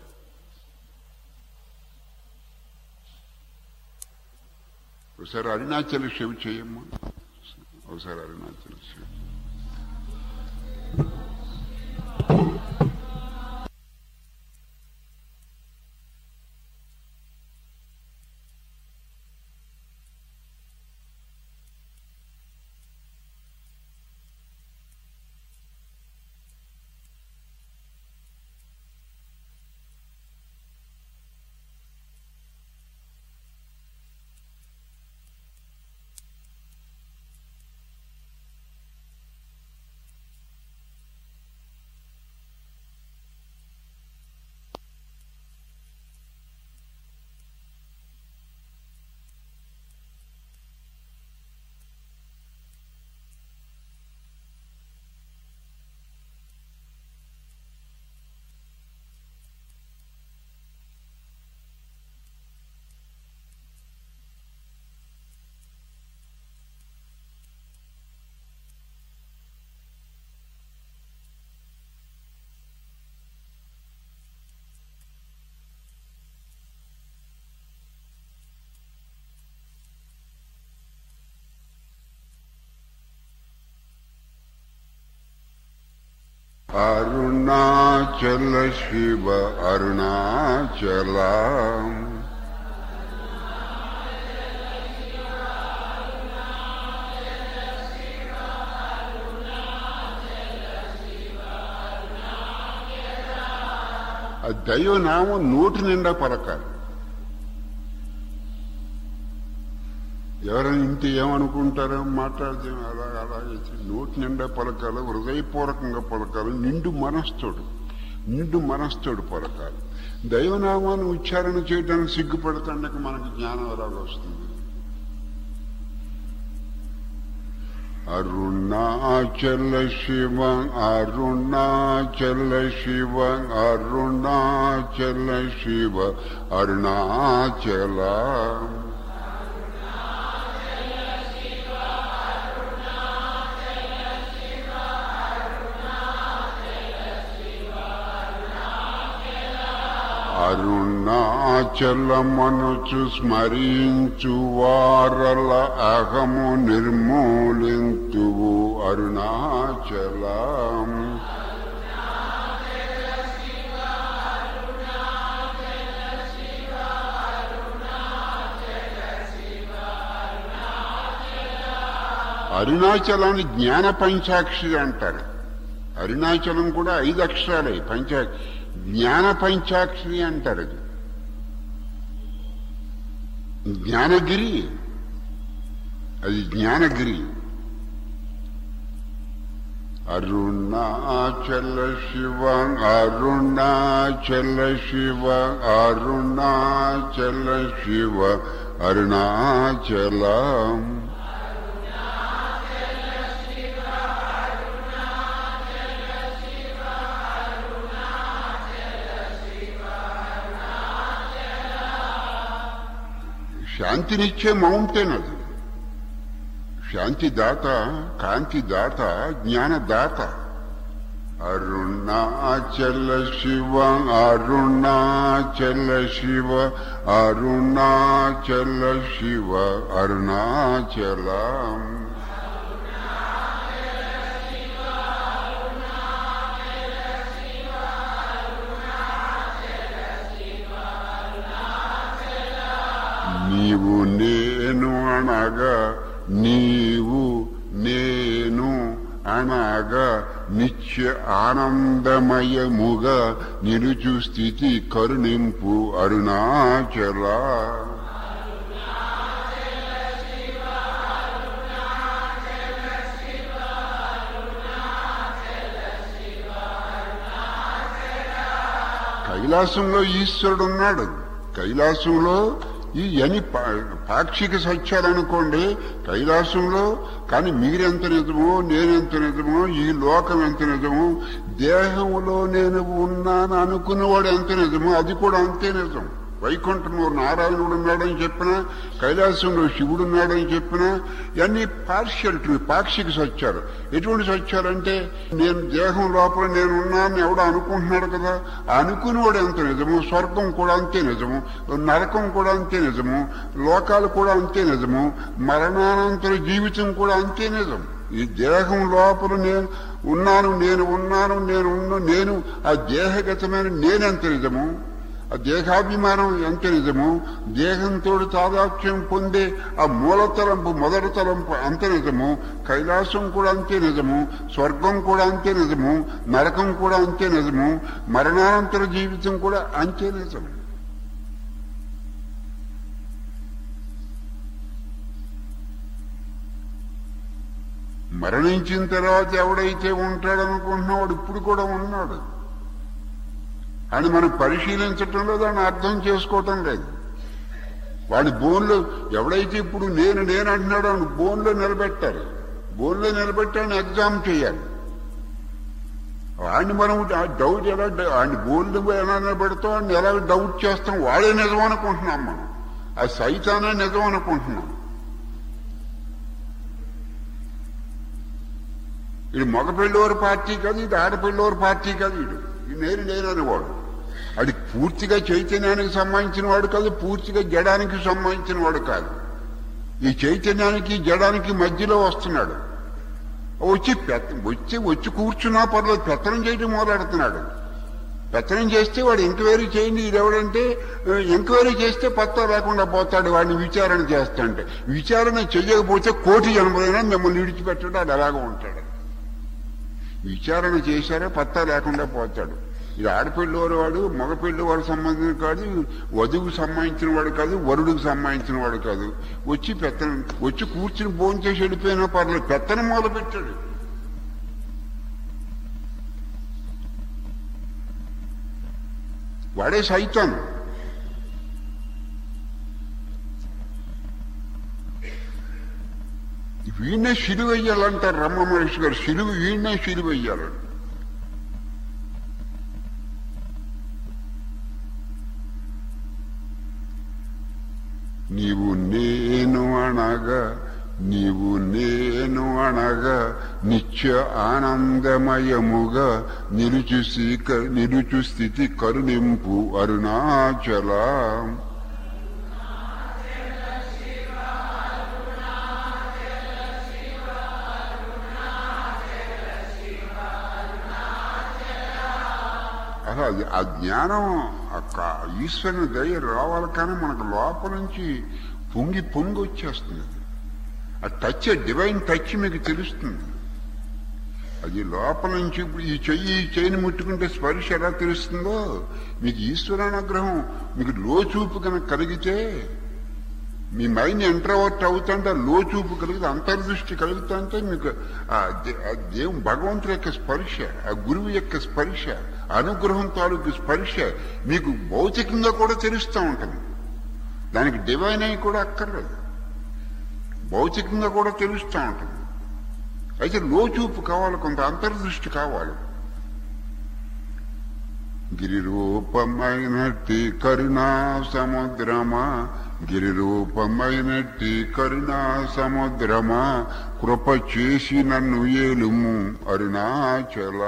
ఒకసారి అరుణాచల శివ చేయమ్మా ఒకసారి అరుణాచల శివ అరుణాచల శివ అరుణాచల ఆ దైవనామం నోటి నిండా పలకాలి ఎవరైనా ఇంటి ఏమనుకుంటారో మాట్లాడితే అలా అలాగే నోటి నిండా పలకాలి హృదయపూర్వకంగా పలకాలి నిండు మనస్తోడు నిండు మనస్తోడు పలకాలి దైవనామాన్ని ఉచ్చారణ చేయడానికి సిగ్గుపడుతుండక మనకు జ్ఞానం ఎలాగ వస్తుంది అరుణాచల శివ అరుణాచల శివ అరుణాచల శివ అరుణాచల అరుణాచలమనుచు స్మరించు వారల అహము నిర్మూలింతువు అరుణాచలం అరుణాచలాన్ని జ్ఞాన పంచాక్షి అంటారు అరుణాచలం కూడా ఐదు అక్షరాలే పంచా జ్ఞాన పంచాక్షరి అంటారు అది జ్ఞానగిరి అది జ్ఞానగిరి అరుణాచల శివ అరుణాచల శివ అరుణాచల శివ అరుణాచలం శాంతినిచ్చే మౌంటైన్ అది శాంతి దాత కాంతి దాత జ్ఞాన దాత అరుణాచల శివ అరుణాచల శివ అరుణాచల శివ అరుణాచలం అనగా నీవు నేను అనగా నిత్య ఆనందమయముగా నిలుచు స్థితి కరుణింపు అరుణాచల కైలాసంలో ఈశ్వరుడు ఉన్నాడు కైలాసంలో ఈ అని పా- పాక్షిక సత్యాలనుకోండి కైలాసంలో కానీ మీరెంత నిజమో నేనెంత నిజమో ఈ లోకం ఎంత నిజమో దేహంలో నేను ఉన్నాను అనుకున్నవాడు ఎంత నిజమో అది కూడా అంతే నిజం వైకుంఠంలో నారాయణుడు ఉన్నాడని చెప్పినా కైలాసంలో శివుడు ఉన్నాడని చెప్పినా ఇవన్నీ పార్షియల్టీ పాక్షిక సత్యాలు ఎటువంటి సత్యాలంటే నేను దేహం లోపల నేను ఉన్నానని ఎవడో అనుకుంటున్నాడు కదా ఆ అనుకునేవాడు ఎంత నిజము స్వర్గం కూడా అంతే నిజము నరకం కూడా అంతే నిజము లోకాలు కూడా అంతే నిజము మరణానంతర జీవితం కూడా అంతే నిజం ఈ దేహం లోపల నేను ఉన్నాను నేను ఉన్నాను నేను ఉన్న నేను ఆ దేహగతమైన నేనెంత నిజము ఆ దేహాభిమానం ఎంత నిజము దేహంతో తాదాత్మ్యం పొందే ఆ మూల తలంపు మొదటి తలంపు అంత నిజము కైలాసం కూడా అంతే నిజము స్వర్గం కూడా అంతే నిజము నరకం కూడా అంతే నిజము మరణానంతర జీవితం కూడా అంతే నిజం మరణించిన తర్వాత ఎవడైతే ఉంటాడనుకుంటున్నాడు ఇప్పుడు కూడా ఉన్నాడు అని మనం పరిశీలించటంలో దాన్ని అర్థం చేసుకోవటం లేదు వాడి బోన్లో ఎవడైతే ఇప్పుడు నేను నేను అంటున్నాడో వాడిని బోన్లో నిలబెట్టాలి బోన్లో నిలబెట్టాలని ఎగ్జామ్ చేయాలి వాడిని మనం ఆ డౌట్ ఎలా వాడిని బోన్లు ఎలా నిలబెడతాం వాడిని ఎలా డౌట్ చేస్తాం వాడే నిజం అనుకుంటున్నాం మనం ఆ సైతానే నిజం అనుకుంటున్నాం ఇది మగపిల్లవారి పార్టీ కాదు ఇది ఆడపిల్లవారి పార్టీ కాదు ఇది ఇది నేను నేనని వాడు అది పూర్తిగా చైతన్యానికి సంబంధించిన వాడు కాదు పూర్తిగా జడానికి సంబంధించిన వాడు కాదు ఈ చైతన్యానికి జడానికి మధ్యలో వస్తున్నాడు వచ్చి పెత్త వచ్చి వచ్చి కూర్చున్నా పర్లేదు పెత్తనం చేయడం మొదలెడుతున్నాడు పెత్తనం చేస్తే వాడు ఎంక్వైరీ చేయండి ఇది ఎవడంటే ఎంక్వైరీ చేస్తే పత్తా లేకుండా పోతాడు వాడిని విచారణ చేస్తాంటే విచారణ చెయ్యకపోతే కోటి జన్మలైనా మిమ్మల్ని విడిచిపెట్టాడు అది అలాగే ఉంటాడు విచారణ చేశారా పత్తా లేకుండా పోతాడు ఇది ఆడపిల్లవాడు వాడు మగపిల్లి వాడు సంబంధించిన కాదు వధువుకు సంబంధించిన వాడు కాదు వరుడికి సంబంధించిన వాడు కాదు వచ్చి పెత్తనం వచ్చి కూర్చుని భోజనం చేసి వెళ్ళిపోయినా పర్లేదు పెత్తనం మొదలు పెట్టాడు వాడే సైతాను వీణ్ణే సిలువెయ్యాలంటారు రమ్మ మహేష్ గారు సిలువ వీణ్ణే సిలువెయ్యాలంట నీవు నేను అనగా నీవు నేను అనగా నిత్య ఆనందమయముగా నిలుచు సీక నిలుచు స్థితి కరుణింపు అరుణాచల అసలు అది ఆ జ్ఞానం ఆ కా- ఈశ్వరుని దయ రావాలి కానీ మనకు లోపల నుంచి పొంగి పొంగి వచ్చేస్తుంది అది. ఆ టచ్ డివైన్ టచ్ మీకు తెలుస్తుంది అది లోపల నుంచి ఇప్పుడు ఈ చెయ్యి ఈ చెయ్యిని ముట్టుకుంటే స్పర్శ ఎలా తెలుస్తుందో మీకు ఈశ్వరానుగ్రహం మీకు లోచూపు కనుక కలిగితే మీ మైండ్ ఎంట్రవర్ట్ అవుతుంటే ఆ లోచూపు కలిగితే అంతర్దృష్టి కలుగుతుంటే మీకు ఆ దే- ఆ దేవు భగవంతుడి యొక్క స్పర్శ ఆ గురువు యొక్క స్పర్శ అనుగ్రహం తాలూకు స్పర్శ మీకు భౌతికంగా కూడా తెలుస్తూ ఉంటుంది దానికి డివైన్ అయి కూడా అక్కర్లేదు భౌతికంగా కూడా తెలుస్తూ ఉంటుంది అయితే లోచూపు కావాలి కొంత అంతర్దృష్టి కావాలి గిరిరూపమైనట్టి కరుణా సముద్రమా గిరిరూపమైనట్టి కరుణా సముద్రమా కృప చేసి నన్ను ఏలుము అరుణాచల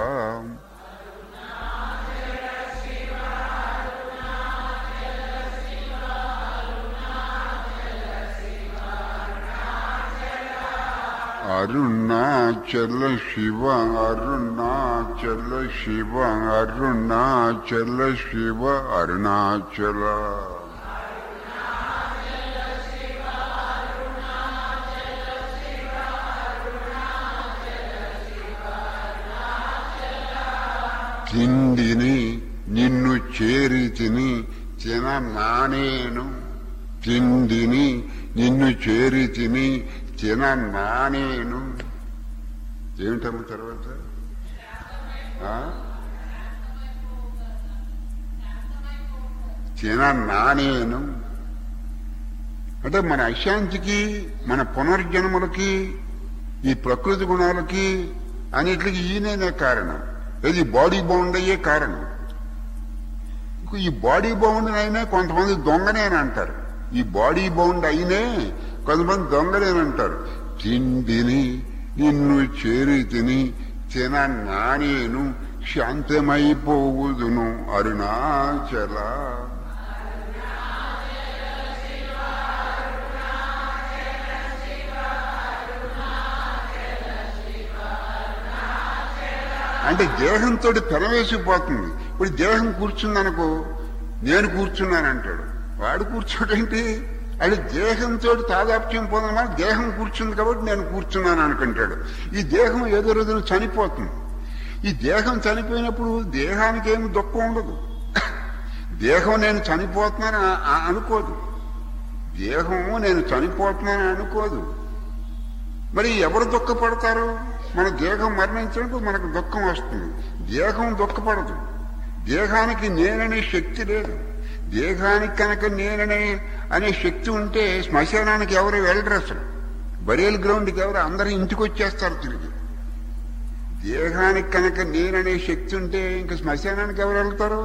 అరుణాచల శివ అరుణాచల శివ అరుణాచల శివ అరుణాచల తిండిని నిన్ను చేరి తిని తిన నానేను తిండిని నిన్ను చేరి తిని తిన నానేను ఏమిటమ్మ తర్వాత ఆ? తిన నానేను అంటే మన అశాంతికి మన పునర్జన్మలకి ఈ ప్రకృతి గుణాలకి అన్నిటికి ఈయననే కారణం ఇది బాడీ బౌండ్ అయ్యే కారణం ఇంకో ఈ బాడీ బౌండ్ అయినా కొంతమంది దొంగనే అని అంటారు ఈ బాడీ బౌండ్ అయినే కొంతమంది దొంగనే అని అంటారు తిండిని నిన్ను చేరి తిని తిన నానేను శాంతమైపోవుదును అరుణాచల అంటే దేహంతో పెనవేసిపోతుంది ఇప్పుడు దేహం కూర్చుందనుకో నేను కూర్చున్నాను అంటాడు వాడు కూర్చోడేంటి అది దేహంతో తాదాప్యం పొందమా దేహం కూర్చుంది కాబట్టి నేను కూర్చున్నాను అనుకుంటాడు ఈ దేహం ఏదో రోజున చనిపోతుంది ఈ దేహం చనిపోయినప్పుడు దేహానికి ఏమి దుఃఖం ఉండదు దేహం నేను చనిపోతున్నాను ఆ- ఆ- అనుకోదు దేహం నేను చనిపోతున్నాను అనుకోదు మరి ఎవరు దుఃఖపడతారు మన దేహం మరణించినప్పుడు మనకు దుఃఖం వస్తుంది దేహం దుఃఖపడదు దేహానికి నేననే శక్తి లేదు దేహానికి కనుక నేననే అనే శక్తి ఉంటే శ్మశానానికి ఎవరు వెళ్ళరు అసలు బరేల్ గ్రౌండ్కి ఎవరు అందరూ ఇంటికి వచ్చేస్తారు తిరిగి దేహానికి కనుక నేననే శక్తి ఉంటే ఇంకా శ్మశానానికి ఎవరు వెళ్తారు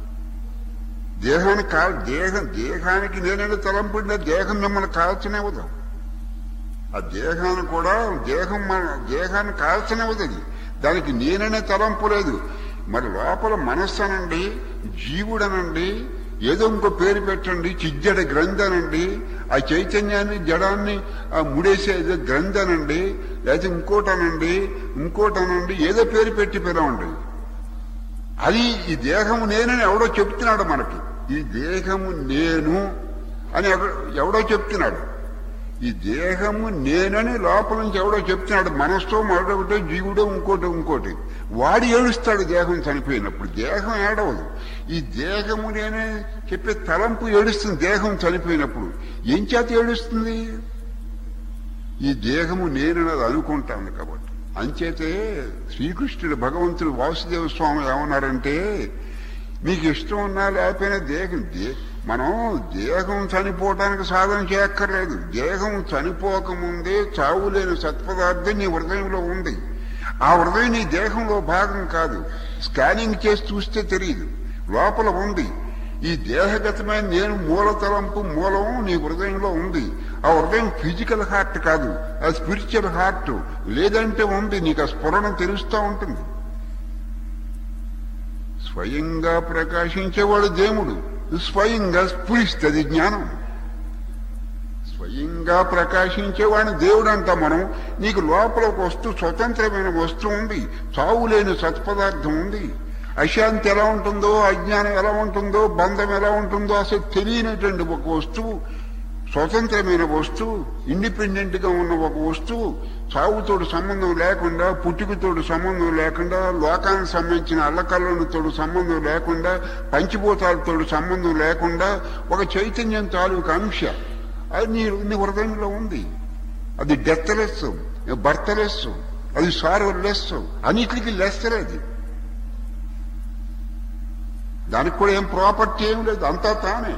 దేహానికి కా దేహం దేహానికి నేననే తలంపుంటే దేహం మిమ్మల్ని కాల్చనివ్వదు ఆ దేహాన్ని కూడా దేహం మన దేహాన్ని కాల్చనివ్వదు అది దానికి నేననే తలంపు లేదు మరి లోపల మనస్సు అనండి జీవుడనండి ఏదో ఇంకో పేరు పెట్టండి చిజ్జడ గ్రంథి అనండి ఆ చైతన్యాన్ని జడాన్ని ఆ ముడేసే ఏదో గ్రంథి అనండి లేకపోతే ఇంకోటనండి ఇంకోటనండి ఏదో పేరు పెట్టి పిలవండి అది ఈ దేహము నేనని ఎవడో చెప్తున్నాడు మనకి ఈ దేహము నేను అని ఎవడో- ఎవడో చెప్తున్నాడు ఈ దేహము నేనని లోపల నుంచి ఎవడో చెప్తున్నాడు మనస్తో మరొకటి జీవుడో ఇంకోటి ఇంకోటి వాడు ఏడుస్తాడు దేహం చనిపోయినప్పుడు దేహం ఏడవదు ఈ దేహము నేనే చెప్పే తలంపు ఏడుస్తుంది దేహం చనిపోయినప్పుడు ఏం చేత ఏడుస్తుంది ఈ దేహము నేనన్నది అనుకుంటాను కాబట్టి అంచేతే శ్రీకృష్ణుడు భగవంతుడు వాసుదేవ స్వామి ఏమన్నారంటే మీకు ఇష్టం ఉన్నా లేకపోయినా దేహం దే- మనం దేహం చనిపోవటానికి సాధన చేయక్కర్లేదు దేహం చనిపోకముందే చావు లేని సత్పదార్థం నీ హృదయంలో ఉంది ఆ హృదయం నీ దేహంలో భాగం కాదు స్కానింగ్ చేసి చూస్తే తెలియదు లోపల ఉంది ఈ దేహగతమైన నేను మూల తలంపు మూలం నీ హృదయంలో ఉంది ఆ హృదయం ఫిజికల్ హార్ట్ కాదు అది స్పిరిచువల్ హార్ట్ లేదంటే ఉంది నీకు ఆ స్ఫురణ తెలుస్తూ ఉంటుంది స్వయంగా ప్రకాశించేవాడు దేవుడు స్వయంగా స్ఫురిస్తుంది జ్ఞానం స్వయంగా ప్రకాశించేవాడిని దేవుడు అంటాం మనం నీకు లోపల ఒక వస్తువు స్వతంత్రమైన వస్తువు ఉంది చావు లేని సత్పదార్థం ఉంది అశాంతి ఎలా ఉంటుందో అజ్ఞానం ఎలా ఉంటుందో బంధం ఎలా ఉంటుందో అసలు తెలియనటువంటి ఒక వస్తువు స్వతంత్రమైన వస్తువు ఇండిపెండెంట్ గా ఉన్న ఒక వస్తువు చావుతోడు సంబంధం లేకుండా పుట్టుకతోడు సంబంధం లేకుండా లోకానికి సంబంధించిన అల్లకల్లతోడు సంబంధం లేకుండా పంచిభూతాలతోడు సంబంధం లేకుండా ఒక చైతన్యం తాలూకు అంశ అది నీ నీ హృదయంలో ఉంది అది డెత్లెస్ బర్త్లెస్ అది సారలెస్ అన్నిటికీ లెస్సర్ అది దానికి కూడా ఏం ప్రాపర్టీ ఏం లేదు అంతా తానే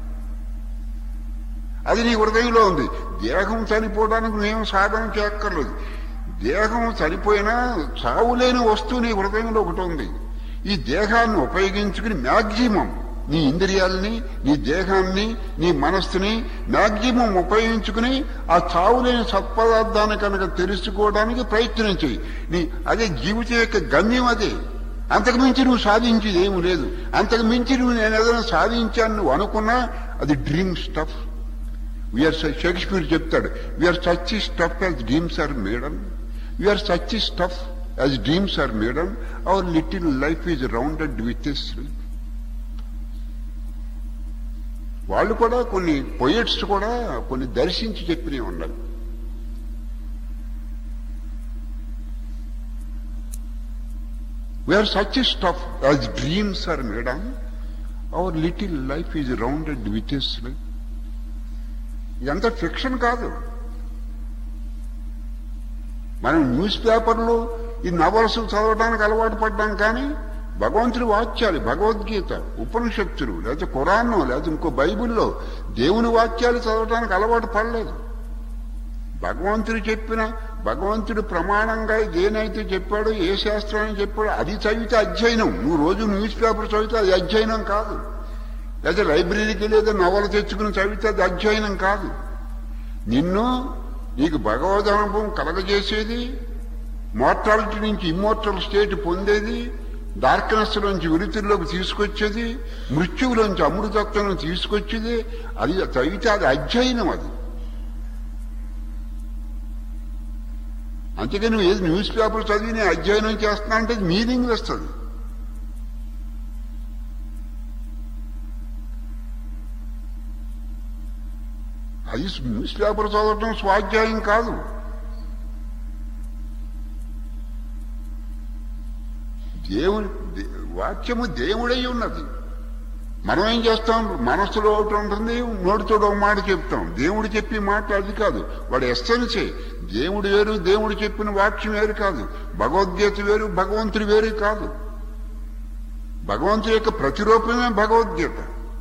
అది నీ హృదయంలో ఉంది దేహం చనిపోవడానికి నువ్వేం సాధన చేయక్కర్లేదు దేహం చనిపోయినా చావులేని వస్తువు నీ హృదయంలో ఒకటి ఉంది ఈ దేహాన్ని ఉపయోగించుకుని మ్యాక్సిమం నీ ఇంద్రియాలని నీ దేహాన్ని నీ మనస్సుని మ్యాక్సిమం ఉపయోగించుకుని ఆ చావులేని సత్పదార్థాన్ని కనుక తెలుసుకోవడానికి ప్రయత్నం చేయి నీ అదే జీవితం యొక్క గమ్యం అదే అంతకు మించి నువ్వు సాధించేది ఏమి లేదు అంతకు మించి నువ్వు నేను ఏదైనా సాధించాను నువ్వు అనుకున్నా అది డ్రీమ్ స్టఫ్ వీఆర్ షేక్స్పియర్ చెప్తాడు we are such stuff as dreams are made on we are such stuff as dreams are made on our little life is rounded with sleep వాళ్ళు కూడా కొన్ని పొయిట్స్ కూడా కొన్ని దర్శించి చెప్పినవి ఉన్నాయి we are such stuff as dreams are made on our little life is rounded with sleep ఇదంతా fiction కాదు మనం న్యూస్ పేపర్లు ఈ నవల్స్ చదవడానికి అలవాటు పడ్డాం కానీ భగవంతుడి వాక్యాలు భగవద్గీత ఉపనిషత్తులు లేకపోతే ఖురాన్ను లేకపోతే ఇంకో బైబిల్లో దేవుని వాక్యాలు చదవడానికి అలవాటు పడలేదు భగవంతుడు చెప్పిన భగవంతుడు ప్రమాణంగా దేనైతే చెప్పాడో ఏ శాస్త్రాన్ని చెప్పాడో అది చదివితే అధ్యయనం నువ్వు రోజు న్యూస్ పేపర్ చదివితే అది అధ్యయనం కాదు లేదా లైబ్రరీకి లేదా నవలు తెచ్చుకుని చదివితే అది అధ్యయనం కాదు నిన్ను నీకు భగవద్ అనుభవం కలగజేసేది మోర్టాలిటీ నుంచి ఇమ్మోర్టల్ స్టేట్ పొందేది డార్క్నెస్ నుంచి విరుతుల్లోకి తీసుకొచ్చేది మృత్యువులోంచి అమృతత్వం తీసుకొచ్చేది అది చదివితే అది అధ్యయనం అది అందుకే నువ్వు ఏది న్యూస్ పేపర్ చదివి నేను అధ్యయనం చేస్తున్నా అంటే మీనింగ్ వస్తుంది అది న్యూస్ పేపర్ చదవటం స్వాధ్యాయం కాదు దేవుని దే- వాక్యము దేవుడై ఉన్నది మనం ఏం చేస్తాం మనసులో ఒకటి ఉంటుంది నోటితో ఒక మాట చెప్తాం దేవుడు చెప్పి మాట అది కాదు వాడు ఎస్సెన్సే దేవుడు వేరు దేవుడు చెప్పిన వాక్యం వేరు కాదు భగవద్గీత వేరు భగవంతుడు వేరు కాదు భగవంతుడి యొక్క ప్రతిరూపమే భగవద్గీత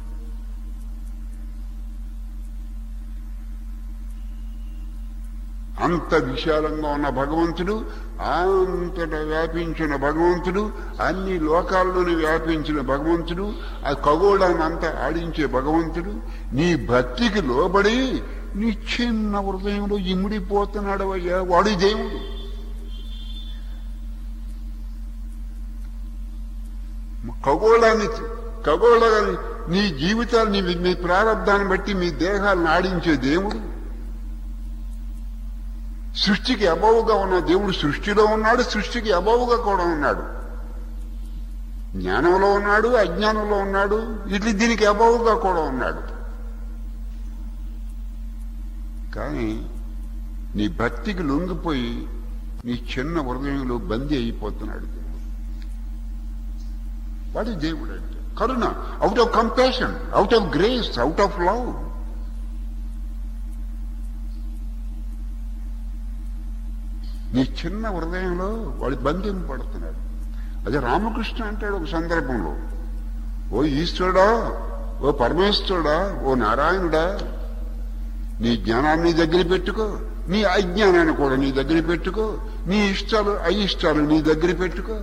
అంత విశాలంగా ఉన్న భగవంతుడు అంతటా వ్యాపించిన భగవంతుడు అన్ని లోకాల్లోని వ్యాపించిన భగవంతుడు ఆ ఖగోళాన్ని అంతా ఆడించే భగవంతుడు నీ భక్తికి లోబడి నీ చిన్న హృదయంలో ఇమిడిపోతున్నాడు అయ్యా వాడి దేవుడు ఖగోళాన్ని ఖగోళాన్ని నీ జీవితాన్ని మీ- మీ ప్రారంధాన్ని బట్టి మీ దేహాలను ఆడించే దేవుడు సృష్టికి అబౌగా ఉన్న దేవుడు సృష్టిలో ఉన్నాడు సృష్టికి అబౌగా కూడా ఉన్నాడు జ్ఞానంలో ఉన్నాడు అజ్ఞానంలో ఉన్నాడు ఇట్లా దీనికి అబౌగా కూడా ఉన్నాడు కానీ నీ భక్తికి లొంగిపోయి నీ చిన్న హృదయంలో బందీ అయిపోతున్నాడు దేవుడు వాడి దేవుడు అంటే కరుణ out of compassion out of grace out of love నీ చిన్న హృదయంలో వాడి బంధింపడుతున్నాడు అదే రామకృష్ణ అంటాడు ఒక సందర్భంలో ఓ ఈశ్వరుడా ఓ పరమేశ్వరుడా ఓ నారాయణుడా నీ జ్ఞానాన్ని నీ దగ్గర పెట్టుకో నీ అజ్ఞానాన్ని కూడా నీ దగ్గర పెట్టుకో నీ ఇష్టాలు అయిష్టాలు నీ దగ్గర పెట్టుకో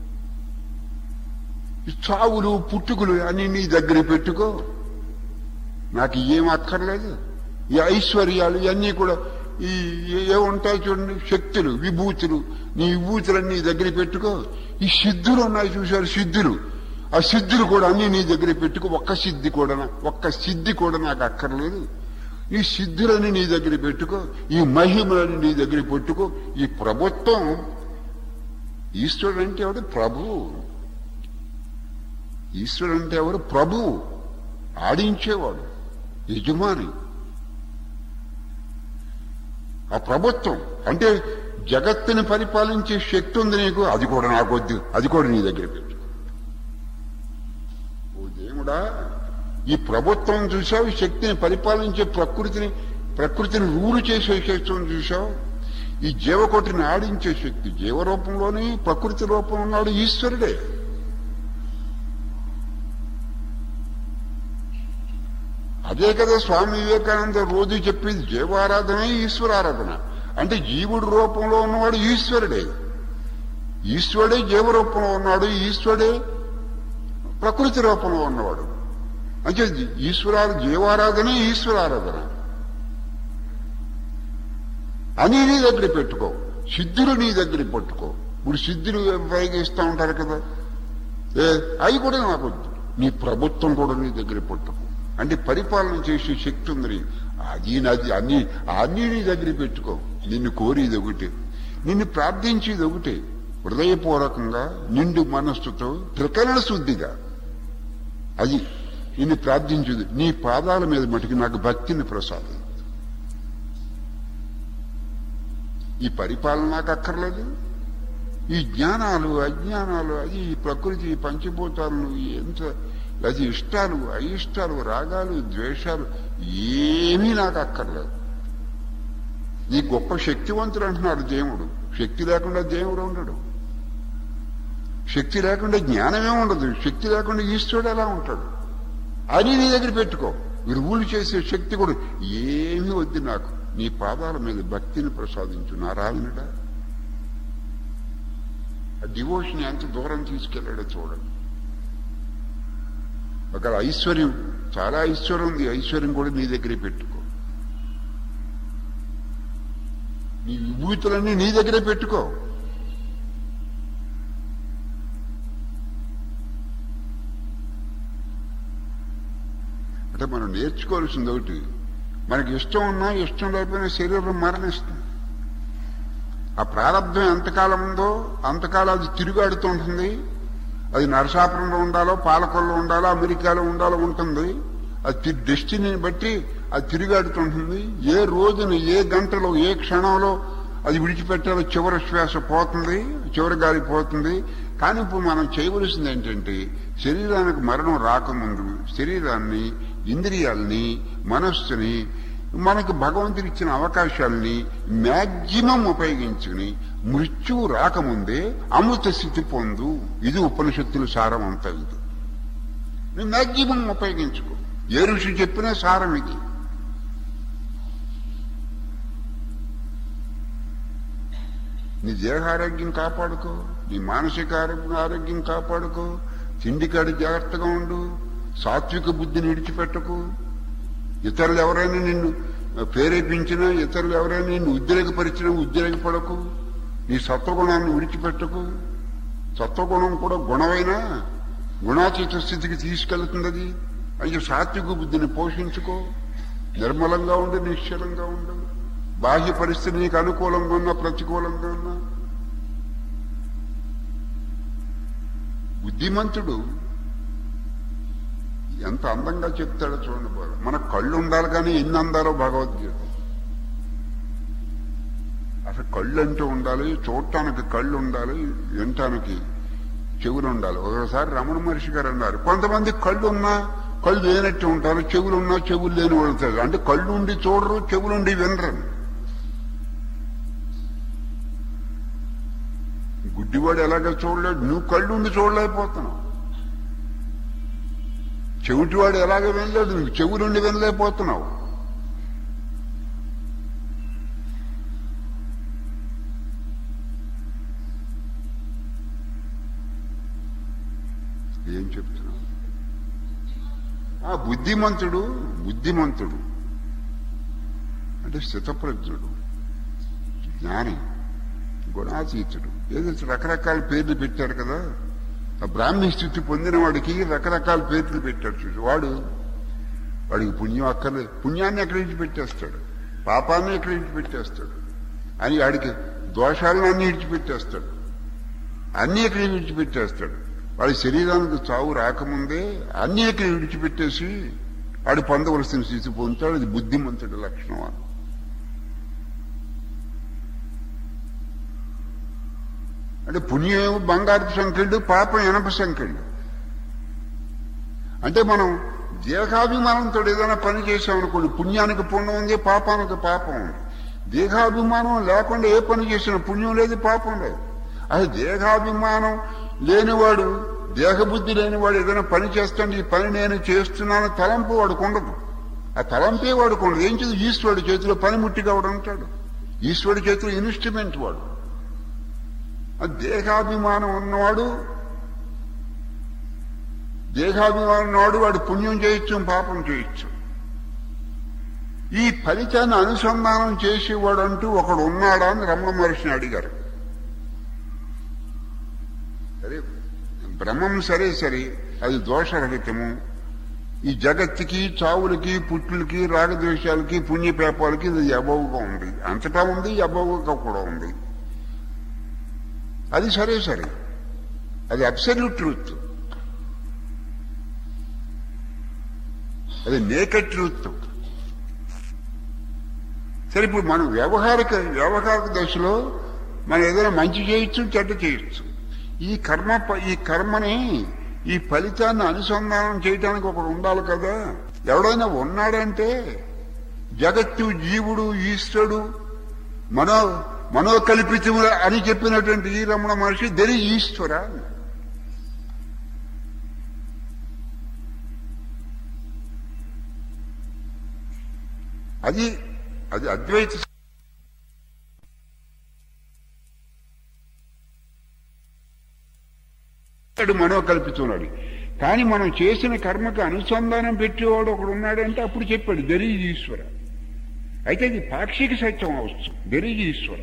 ఈ చావులు పుట్టుకులు అన్ని నీ దగ్గర పెట్టుకో నాకు ఏం అక్కర్లేదు ఈ ఐశ్వర్యాలు ఇవన్నీ కూడా ఈ ఏ ఉంటాయి చూడండి శక్తులు విభూతులు నీ విభూతులన్నీ నీ దగ్గర పెట్టుకో ఈ సిద్ధులు ఉన్నాయి చూశారు సిద్ధులు ఆ సిద్ధులు కూడా అన్ని నీ దగ్గర పెట్టుకో ఒక్క సిద్ధి కూడా నా- ఒక్క సిద్ధి కూడా నాకు అక్కర్లేదు ఈ సిద్ధులని నీ దగ్గర పెట్టుకో ఈ మహిమలని నీ దగ్గర పెట్టుకో ఈ ప్రభుత్వం ఈశ్వరుడు అంటే ఎవడు ప్రభువు ఈశ్వరుడు అంటే ఎవరు ప్రభువు ఆడించేవాడు యజమాని ఆ ప్రభుత్వం అంటే జగత్తుని పరిపాలించే శక్తి ఉంది నీకు అది కూడా నాకు వద్దు అది కూడా నీ దగ్గర పెట్టు ఓ దేవుడా ఈ ప్రభుత్వం చూసావు ఈ శక్తిని పరిపాలించే ప్రకృతిని ప్రకృతిని రూలు చేసే శక్తిని చూసావు ఈ జీవకోటిని ఆడించే శక్తి జీవరూపంలోని ప్రకృతి రూపం ఉన్నాడు ఈశ్వరుడే అదే కదా స్వామి వివేకానంద రోజు చెప్పేది జీవారాధన ఈశ్వరారాధన అంటే జీవుడు రూపంలో ఉన్నవాడు ఈశ్వరుడే ఈశ్వరుడే జీవరూపంలో ఉన్నాడు ఈశ్వరుడే ప్రకృతి రూపంలో ఉన్నవాడు అంటే ఈశ్వరా జీవారాధన ఈశ్వరారాధన అని నీ దగ్గర పెట్టుకో సిద్ధులు నీ దగ్గర పెట్టుకో ఇప్పుడు సిద్ధులు పైగా ఇస్తూ ఉంటారు కదా ఏ అవి కూడా నాకు వద్దు నీ ప్రభుత్వం కూడా నీ దగ్గర పెట్టుకో అంటే పరిపాలన చేసే శక్తి ఉంది నీ. అది నాది అన్ని అన్ని నీ దగ్గర పెట్టుకో నిన్ను కోరేది ఒకటే నిన్ను ప్రార్థించేది ఒకటే హృదయపూర్వకంగా నిండు మనస్సుతో త్రికరణ శుద్ధిగా అది నిన్ను ప్రార్థించేది నీ పాదాల మీద మటుకు నాకు భక్తిని ప్రసాదం ఈ పరిపాలన నాకు అక్కర్లేదు ఈ జ్ఞానాలు అజ్ఞానాలు అది ఈ ప్రకృతి ఈ పంచభూతాలను ఎంత అది ఇష్టాలు అయిష్టాలు రాగాలు ద్వేషాలు ఏమీ నాకు అక్కర్లేదు ఈ గొప్ప శక్తివంతుడు అంటున్నాడు దేవుడు శక్తి లేకుండా దేవుడు ఉండడు శక్తి లేకుండా జ్ఞానమే ఉండదు శక్తి లేకుండా ఈశ్వరుడు ఎలా ఉంటాడు అది నీ దగ్గర పెట్టుకో విరుగులు చేసే శక్తి కూడా ఏమీ వద్దు నాకు నీ పాదాల మీద భక్తిని ప్రసాదించు నారాయణుడా ఆ డివోషన్ ఎంత దూరం తీసుకెళ్ళాడో చూడండి ఒక ఐశ్వర్యం చాలా ఐశ్వర్యం ఉంది ఐశ్వర్యం కూడా నీ దగ్గరే పెట్టుకో నీ విభూతులన్నీ నీ దగ్గరే పెట్టుకో అంటే మనం నేర్చుకోవాల్సింది ఒకటి మనకి ఇష్టం ఉన్నా ఇష్టం లేకపోయినా శరీరం మరణిస్తుంది ఆ ప్రారంభం ఎంతకాలం ఉందో అంతకాలం అది తిరుగాడుతూ ఉంటుంది అది నరసాపురంలో ఉండాలో పాలకొల్లో ఉండాలో అమెరికాలో ఉండాలో ఉంటుంది అది డెస్టినీని బట్టి అది తిరిగాడుతుంటుంది ఏ రోజున ఏ గంటలో ఏ క్షణంలో అది విడిచిపెట్టాలో చివరి శ్వాస పోతుంది చివరి గాలి పోతుంది కానీ ఇప్పుడు మనం చేయవలసింది ఏంటంటే శరీరానికి మరణం రాకముందు శరీరాన్ని ఇంద్రియాల్ని మనస్సుని మనకు భగవంతుడు ఇచ్చిన అవకాశాలని మ్యాక్సిమం ఉపయోగించుకుని మృత్యువు రాకముందే అమృత స్థితి పొందు ఇది ఉపనిషత్తుల సారం అంతా ఇది నువ్వు మ్యాక్సిమం ఉపయోగించుకో ఏ ఋషి చెప్పినా సారం ఇది నీ దేహారోగ్యం కాపాడుకో నీ మానసిక ఆరోగ్యం ఆరోగ్యం కాపాడుకో తిండికాడి జాగ్రత్తగా ఉండు సాత్విక బుద్ధిని విడిచిపెట్టకు ఇతరులు ఎవరైనా నిన్ను ప్రేరేపించినా ఇతరులు ఎవరైనా నిన్ను ఉద్రేకపరిచినా ఉద్రేకపడకు నీ సత్వగుణాన్ని విడిచిపెట్టకు సత్వగుణం కూడా గుణమైనా గుణాతీత స్థితికి తీసుకెళ్తుంది అది అయితే సాత్విక బుద్ధిని పోషించుకో నిర్మలంగా ఉండు నిశ్చలంగా ఉండు బాహ్య పరిస్థితి నీకు అనుకూలంగా ఉన్నా ప్రతికూలంగా ఉన్నా బుద్ధిమంతుడు ఎంత అందంగా చెప్తాడో చూడండి బాగా మన కళ్ళు ఉండాలి కానీ ఎన్ని అందాలో భగవద్గీత అసలు కళ్ళు అంటూ ఉండాలి చూడటానికి కళ్ళు ఉండాలి వినటానికి చెవులు ఉండాలి ఒకసారి రమణ మహర్షి గారు అన్నారు కొంతమంది కళ్ళు ఉన్నా కళ్ళు లేనట్టు ఉంటారు చెవులు ఉన్నా చెవులు లేని వెళ్తారు అంటే కళ్ళు ఉండి చూడరు చెవులుండి వినరు గుడ్డివాడు ఎలాగ చూడలేడు నువ్వు కళ్ళు ఉండి చూడలేకపోతున్నావు చెవిటివాడు ఎలాగ వినలేడు నువ్వు చెవులుండి వినలేకపోతున్నావు ఏం చెప్తున్నావు ఆ బుద్ధిమంతుడు బుద్ధిమంతుడు అంటే స్థితప్రజ్ఞుడు జ్ఞాని గుణాతీతుడు ఏదో రకరకాల పేర్లు పెట్టారు కదా ఆ బ్రాహ్మీ స్థితి పొందిన వాడికి రకరకాల పేర్లు పెట్టాడు చూసి వాడు వాడికి పుణ్యం అక్కర్లేదు పుణ్యాన్ని ఎక్కడి నుంచి పెట్టేస్తాడు పాపాన్ని ఎక్కడి నుంచి పెట్టేస్తాడు అని వాడికి దోషాలను అన్ని విడిచిపెట్టేస్తాడు అన్ని ఎక్కడి విడిచిపెట్టేస్తాడు వాడి శరీరానికి చావు రాకముందే అన్ని ఎక్కడి విడిచిపెట్టేసి వాడు పొందవలసిన స్థితి పొందుతాడు అది బుద్ధిమంతుడి లక్షణం అని అంటే పుణ్యం బంగారు సంఖ్యలు పాపం ఎనప సంఖ్యలు అంటే మనం దేహాభిమానంతో ఏదైనా పని చేసామనుకోండి పుణ్యానికి పుణ్యం ఉంది పాపానికి పాపం ఉంది దేహాభిమానం లేకుండా ఏ పని చేసినా పుణ్యం లేదు పాపం లేదు అది దేహాభిమానం లేనివాడు దేహబుద్ధి లేనివాడు ఏదైనా పని చేస్తాడు ఈ పని నేను చేస్తున్నాను తలంపు వాడికి ఉండదు ఆ తలంపే వాడికి ఉండదు ఏం చేసి ఈశ్వరుడి చేతిలో పనిముట్టిగా వాడు ఉంటాడు ఈశ్వరుడి చేతిలో ఇన్స్ట్రుమెంట్ వాడు ఆ దేహాభిమానం ఉన్నవాడు దేహాభిమానం ఉన్నవాడు వాడు పుణ్యం చేయొచ్చు పాపం చేయొచ్చు ఈ ఫలితాన్ని అనుసంధానం చేసేవాడు అంటూ ఒకడు ఉన్నాడా అని రమణ మహర్షిని అడిగారు సరే బ్రహ్మం సరే సరే అది దోషరహితము ఈ జగత్తుకి చావులకి పుట్టులకి రాగద్వేషాలకి పుణ్యపేపాలకి ఇది అబౌగా ఉంది అంతటా ఉంది అబౌగా కూడా ఉంది అది సరే సరే అది అబ్సల్యూట్ ట్రూత్ అది నేకెడ్ ట్రూత్ సరే ఇప్పుడు మనం వ్యవహారిక వ్యవహారిక దశలో మనం ఏదైనా మంచి చేయొచ్చు చెడ్డ చేయొచ్చు ఈ కర్మ ప- ఈ కర్మని ఈ ఫలితాన్ని అనుసంధానం చేయడానికి ఒకడు ఉండాలి కదా ఎవడైనా ఉన్నాడంటే జగత్తు జీవుడు ఈశ్వరుడు మనో మనోకల్పితము అని చెప్పినటువంటి ఈ రమణ మహర్షి దరి ఈశ్వర అది అది అద్వైత వాడు మనోకల్పితున్నాడు కానీ మనం చేసిన కర్మకు అనుసంధానం పెట్టేవాడు ఒకడు ఉన్నాడంటే అప్పుడు చెప్పాడు దరి ఈశ్వర అయితే ఇది పాక్షిక సత్యం అవచ్చు దరి ఈశ్వర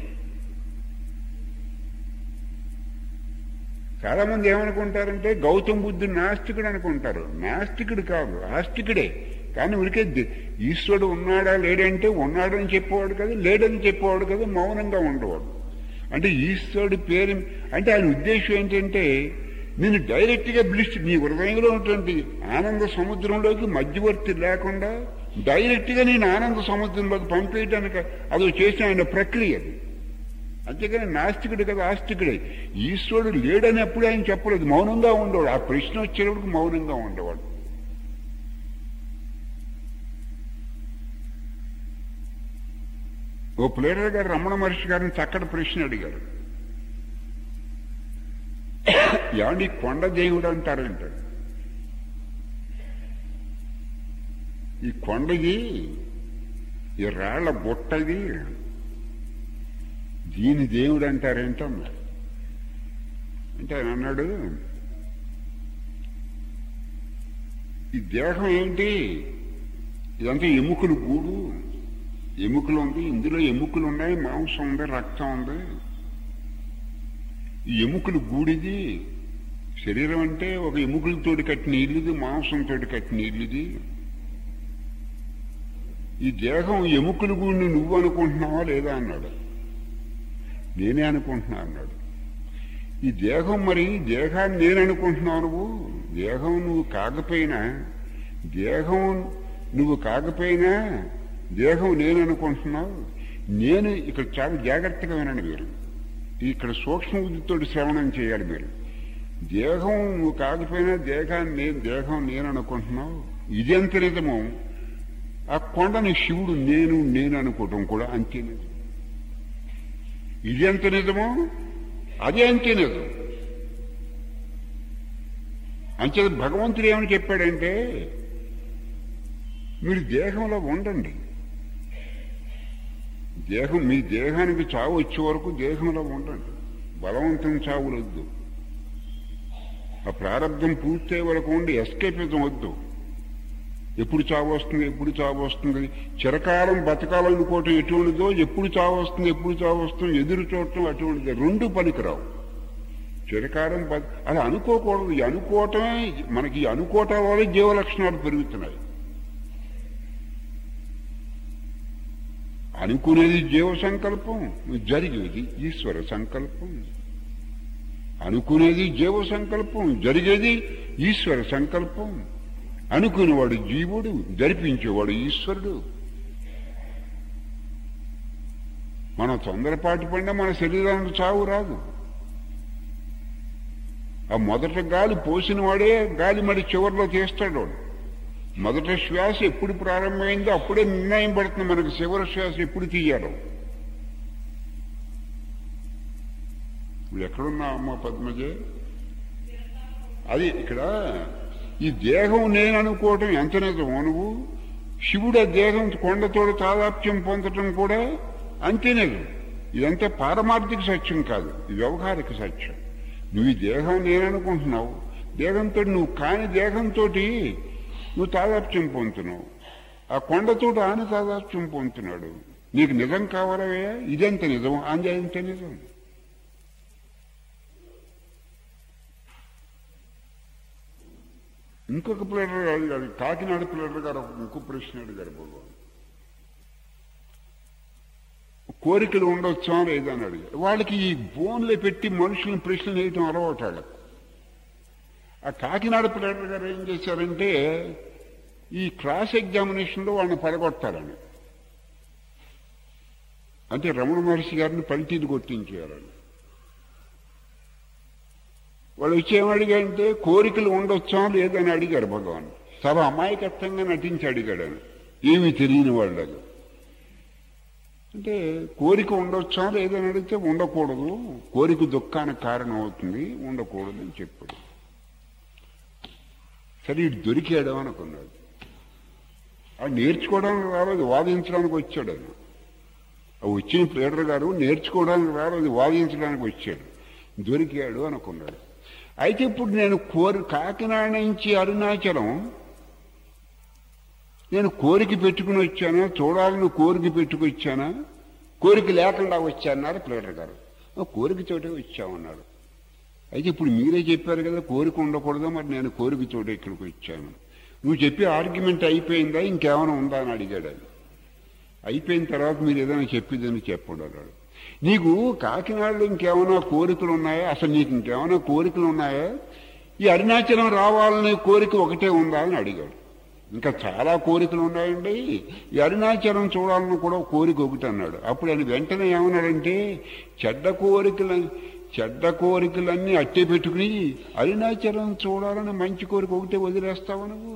చాలా మంది ఏమనుకుంటారంటే గౌతమ బుద్ధుడు నాస్తికుడు అనుకుంటారు నాస్తికుడు కాదు ఆస్తికుడే కానీ ఉరికే ది- ఈశ్వరుడు ఉన్నాడా లేడంటే ఉన్నాడని చెప్పేవాడు కదా లేడని చెప్పేవాడు కదా మౌనంగా ఉండేవాడు అంటే ఈశ్వరుడి పేరు అంటే ఆయన ఉద్దేశం ఏంటంటే నేను డైరెక్ట్ గా బ్లిస్ట్ నీ హృదయంలో ఉన్నటువంటి ఆనంద సముద్రంలోకి మధ్యవర్తి లేకుండా డైరెక్ట్ గా నేను ఆనంద సముద్రంలోకి పంపేయడానికి అది చేసిన ఆయన ప్రక్రియ అది అంతేగాని నాస్తికుడు కదా ఆస్తికుడే ఈశ్వరుడు లేడని అప్పుడు ఆయన చెప్పలేదు మౌనంగా ఉండేవాడు ఆ ప్రశ్న వచ్చేటప్పుడు మౌనంగా ఉండేవాడు ఓ ప్లేడర్ గారు రమణ మహర్షి గారిని చక్కటి ప్రశ్న అడిగారు ఏమండి కొండ దేవుడు అంటారంట ఈ కొండది ఈ రాళ్ల బుట్టది దీని దేవుడు అంటారేంటన్నారు అంటే ఆయన అన్నాడు ఈ దేహం ఏంటి ఇదంతా ఎముకలు గూడు ఎముకలు ఉంది ఇందులో ఎముకలు ఉన్నాయి మాంసం ఉంది రక్తం ఉంది ఈ ఎముకలు గూడిది శరీరం అంటే ఒక ఎముకలతోటి కట్టిన ఇల్లుది మాంసంతో కట్టిన ఇల్లుది ఈ దేహం ఎముకలు గూడిని నువ్వు అనుకుంటున్నావా లేదా అన్నాడు నేనే అనుకుంటున్నా అన్నాడు ఈ దేహం మరి దేహాన్ని నేను అనుకుంటున్నావు నువ్వు దేహం నువ్వు కాకపోయినా దేహం నువ్వు కాకపోయినా దేహం నేను అనుకుంటున్నావు నేను ఇక్కడ చాలా జాగ్రత్తగా వినండి మీరు ఇక్కడ సూక్ష్మ బుద్ధితో శ్రవణం చేయాలి మీరు దేహం నువ్వు కాకపోయినా దేహాన్ని నేను దేహం నేను అనుకుంటున్నావు ఇదెంత నిజమో ఆ కొండని శివుడు నేను నేను అనుకోవటం కూడా అంతే నిజం ఇది ఎంత నిజమో అదే అంతే నిజం అంచేత భగవంతుడు ఏమని చెప్పాడంటే మీరు దేహంలో ఉండండి దేహం మీ దేహానికి చావు వచ్చే వరకు దేహంలో ఉండండి బలవంతం చావులొద్దు ఆ ప్రారంభం పూర్తయ్యే వరకు ఉండి ఎస్కేపిజం వద్దు ఎప్పుడు చావు వస్తుంది ఎప్పుడు చావు వస్తుంది చిరకాలం బతకాలనుకోవటం ఎటువంటిదో ఎప్పుడు చావు వస్తుంది ఎప్పుడు చావు వస్తుంది ఎదురు చూడటం అటువంటిది రెండు పనికిరావు చిరకాలం బత అది అనుకోకూడదు ఈ అనుకోవటమే మనకి ఈ అనుకోవటం వల్ల జీవ లక్షణాలు పెరుగుతున్నాయి అనుకునేది జీవ సంకల్పం జరిగేది ఈశ్వర సంకల్పం అనుకునేది జీవ సంకల్పం జరిగేది ఈశ్వర సంకల్పం అనుకునేవాడు జీవుడు జరిపించేవాడు ఈశ్వరుడు మన తొందరపాటు పడినా మన శరీరానికి చావు రాదు ఆ మొదట గాలి పోసిన వాడే గాలి మరి చివరిలో తీస్తాడు వాడు మొదట శ్వాస ఎప్పుడు ప్రారంభమైందో అప్పుడే నిర్ణయం పడుతుంది మనకు చివరి శ్వాస ఎప్పుడు తీయాలో ఇప్పుడు ఎక్కడున్నా అమ్మ పద్మజే అది ఇక్కడ ఈ దేహం నేను అనుకోవటం ఎంత నిజమో నువ్వు శివుడు ఆ దేహం కొండతోడు తాదాప్యం పొందటం కూడా అంతే నిజం ఇదంతా పారమార్థిక సత్యం కాదు ఇది వ్యవహారిక సత్యం నువ్వు ఈ దేహం నేను అనుకుంటున్నావు దేహంతో నువ్వు కాని దేహంతో నువ్వు తాదాప్యం పొందుతున్నావు ఆ కొండతోటి ఆయన తాదాప్యం పొందుతున్నాడు నీకు నిజం కావాలవయ్యా ఇదెంత నిజం అందే ఎంత నిజం ఇంకొక ప్లేటర్ అడిగాడు కాకినాడ ప్లేటర్ గారు ఒక ఇంకో ప్రశ్న అడిగారు భగవాన్ కోరికలు ఉండొచ్చా లేదని అడిగారు వాళ్ళకి ఈ బోన్లో పెట్టి మనుషులను ప్రశ్నలు వేయటం అలవాటు వాళ్ళకు ఆ కాకినాడ ప్లేటర్ గారు ఏం చేశారంటే ఈ క్రాస్ ఎగ్జామినేషన్లో వాళ్ళని పడగొట్టాలని అంటే రమణ మహర్షి గారిని పల్టీలు కొట్టించేయాలని వాళ్ళు వచ్చేమని అడిగారంటే కోరికలు ఉండొచ్చా లేదని అడిగారు భగవాన్ చాలా అమాయకత్వంగా నటించి అడిగాడు ఆయన ఏమీ తెలియని వాళ్ళగా అంటే కోరిక ఉండొచ్చా లేదని అడిగితే ఉండకూడదు కోరిక దుఃఖానికి కారణం అవుతుంది ఉండకూడదు అని చెప్పాడు సరే ఇటు దొరికాడు అనుకున్నాడు అది నేర్చుకోవడానికి రాలేదు వాదించడానికి వచ్చాడు ఆయన ఆ వచ్చిన ప్లేడర్ గారు నేర్చుకోవడానికి రాలేదు వాదించడానికి వచ్చాడు దొరికాడు అనుకున్నాడు అయితే ఇప్పుడు నేను కోరి కాకినాడ నుంచి అరుణాచలం నేను కోరిక పెట్టుకుని వచ్చానా చూడాలని కోరిక పెట్టుకొచ్చానా కోరిక లేకుండా వచ్చాన్నారు ప్లేడర్ గారు "ఆ, కోరికతోటే వచ్చామన్నాడు అయితే ఇప్పుడు మీరే చెప్పారు కదా కోరిక ఉండకూడదు మరి నేను కోరికతోటే ఇక్కడికి వచ్చాను నువ్వు చెప్పే ఆర్గ్యుమెంట్ అయిపోయిందా ఇంకేమైనా ఉందా అని అడిగాడు ఆయన అయిపోయిన తర్వాత మీరు ఏదైనా చెప్పిదని చెప్పాడు అన్నాడు నీకు కాకినాడలో ఇంకేమైనా కోరికలు ఉన్నాయా అసలు నీకు ఇంకేమైనా కోరికలు ఉన్నాయా ఈ అరుణాచలం రావాలనే కోరిక ఒకటే ఉందా అని అడిగాడు ఇంకా చాలా కోరికలు ఉన్నాయండి ఈ అరుణాచలం చూడాలని కూడా కోరిక ఒకటి అన్నాడు అప్పుడు ఆయన వెంటనే ఏమన్నాడంటే చెడ్డ కోరికలు చెడ్డ కోరికలన్నీ అట్టే పెట్టుకుని అరుణాచలం చూడాలని మంచి కోరిక ఒకటే వదిలేస్తావా నువ్వు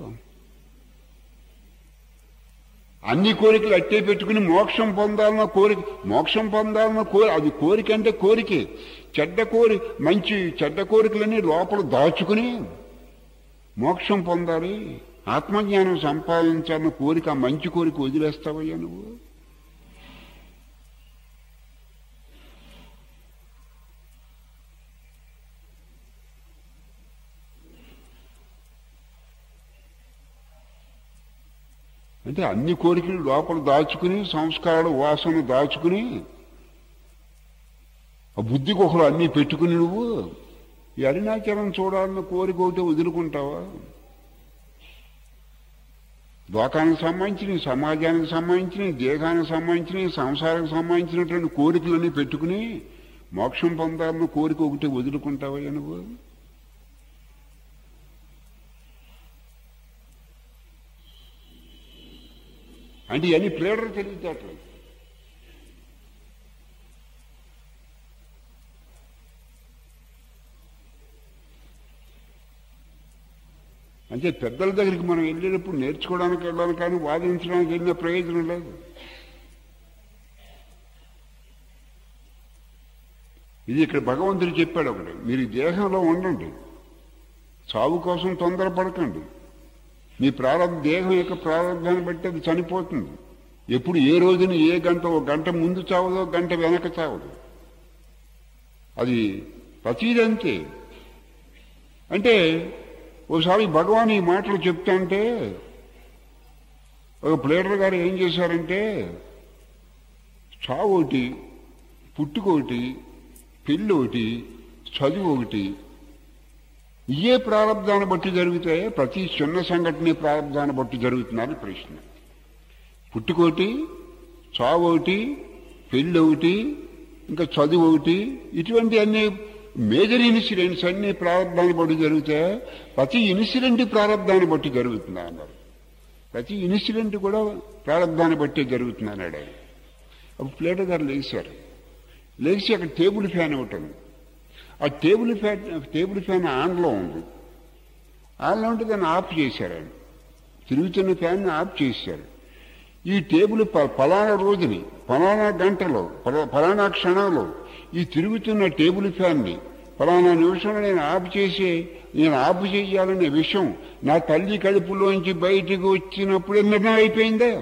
అన్ని కోరికలు అట్టే పెట్టుకుని మోక్షం పొందాలన్న కోరిక మోక్షం పొందాలన్న కోరి అది కోరిక అంటే కోరికే చెడ్డ కోరి మంచి చెడ్డ కోరికలన్నీ లోపల దాచుకుని మోక్షం పొందాలి ఆత్మజ్ఞానం సంపాదించాలన్న కోరిక ఆ మంచి కోరిక వదిలేస్తావయ్యా నువ్వు అంటే అన్ని కోరికలు లోపల దాచుకుని సంస్కారాలు వాసన దాచుకుని ఆ బుద్ధి గుహలు అన్నీ పెట్టుకుని నువ్వు ఈ అరుణాచలం చూడాలన్న కోరిక ఒకటి వదులుకుంటావా లోకానికి సంబంధించిన సమాజానికి సంబంధించిన దేహానికి సంబంధించిన సంసారానికి సంబంధించినటువంటి కోరికలన్నీ పెట్టుకుని మోక్షం పొందాలన్న కోరిక ఒకటి వదులుకుంటావా నువ్వు అంటే ఇవన్నీ ప్లేడర్ తెలివితేటలేదు అంటే పెద్దల దగ్గరికి మనం వెళ్ళేటప్పుడు నేర్చుకోవడానికి వెళ్ళాలి కానీ వాదించడానికి వెళ్ళిన ప్రయోజనం లేదు ఇది ఇక్కడ భగవంతుడు చెప్పాడు ఒకటి మీరు ఈ దేహంలో ఉండండి చావు కోసం తొందరపడకండి మీ ప్రారంభ దేహం యొక్క ప్రారంభాన్ని బట్టి అది చనిపోతుంది ఎప్పుడు ఏ రోజున ఏ గంట ఒక గంట ముందు చావదో గంట వెనక చావదు అది ప్రతీదంతే అంటే ఓసారి భగవాన్ ఈ మాటలు చెప్తాంటే ఒక ప్లేడర్ గారు ఏం చేశారంటే చావు ఒకటి పుట్టుకొకటి పెళ్ళి ఒకటి చదువు ఒకటి ఇయే ప్రారంధాన్ని బట్టి జరుగుతాయి ప్రతి చిన్న సంఘటన ప్రారంధాన్ని బట్టి జరుగుతుందని ప్రశ్న పుట్టుకోటి చావు ఒకటి పెళ్ళి ఒకటి ఇంకా చదువు ఒకటి ఇటువంటి అన్ని మేజర్ ఇన్సిడెంట్స్ అన్ని ప్రారంధాన్ని బట్టి జరుగుతాయి ప్రతి ఇన్సిడెంట్ ప్రారంధాన్ని బట్టి జరుగుతుంది అన్నారు ప్రతి ఇన్సిడెంట్ కూడా ప్రారంధాన్ని బట్టి జరుగుతుంది అన్నాడు ఆయన అప్పుడు ప్లేటర్ గారు లేచారు లేచి అక్కడ టేబుల్ ఫ్యాన్ ఒకటి ఉంది ఆ టేబుల్ ఫ్యాన్ టేబుల్ ఫ్యాన్ ఆన్లో ఉంది ఆన్లో ఉంటే దాన్ని ఆఫ్ చేశారు ఆయన తిరుగుతున్న ఫ్యాన్ని ఆఫ్ చేశారు ఈ టేబుల్ ప- పలానా రోజుని పలానా గంటలో పల- పలానా క్షణంలో ఈ తిరుగుతున్న టేబుల్ ఫ్యాన్ని పలానా నిమిషంలో నేను ఆఫ్ చేసి నేను ఆఫ్ చేయాలనే విషయం నా తల్లి కడుపులోంచి బయటికి వచ్చినప్పుడే నిర్ణయం అయిపోయిందే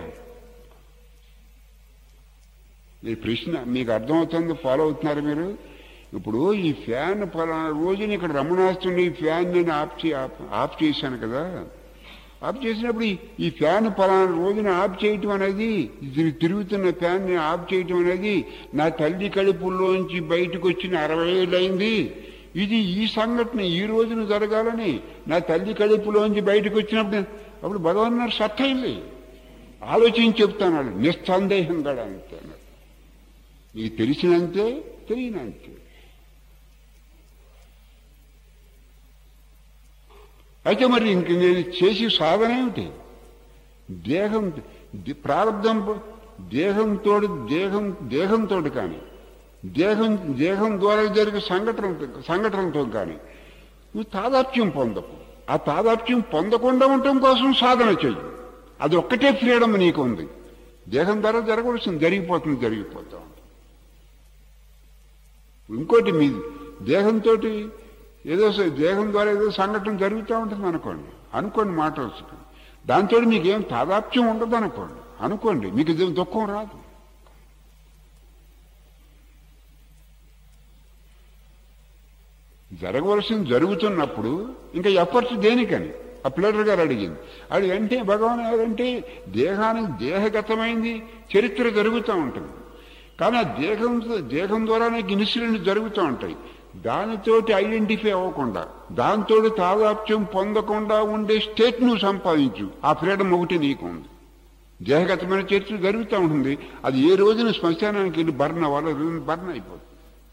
ఈ ప్రశ్న మీకు అర్థమవుతుంది ఫాలో అవుతున్నారు మీరు ఇప్పుడు ఈ ఫ్యాన్ పలానా రోజున ఇక్కడ రమణాస్తుండే ఈ ఫ్యాన్ నేను ఆఫ్ చే ఆఫ్- ఆఫ్ చేశాను కదా ఆఫ్ చేసినప్పుడు ఈ- ఈ ఫ్యాన్ పలానా రోజున ఆఫ్ చేయటం అనేది ఇది తిరుగుతున్న ఫ్యాన్ ని ఆఫ్ చేయటం అనేది నా తల్లి కడుపులోంచి బయటకు వచ్చిన అరవై ఏళ్ళు అయింది ఇది ఈ సంఘటన ఈ రోజున జరగాలని నా తల్లి కడుపులోంచి బయటకు వచ్చినప్పుడు నేను- అప్పుడు భగవాన్ గారు సత్తయింది ఆలోచించి చెప్తాను నిస్సందేహంగా అంతే అన్నాడు. నీకు తెలిసినంతే తెలియనంతే అయితే మరి ఇంక నేను చేసి సాధన ఏమిటి దేహం ది- ప్రారంభం దేహంతో దేహం దేహంతో కానీ దేహం దేహం ద్వారా జరిగే సంఘటన సంఘటనతో కానీ నువ్వు తాదాప్యం పొందకు ఆ తాదాప్యం పొందకుండా ఉండటం కోసం సాధన చెయ్యి అది ఒక్కటే ఫ్రీడమ్ నీకు ఉంది దేహం ద్వారా జరగవలసింది జరిగిపోతుంది జరిగిపోతా ఉంటుంది ఇంకోటి మీ దేహంతో ఏదో స- దేహం ద్వారా ఏదో సంఘటన జరుగుతూ ఉంటుంది అనుకోండి అనుకోండి మాట వచ్చి దాంతో మీకేం తాదాప్యం ఉండదు అనుకోండి అనుకోండి మీకు ఇది దుఃఖం రాదు జరగవలసింది జరుగుతున్నప్పుడు ఇంకా ఎఫర్ట్స్ దేనికని ఆ పిల్లర్ గారు అడిగింది అది అంటే భగవాన్ ఎవరంటే దేహానికి దేహగతమైంది చరిత్ర జరుగుతూ ఉంటుంది కానీ ఆ దేహం దేహం ద్వారానే ఇన్సిడెంట్ జరుగుతూ ఉంటాయి దానితోటి ఐడెంటిఫై అవ్వకుండా దాంతో తాదాప్యం పొందకుండా ఉండే స్టేట్ నువ్వు సంపాదించు ఆ ఫ్రీడమ్ ఒకటి నీకు ఉంది దేహగతమైన చరిత్ర జరుగుతూ ఉంటుంది అది ఏ రోజున శ్మశానానికి వెళ్ళి బర్న్ అవ్వాలో బర్న్ అయిపోతుంది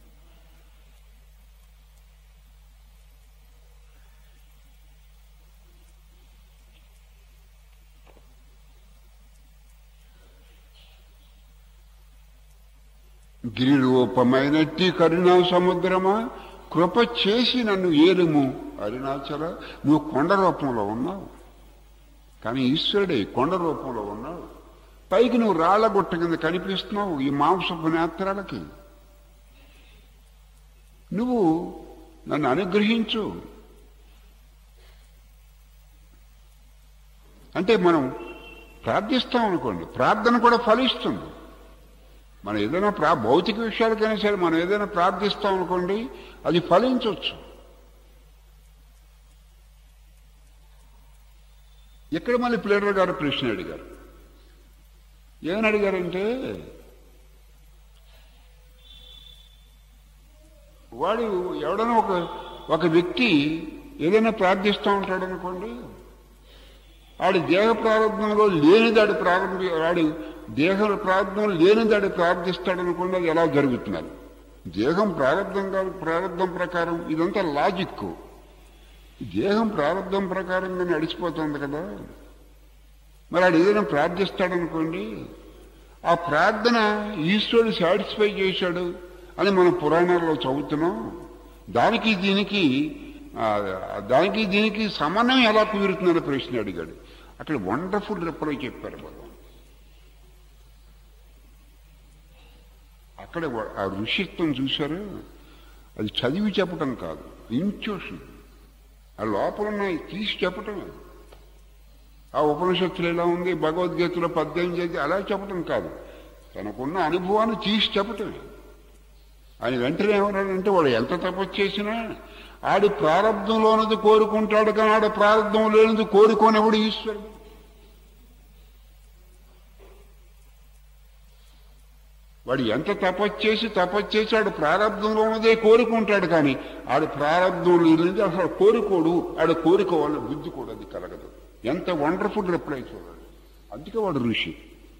గిరిరూపమైనట్టి కరుణా సముద్రమా కృప చేసి నన్ను ఏలుము అరుణాచల నువ్వు కొండ రూపంలో ఉన్నావు కానీ ఈశ్వరుడే కొండ రూపంలో ఉన్నావు పైకి నువ్వు రాళ్ళగుట్ట కింద కనిపిస్తున్నావు ఈ మాంసపు నేత్రాలకి నువ్వు నన్ను అనుగ్రహించు అంటే మనం ప్రార్థిస్తాం అనుకోండి ప్రార్థన కూడా ఫలిస్తుంది మనం ఏదైనా ప్రా భౌతిక విషయాలకైనా సరే మనం ఏదైనా ప్రార్థిస్తాం అనుకోండి అది ఫలించవచ్చు ఇక్కడ మళ్ళీ ప్లేడర్ గారు ప్రశ్న అడిగారు ఏమని అడిగారంటే వాడు ఎవడైనా ఒక ఒక వ్యక్తి ఏదైనా ప్రార్థిస్తూ ఉంటాడు అనుకోండి ఆడి దేహ ప్రారంభంలో లేనిదాడు ప్రారంభి వాడు దేహ ప్రారంభం లేనిదాడు ప్రార్థిస్తాడు అనుకోండి అది ఎలా జరుగుతున్నారు దేహం ప్రారంభం కాదు ప్రారంభం ప్రకారం ఇదంతా లాజిక్ దేహం ప్రారంభం ప్రకారంగా నడిచిపోతుంది కదా మరి ఆడు ఏదైనా ప్రార్థిస్తాడనుకోండి ఆ ప్రార్థన ఈశ్వరుడు సాటిస్ఫై చేశాడు అని మనం పురాణాల్లో చదువుతున్నాం దానికి దీనికి ఆ, దానికి దీనికి సమన్వయం ఎలా కుదురుతుందని ప్రశ్న అడిగాడు అక్కడ వండర్ఫుల్ రిప్లై చెప్పారు భగవాన్ అక్కడ వా- ఆ ఋషిత్వం చూశారు అది చదివి చెప్పటం కాదు ఇంట్యూషన్ ఆ లోపల ఉన్నాయి తీసి చెప్పటమే ఆ ఉపనిషత్తులు ఎలా ఉంది భగవద్గీతలో పద్దెనిమిది చేసి అలా చెప్పటం కాదు తనకున్న అనుభవాన్ని తీసి చెప్పటమే ఆయన వెంటనే ఏమన్నాడంటే వాడు ఎంత తపస్సు చేసినా ఆడి ప్రారంభంలోనది కోరుకుంటాడు కానీ ఆడ ప్రారంభం లేనిది కోరుకోనివాడు ఈశ్వరుడు వాడు ఎంత తపస్సు చేసి తపస్సు చేసి ఆడు ప్రారంభంలో ఉన్నదే కోరుకుంటాడు కానీ ఆడు ప్రారంభం లేనిది అసలు కోరుకోడు ఆడు కోరుకోవాలని బుద్ధి కూడా అది కలగదు ఎంత వండర్ఫుల్ రిప్లై చూడండి అందుకే వాడు ఋషి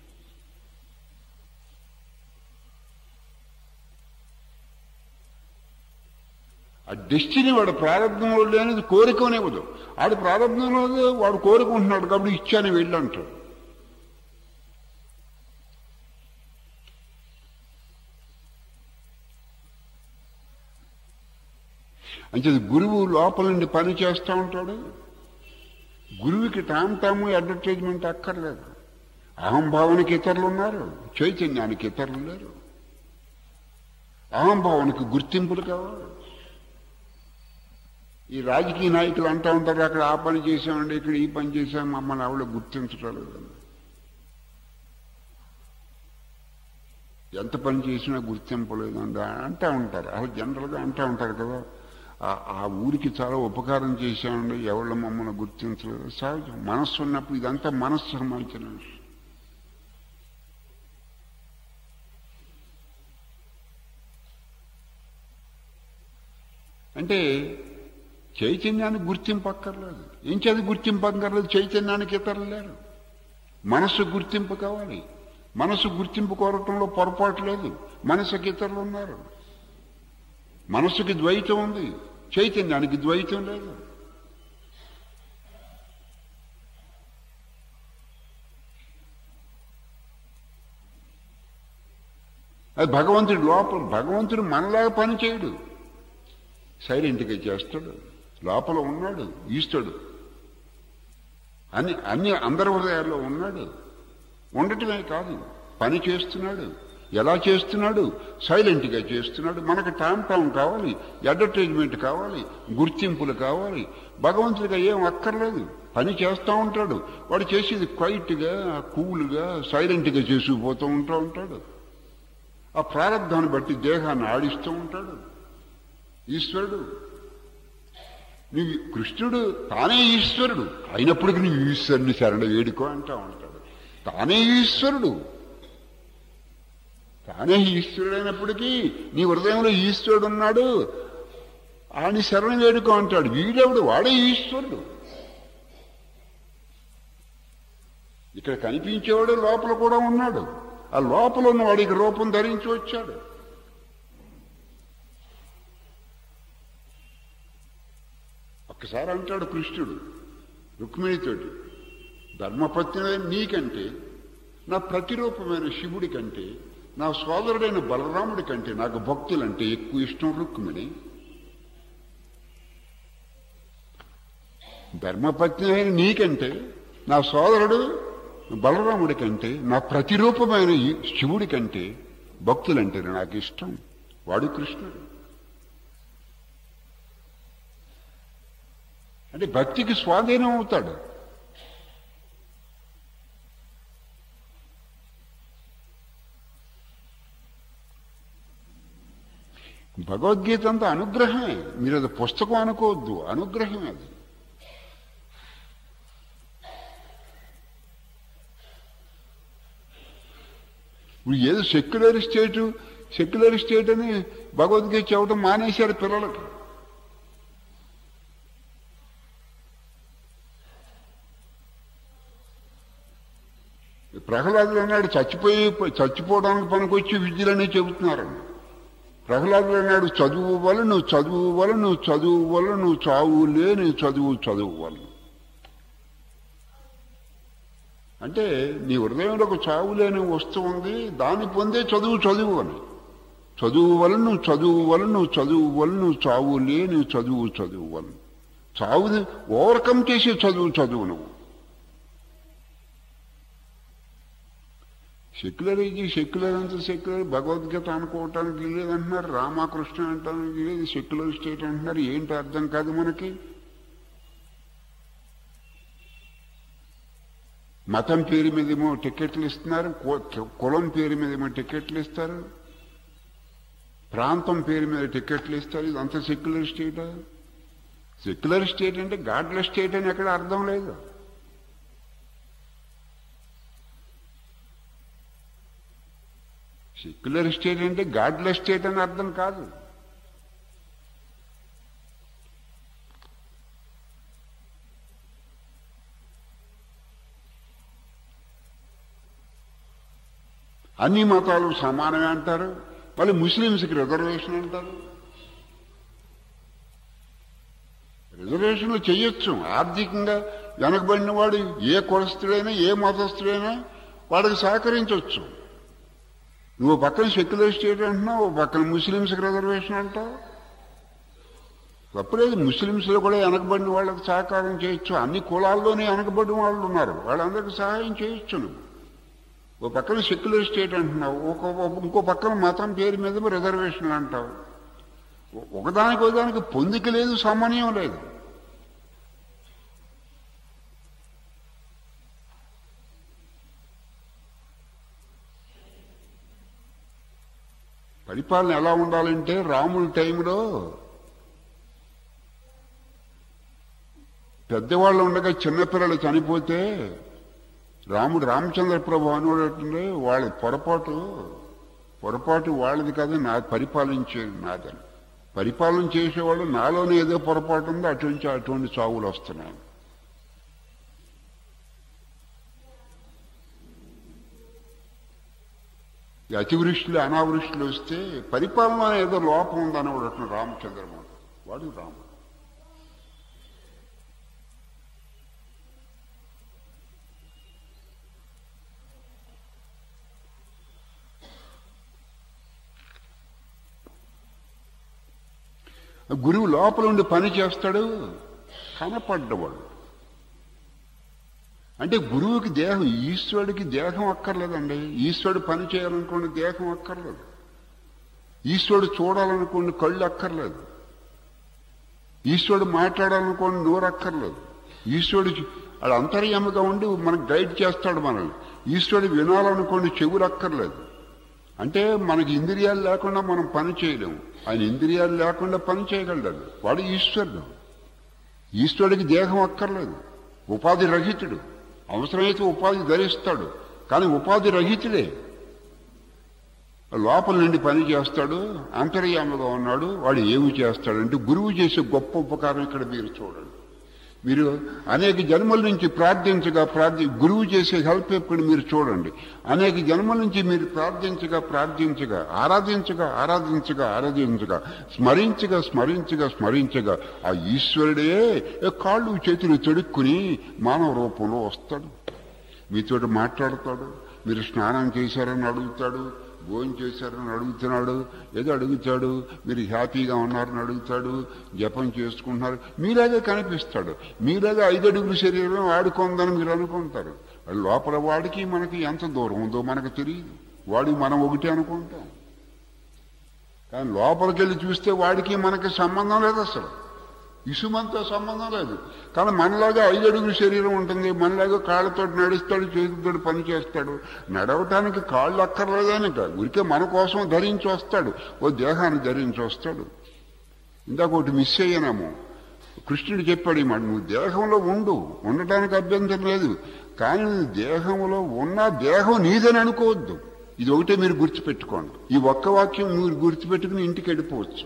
ఆ డెస్టినీ వాడు ప్రారంభంలో లేనిది కోరుకోనివ్వదు ఆడు ప్రారంభంలో వాడు కోరుకుంటున్నాడు కాబట్టి ఇచ్చాను వెళ్ళి అంటాడు అంటే గురువు లోపల నుండి పని చేస్తూ ఉంటాడు గురువుకి తాము తాము అడ్వర్టైజ్మెంట్ అక్కర్లేదు అహంభావనకి ఇతరులు ఉన్నారు చైతన్యానికి ఇతరులు లేరు అహంభావనకి గుర్తింపులు కావాలి ఈ రాజకీయ నాయకులు అంటూ ఉంటారు అక్కడ ఆ పని చేశామండి ఇక్కడ ఈ పని చేశాం మమ్మల్ని ఆవిడ గుర్తించడం లేదని ఎంత పని చేసినా గుర్తింపు లేదండి అంటూ ఉంటారు అసలు జనరల్గా అంటూ ఉంటారు కదా ఆ- ఆ ఊరికి చాలా ఉపకారం చేశామండి ఎవరు మమ్మల్ని గుర్తించలేదు సహజం మనస్సు ఉన్నప్పుడు ఇదంతా మనస్సు సంబంధించిన విషయం అంటే చైతన్యానికి గుర్తింపు అక్కర్లేదు ఏం చేది గుర్తింపు అక్కర్లేదు చైతన్యానికి ఇతరులు లేరు మనస్సు గుర్తింపు కావాలి మనసు గుర్తింపు కోరటంలో పొరపాటు లేదు మనసుకి ఇతరులు ఉన్నారు మనసుకి ద్వైతం ఉంది చైతన్యానికి ద్వైతం లేదు అది భగవంతుడు లోపల భగవంతుడు మనలాగా పని చేయడు సైలెంట్గా చేస్తాడు లోపల ఉన్నాడు ఈస్తాడు అన్ని అన్ని అందరి హృదయాల్లో ఉన్నాడు ఉండటమే కాదు పని చేస్తున్నాడు ఎలా చేస్తున్నాడు సైలెంట్గా చేస్తున్నాడు మనకు టామ్ టామ్ కావాలి అడ్వర్టైజ్మెంట్ కావాలి గుర్తింపులు కావాలి భగవంతుడిగా ఏం అక్కర్లేదు పని చేస్తూ ఉంటాడు వాడు చేసేది క్వైట్గా కూల్గా సైలెంట్గా చేసుకుపోతూ ఉంటూ ఉంటాడు ఆ ప్రారంధాన్ని బట్టి దేహాన్ని ఆడిస్తూ ఉంటాడు ఈశ్వరుడు నువ్వు కృష్ణుడు తానే ఈశ్వరుడు అయినప్పటికీ నువ్వు ఈశ్వరుని శరణ వేడుకో అంటా ఉంటాడు తానే ఈశ్వరుడు తానే ఈశ్వరుడైనప్పటికీ నీ హృదయంలో ఈశ్వరుడు ఉన్నాడు ఆయన శరణ వేడుకో అంటాడు వీడెవడు వాడే ఈశ్వరుడు ఇక్కడ కనిపించేవాడు లోపల కూడా ఉన్నాడు ఆ లోపల ఉన్న వాడికి రూపం ధరించి వచ్చాడు ఒక్కసారి అంటాడు కృష్ణుడు రుక్మిణితోటి ధర్మపత్ని నీకంటే నా ప్రతిరూపమైన శివుడి కంటే నా సోదరుడైన బలరాముడి కంటే నాకు భక్తులంటే ఎక్కువ ఇష్టం రుక్మిణి ధర్మపత్ని అయిన నీకంటే నా సోదరుడు బలరాముడి కంటే నా ప్రతిరూపమైన ఈ శివుడి కంటే భక్తులంటే నాకు ఇష్టం వాడు కృష్ణుడు అంటే భక్తికి స్వాధీనం అవుతాడు భగవద్గీత అంతా అనుగ్రహమే మీరు అది పుస్తకం అనుకోవద్దు అనుగ్రహమే అది ఇప్పుడు ఏదో సెక్యులర్ స్టేటు సెక్యులర్ స్టేట్ అని భగవద్గీత చెప్పడం మానేశారు పిల్లలకి ప్రహ్లాదుడు అన్నాడు చచ్చిపోయి చచ్చిపోవడానికి పనికొచ్చి విద్యలనే చెబుతున్నారు ప్రహ్లాదుడు అన్నాడు చదువు వల్ల నువ్వు చదువు వల్ల నువ్వు చదువు వల్ల నువ్వు చావు లేని చదువు చదువు వల్ల అంటే నీ హృదయంలో ఒక చావు లేని వస్తువు ఉంది దాన్ని పొందే చదువు చదువు అని చదువు వల్ల నువ్వు చదువు వల్ల నువ్వు చదువు వల్ల నువ్వు చావు లేని చదువు చదువు వల్ల చావుని ఓవర్కమ్ చేసే చదువు చదువు నువ్వు సెక్యులర్ ఇది సెక్యులర్ అంత సెక్యులర్ భగవద్గీత అనుకోవటానికి లేదంటున్నారు రామకృష్ణ అంటానికి లేదు సెక్యులర్ స్టేట్ అంటున్నారు ఏంటి అర్థం కాదు మనకి మతం పేరు మీదేమో టికెట్లు ఇస్తున్నారు కులం పేరు మీదేమో టికెట్లు ఇస్తారు ప్రాంతం పేరు మీద టికెట్లు ఇస్తారు ఇదంతా సెక్యులర్ స్టేట్ సెక్యులర్ స్టేట్ అంటే గాడ్లెస్ స్టేట్ అని ఎక్కడ అర్థం లేదు సెక్యులర్ స్టేట్ అంటే గాడ్లెస్ స్టేట్ అని అర్థం కాదు అన్ని మతాలు సమానమే అంటారు మళ్ళీ ముస్లింస్కి రిజర్వేషన్ అంటారు రిజర్వేషన్లు చెయ్యొచ్చు ఆర్థికంగా వెనకబడిన వాడు ఏ కులస్తుడైనా ఏ మతస్థుడైనా వాడికి సహకరించవచ్చు నువ్వు పక్కన సెక్యులర్ స్టేట్ అంటున్నావు ఓ పక్కన ముస్లింస్కి రిజర్వేషన్ అంటావు తప్పలేదు ముస్లింస్లో కూడా వెనకబడిన వాళ్ళకి సహకారం చేయొచ్చు అన్ని కులాల్లోనే వెనకబడిన వాళ్ళు ఉన్నారు వాళ్ళందరికీ సహాయం చేయొచ్చు నువ్వు ఓ పక్కన సెక్యులర్ స్టేట్ అంటున్నావు ఒక ఇంకో పక్కన మతం పేరు మీద రిజర్వేషన్లు అంటావు ఒకదానికి ఒకదానికి పొందిక లేదు సమన్వయం లేదు పరిపాలన ఎలా ఉండాలంటే రాముల టైంలో పెద్దవాళ్ళు ఉండగా చిన్నపిల్లలు చనిపోతే రాముడు రామచంద్ర ప్రభు అనుకుంటే వాళ్ళ పొరపాటు పొరపాటు వాళ్ళది కాదు నా పరిపాలించేది నాదని పరిపాలన చేసేవాళ్ళు నాలోనే ఏదో పొరపాటు ఉందో అటువంటి అటువంటి చావులు వస్తున్నాయి ఈ అతివృష్టిలు అనావృష్టిలు వస్తే పరిపాలన ఏదో లోపం ఉందని వాడు రామచంద్రమూర్తి వాడు రాముడు గురువు లోపల ఉండి పని చేస్తాడు కనపడ్డవాడు అంటే గురువుకి దేహం ఈశ్వరుడికి దేహం అక్కర్లేదండి ఈశ్వరుడు పని చేయాలనుకోండి దేహం అక్కర్లేదు ఈశ్వరుడు చూడాలనుకోండి కళ్ళు అక్కర్లేదు ఈశ్వరుడు మాట్లాడాలనుకోండి నోరు అక్కర్లేదు ఈశ్వరుడు వాడు అంతర్యముగా ఉండి మనకు గైడ్ చేస్తాడు మనల్ని ఈశ్వరుడు వినాలనుకోండి చెవులు అక్కర్లేదు అంటే మనకి ఇంద్రియాలు లేకుండా మనం పని చేయలేము ఆయన ఇంద్రియాలు లేకుండా పని చేయగలడు వాడు ఈశ్వరుడు ఈశ్వరుడికి దేహం అక్కర్లేదు ఉపాధి రహితుడు అవసరమైతే ఉపాధి ధరిస్తాడు కానీ ఉపాధి రహితుడే లోపల నుండి పని చేస్తాడు అంతర్యామగా ఉన్నాడు వాడు ఏమి చేస్తాడంటే గురువు చేసే గొప్ప ఉపకారం ఇక్కడ మీరు చూడండి మీరు అనేక జన్మల నుంచి ప్రార్థించగా ప్రార్థి గురువు చేసే హెల్ప్ ఎప్పుడు మీరు చూడండి అనేక జన్మల నుంచి మీరు ప్రార్థించగా ప్రార్థించగా ఆరాధించగా ఆరాధించగా ఆరాధించగా స్మరించగా స్మరించగా స్మరించగా ఆ ఈశ్వరుడే కాళ్ళు చేతులు తొడుక్కుని మానవ రూపంలో వస్తాడు మీతో మాట్లాడతాడు మీరు స్నానం చేశారని అడుగుతాడు భోజనం చేశారని అడుగుతున్నాడు ఏదో అడుగుతాడు మీరు హ్యాపీగా ఉన్నారని అడుగుతాడు జపం చేసుకుంటున్నారు మీలాగే కనిపిస్తాడు మీలాగే ఐదు అడుగుల శరీరం వాడుకుందని మీరు అనుకుంటారు లోపల వాడికి మనకి ఎంత దూరం ఉందో మనకు తెలియదు వాడి మనం ఒకటి అనుకుంటాం కానీ లోపలికి వెళ్ళి చూస్తే వాడికి మనకి సంబంధం లేదు అసలు ఇసుమంతో సంబంధం లేదు కానీ మనలాగా ఐదు అడుగుల శరీరం ఉంటుంది మనలాగా కాళ్ళతో నడుస్తాడు చేతులతో పని చేస్తాడు నడవటానికి కాళ్ళు అక్కర్లేదానిక ఉరికే మన కోసం ధరించి వస్తాడు ఓ దేహాన్ని ధరించి వస్తాడు ఇందాక ఒకటి మిస్ అయ్యానేమో కృష్ణుడు చెప్పాడు మాట నువ్వు దేహంలో ఉండు ఉండటానికి అభ్యంతరం లేదు కానీ నువ్వు దేహంలో ఉన్న దేహం నీదని అనుకోవద్దు ఇది ఒకటే మీరు గుర్తుపెట్టుకోండి ఈ ఒక్క వాక్యం మీరు గుర్తుపెట్టుకుని ఇంటికి వెళ్ళిపోవచ్చు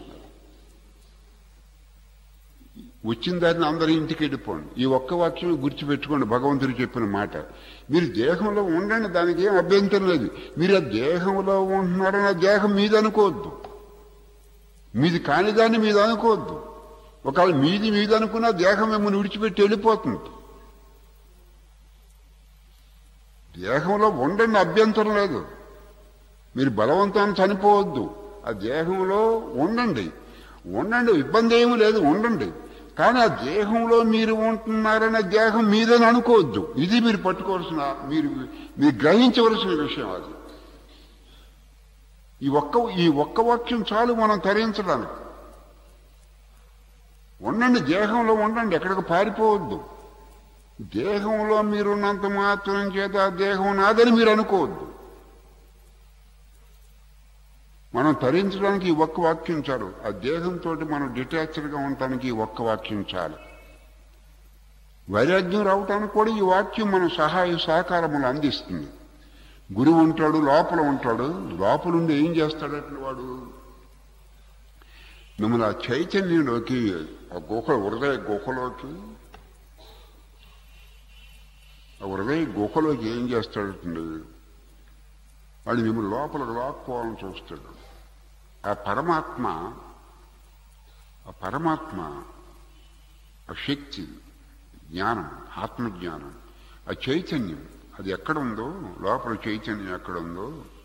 వచ్చిన దారిని అందరి ఇంటికి వెళ్ళిపోండి ఈ ఒక్క వాక్యం గుర్తుపెట్టుకోండి భగవంతుడు చెప్పిన మాట మీరు దేహంలో ఉండండి దానికి ఏం అభ్యంతరం లేదు మీరు ఆ దేహంలో ఉంటున్నారని ఆ దేహం మీద అనుకోవద్దు మీది కాని దాన్ని మీద అనుకోవద్దు ఒకవేళ మీది మీద అనుకున్న దేహం మిమ్మల్ని విడిచిపెట్టి వెళ్ళిపోతుంది దేహంలో ఉండండి అభ్యంతరం లేదు మీరు బలవంతాన్ని చనిపోవద్దు ఆ దేహంలో ఉండండి ఉండండి ఇబ్బంది ఏమీ లేదు ఉండండి కానీ ఆ దేహంలో మీరు ఉంటున్నారనే దేహం మీదని అనుకోవద్దు ఇది మీరు పట్టుకోవాల్సిన మీరు మీరు గ్రహించవలసిన విషయం అది ఈ ఒక్క ఈ ఒక్క వాక్యం చాలు మనం తరించడానికి ఉండండి దేహంలో ఉండండి ఎక్కడికి పారిపోవద్దు దేహంలో మీరున్నంత మాత్రం చేత ఆ దేహం నాదని మీరు అనుకోవద్దు మనం తరించడానికి ఈ ఒక్క వాక్యం చాలు ఆ దేహంతో మనం డిటాచ్డ్గా ఉండటానికి ఈ ఒక్క వాక్యం చాలు వైరాగ్యం రావటానికి కూడా ఈ వాక్యం మన సహాయ సహకారములు అందిస్తుంది గురువు ఉంటాడు లోపల ఉంటాడు లోపల ఉండి ఏం చేస్తాడట వాడు మిమ్మల్ని ఆ చైతన్యంలోకి ఆ గుహ హృదయ గుహలోకి ఆ హృదయ గుహలోకి ఏం చేస్తాడండి వాడు మిమ్మల్ని లోపలికి లాక్కోవాలని చూస్తాడు ఆ పరమాత్మ ఆ పరమాత్మ ఆ శక్తి జ్ఞానం ఆత్మజ్ఞానం ఆ చైతన్యం అది ఎక్కడ ఉందో లోపల చైతన్యం ఎక్కడ ఉందో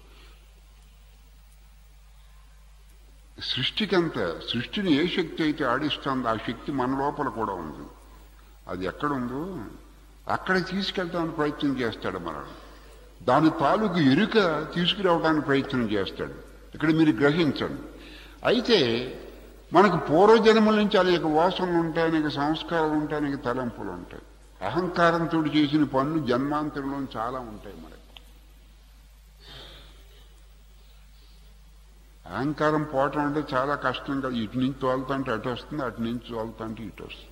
సృష్టికంత సృష్టిని ఏ శక్తి అయితే ఆడిస్తుందో ఆ శక్తి మన లోపల కూడా ఉంది అది ఎక్కడుందో అక్కడ తీసుకెళ్తానికి ప్రయత్నం చేస్తాడు మనల్ని దాని తాలూకు ఎరుక తీసుకురావడానికి ప్రయత్నం చేస్తాడు ఇక్కడ మీరు గ్రహించండి అయితే మనకు పూర్వజన్మల నుంచి అనేక వాసనలు ఉంటాయి అనేక సంస్కారాలు ఉంటాయి అనేక తలంపులు ఉంటాయి అహంకారంతో చేసిన పనులు జన్మాంతరంలో చాలా ఉంటాయి మనకి అహంకారం పోవటం అంటే చాలా కష్టం కదా ఇటు నుంచి తోలుతుంటే అటు వస్తుంది అటు నుంచి తోలుతుంటే ఇటు వస్తుంది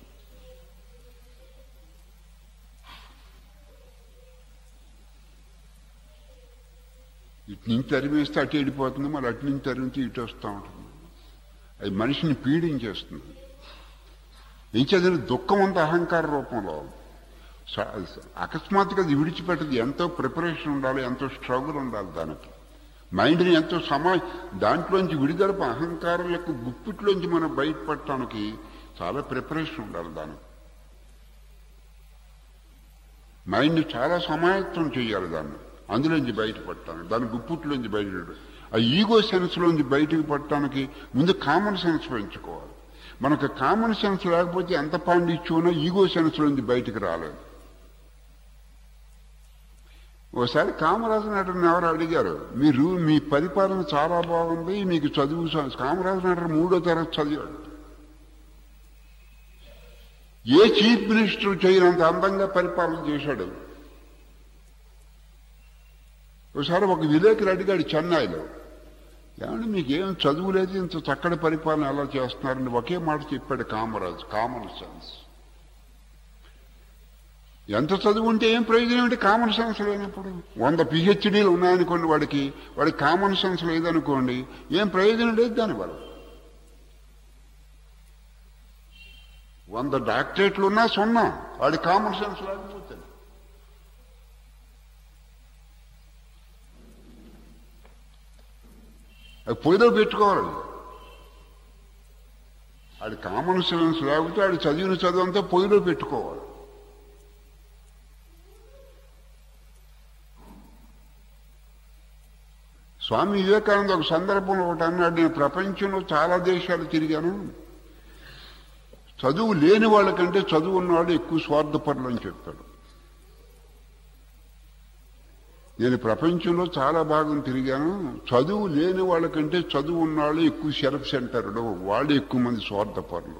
ఇటు నుంచి తరిమేస్తే అటు వెళ్ళిపోతుంది మళ్ళీ అటు నుంచి తరిమితే ఇటు వస్తూ ఉంటుంది అది మనిషిని పీడించేస్తుంది ఏం చదివిన దుఃఖం అంత అహంకార రూపంలో స- అకస్మాత్తుగా అది విడిచిపెట్టదు ఎంతో ప్రిపరేషన్ ఉండాలి ఎంతో స్ట్రగుల్ ఉండాలి దానికి మైండ్ని ఎంతో సమా దాంట్లోంచి విడుదల అహంకారం యొక్క గుప్పిట్లోంచి మనం బయటపడటానికి చాలా ప్రిపరేషన్ ఉండాలి దానికి మైండ్ చాలా సమాయత్తం చేయాలి దాన్ని అందులోంచి బయటపడటానికి దాని గుప్పుట్లోంచి బయట ఆ ఈగో సెన్స్లోంచి బయటకు పడటానికి ముందు కామన్ సెన్స్ పెంచుకోవాలి మనకు కామన్ సెన్స్ లేకపోతే ఎంత పాండిత్యమో ఈగో సెన్స్ నుంచి బయటికి రాలేదు ఓసారి కామరాజు నటుని ఎవరు అడిగారు మీరు మీ పరిపాలన చాలా బాగుంది మీకు చదువు స- కామరాజు నటుడు మూడో తరగతి చదివాడు ఏ చీఫ్ మినిస్టర్ చేయనంత అందంగా పరిపాలన చేశాడు ఒకసారి ఒక విలేకరు అడిగాడు చెన్నైలో ఏమంటే మీకేం చదువు లేదు ఇంత చక్కటి పరిపాలన ఎలా చేస్తున్నారని ఒకే మాట చెప్పాడు కామరాజు కామన్ సెన్స్ ఎంత చదువు ఉంటే ఏం ప్రయోజనం ఏంటి కామన్ సెన్స్ లేనప్పుడు వంద పిహెచ్డీలు ఉన్నాయనుకోండి వాడికి వాడికి కామన్ సెన్స్ లేదనుకోండి ఏం ప్రయోజనం లేదు దానివల్ల వంద డాక్టరేట్లు ఉన్నా సున్నా వాడి కామన్ సెన్స్ లేకపోతే అది పొయ్యిలో పెట్టుకోవాలి ఆడి కామన్ సెన్స్ లేకపోతే ఆడి చదివిన చదువు అంతా పొయ్యిలో పెట్టుకోవాలి స్వామి వివేకానంద ఒక సందర్భంలో ఒకటి అన్నాడు నేను ప్రపంచంలో చాలా దేశాలు తిరిగాను చదువు లేని వాళ్ళకంటే చదువు ఉన్నవాడు ఎక్కువ స్వార్థపరులు అని చెప్పాడు నేను ప్రపంచంలో చాలా భాగం తిరిగాను చదువు లేని వాళ్ళకంటే చదువు ఉన్నవాళ్ళు ఎక్కువ సెల్ఫ్ సెంటర్లు వాళ్ళు ఎక్కువ మంది స్వార్థపరులు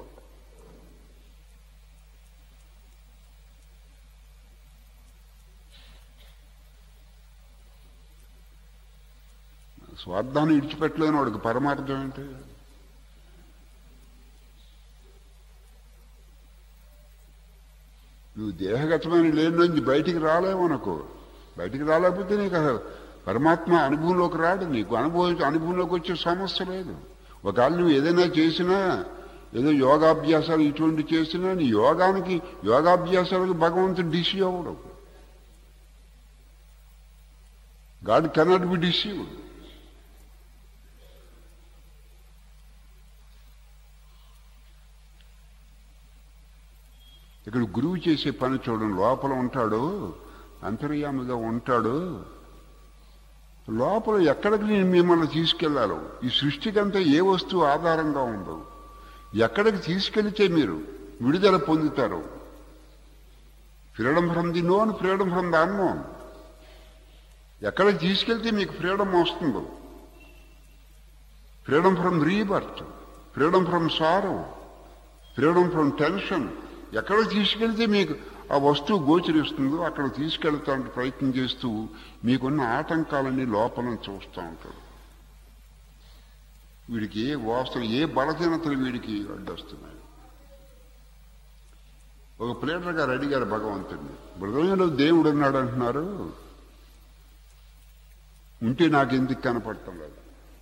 స్వార్థాన్ని విడిచిపెట్టలేని వాడికి పరమార్థం ఏంటి నువ్వు దేహగతమైన లేని నుంచి బయటికి రాలేవనుకో బయటికి రాలేకపోతే నీకు అసలు పరమాత్మ అనుభవంలోకి రాడు నీకు అనుభవం అనుభవంలోకి వచ్చే సమస్య లేదు ఒకవేళ నువ్వు ఏదైనా చేసినా ఏదో యోగాభ్యాసాలు ఇటువంటి చేసినా నీ యోగానికి యోగాభ్యాసాలకు భగవంతుడు డిసి అవ్వడు గాడ్ కెనాట్ బి డిసీవ్డ్ ఇక్కడ గురువు చేసే పని చూడండి లోపల ఉంటాడు అంతర్యామిగా ఉంటాడు లోపల ఎక్కడికి నేను మిమ్మల్ని తీసుకెళ్లాలో ఈ సృష్టికంతా ఏ వస్తువు ఆధారంగా ఉండదు ఎక్కడికి తీసుకెళ్తే మీరు విడుదల పొందుతారు freedom from the known freedom from the unknown ఎక్కడికి తీసుకెళ్తే మీకు ఫ్రీడమ్ వస్తుందో freedom from rebirth freedom from sorrow freedom from tension ఎక్కడ తీసుకెళ్తే మీకు ఆ వస్తువు గోచరిస్తుందో అక్కడ తీసుకెళ్తానికి ప్రయత్నం చేస్తూ మీకున్న ఆటంకాలన్నీ లోపల చూస్తూ ఉంటాడు వీడికి ఏ వాసన ఏ బలహీనతలు వీడికి అడ్డొస్తున్నాయి ఒక ప్లేటర్ గారు అడిగారు భగవంతుడిని హృదయంలో దేవుడు ఉన్నాడు అంటున్నారు ఉంటే నాకు ఎందుకు కనపడటం లేదు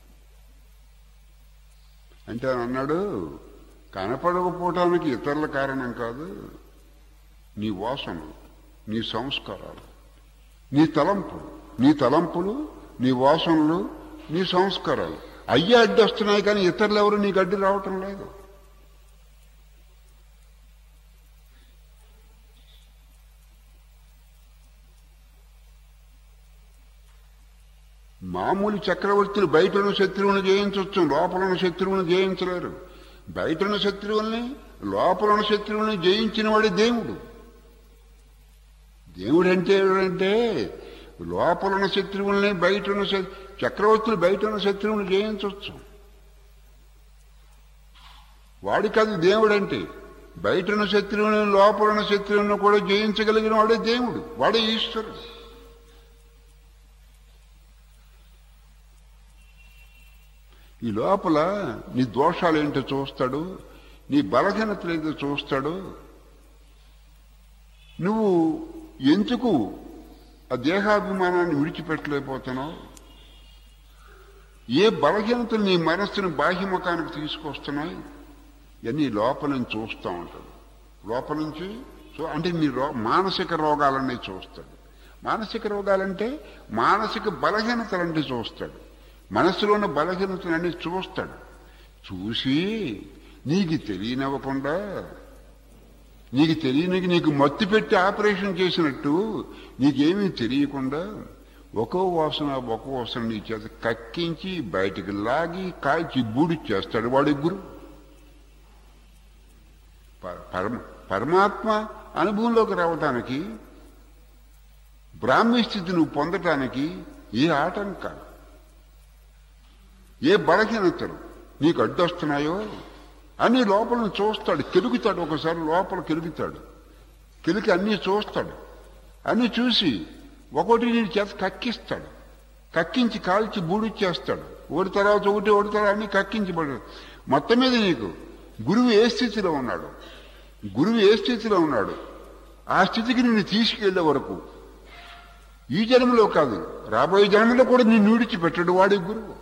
అంటే ఆయన అన్నాడు కనపడకపోవటానికి ఇతరుల కారణం కాదు నీ వాసనలు నీ సంస్కారాలు నీ తలంపులు నీ తలంపులు నీ వాసనలు నీ సంస్కారాలు అయ్యే అడ్డు వస్తున్నాయి కానీ ఇతరులు ఎవరు నీకు అడ్డు రావటం లేదు మామూలు చక్రవర్తులు బయట ఉన్న శత్రువుని జయించవచ్చు లోపల ఉన్న శత్రువుని జయించలేరు బయట ఉన్న శత్రువుల్ని లోపల ఉన్న శత్రువుని జయించిన వాడే దేవుడు దేవుడు అంటే ఎవడంటే లోపల ఉన్న శత్రువుల్ని బయట ఉన్న శ- చక్రవర్తులు బయట ఉన్న శత్రువుని జయించవచ్చు వాడి కాదు దేవుడు అంటే బయట ఉన్న శత్రువుని లోపల ఉన్న శత్రువుని కూడా జయించగలిగిన వాడే దేవుడు వాడే ఈశ్వరుడు ఈ లోపల నీ దోషాలు ఏంటో చూస్తాడు నీ బలహీనతలు ఏంటో చూస్తాడు నువ్వు ఎందుకు ఆ దేహాభిమానాన్ని విడిచిపెట్టలేకపోతున్నావు ఏ బలహీనతలు నీ మనస్సును బాహ్యముఖానికి తీసుకొస్తున్నాయి ఇవన్నీ లోపల నుంచి చూస్తూ ఉంటాడు లోపల నుంచి చూ- అంటే నీ రో మానసిక రోగాలన్నీ చూస్తాడు మానసిక రోగాలంటే మానసిక బలహీనతలన్నీ చూస్తాడు మనస్సులో ఉన్న బలహీనతలన్నీ చూస్తాడు చూసి నీకు తెలియనివ్వకుండా నీకు తెలియనికి నీకు మత్తు పెట్టి ఆపరేషన్ చేసినట్టు నీకేమీ తెలియకుండా ఒక్కో వాసన ఒక్కో వాసన నీ చేత కక్కించి బయటికి లాగి కాల్చి బూడి చేస్తాడు వాడి గురు ప- పరమ పరమాత్మ అనుభవంలోకి రావటానికి బ్రాహ్మీ స్థితి నువ్వు పొందటానికి ఏ ఆటంకాలు ఏ బలహీనతలు నీకు అడ్డొస్తున్నాయో అన్ని లోపల చూస్తాడు కెలుగుతాడు ఒకసారి లోపల కెలుగుతాడు కెలికి అన్నీ చూస్తాడు అన్నీ చూసి ఒకటి నీ చేత కక్కిస్తాడు కక్కించి కాల్చి బూడిచ్చేస్తాడు ఒకటి తర్వాత ఒకటి ఒకటి తర్వాత అన్ని కక్కించబడు మొత్తం మీద నీకు గురువు ఏ స్థితిలో ఉన్నాడు గురువు ఏ స్థితిలో ఉన్నాడు ఆ స్థితికి నిన్ను తీసుకెళ్లే వరకు ఈ జన్మలో కాదు రాబోయే జన్మలో కూడా నిన్ను విడిచిపెట్టడు వాడి గురువు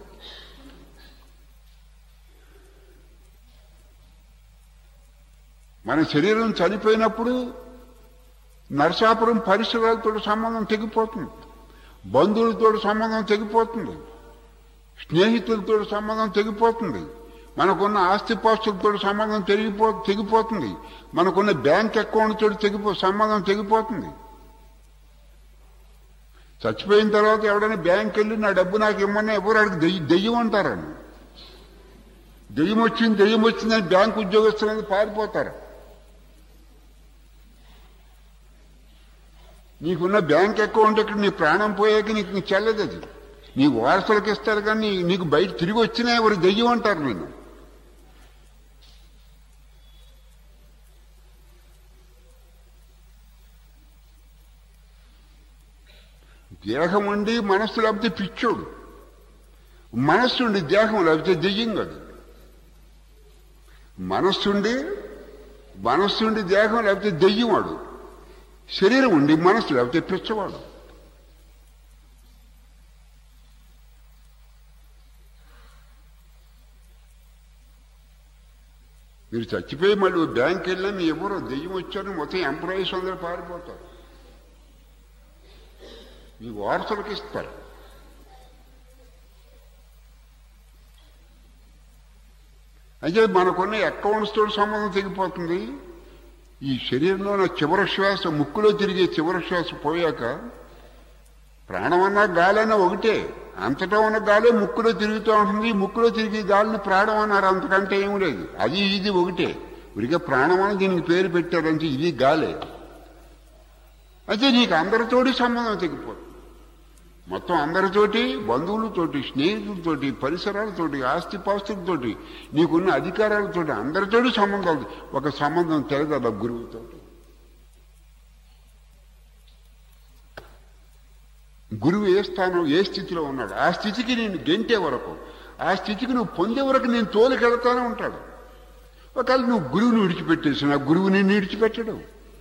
మన శరీరం చనిపోయినప్పుడు నరసాపురం పరిసరాలతో సంబంధం తెగిపోతుంది బంధువులతో సంబంధం తెగిపోతుంది స్నేహితులతో సంబంధం తెగిపోతుంది మనకున్న ఆస్తిపాస్తులతో సంబంధం తెగిపో తెగిపోతుంది మనకున్న బ్యాంక్ అకౌంట్ తోటి తెగిపో సంబంధం తెగిపోతుంది చచ్చిపోయిన తర్వాత ఎవడైనా బ్యాంక్ వెళ్ళి నా డబ్బు నాకు ఇమ్మన్నా ఎవరు అడిగి దెయ్యం దెయ్యం అంటారని దెయ్యం వచ్చింది దెయ్యం వచ్చిందని బ్యాంక్ ఉద్యోగస్తులందరూ పారిపోతారు నీకున్న బ్యాంక్ అకౌంట్ ఇక్కడ నీ ప్రాణం పోయాక నీకు నీకు చెల్లదు అది నీ వారసులకు ఇస్తారు కానీ నీ- నీకు బయట తిరిగి వచ్చినా ఎవరు దెయ్యం అంటారు నేను దేహం ఉండి మనస్సు లేకపోతే పిచ్చోడు మనస్సుండి దేహం లేకపోతే దెయ్యం కాదు మనస్సుండి మనస్సుండి దేహం లేకపోతే దెయ్యం వాడు శరీరం ఉండి మనస్సు లేకపోతే పిచ్చవాడు మీరు చచ్చిపోయి మళ్ళీ బ్యాంక్ వెళ్ళినా మీ ఎవరో దెయ్యం వచ్చారు మొత్తం ఎంప్లాయీస్ అందరూ పారిపోతారు మీ వారసులకు ఇస్తారు అయితే మనకున్న అకౌంట్స్ తోటి సంబంధం తెగిపోతుంది ఈ శరీరంలో నా చివరి శ్వాస ముక్కులో తిరిగే చివరి శ్వాస పోయాక ప్రాణమన్నా గాలైనా ఒకటే అంతటా ఉన్న గాలే ముక్కులో తిరుగుతూ ఉంటుంది ముక్కులో తిరిగే గాలిని ప్రాణం అన్నారు అంతకంటే ఏం లేదు అది ఇది ఒకటే ఉరిగా ప్రాణం అని దీనికి పేరు పెట్టారంటే ఇది గాలే అయితే నీకు అందరితోటి సంబంధం తెగిపోతుంది మొత్తం అందరితోటి బంధువులతోటి స్నేహితులతోటి పరిసరాలతోటి ఆస్తిపాస్తులతోటి నీకున్న అధికారాలతోటి అందరితోటి సంబంధాలు ఒక సంబంధం తెలగల గురువుతోటి గురువు ఏ స్థానం ఏ స్థితిలో ఉన్నాడు ఆ స్థితికి నేను గెంటే వరకు ఆ స్థితికి నువ్వు పొందే వరకు నేను తోలికెళ్తానే ఉంటాడు ఒకవేళ నువ్వు గురువుని విడిచిపెట్టేసిన గురువుని విడిచిపెట్టడు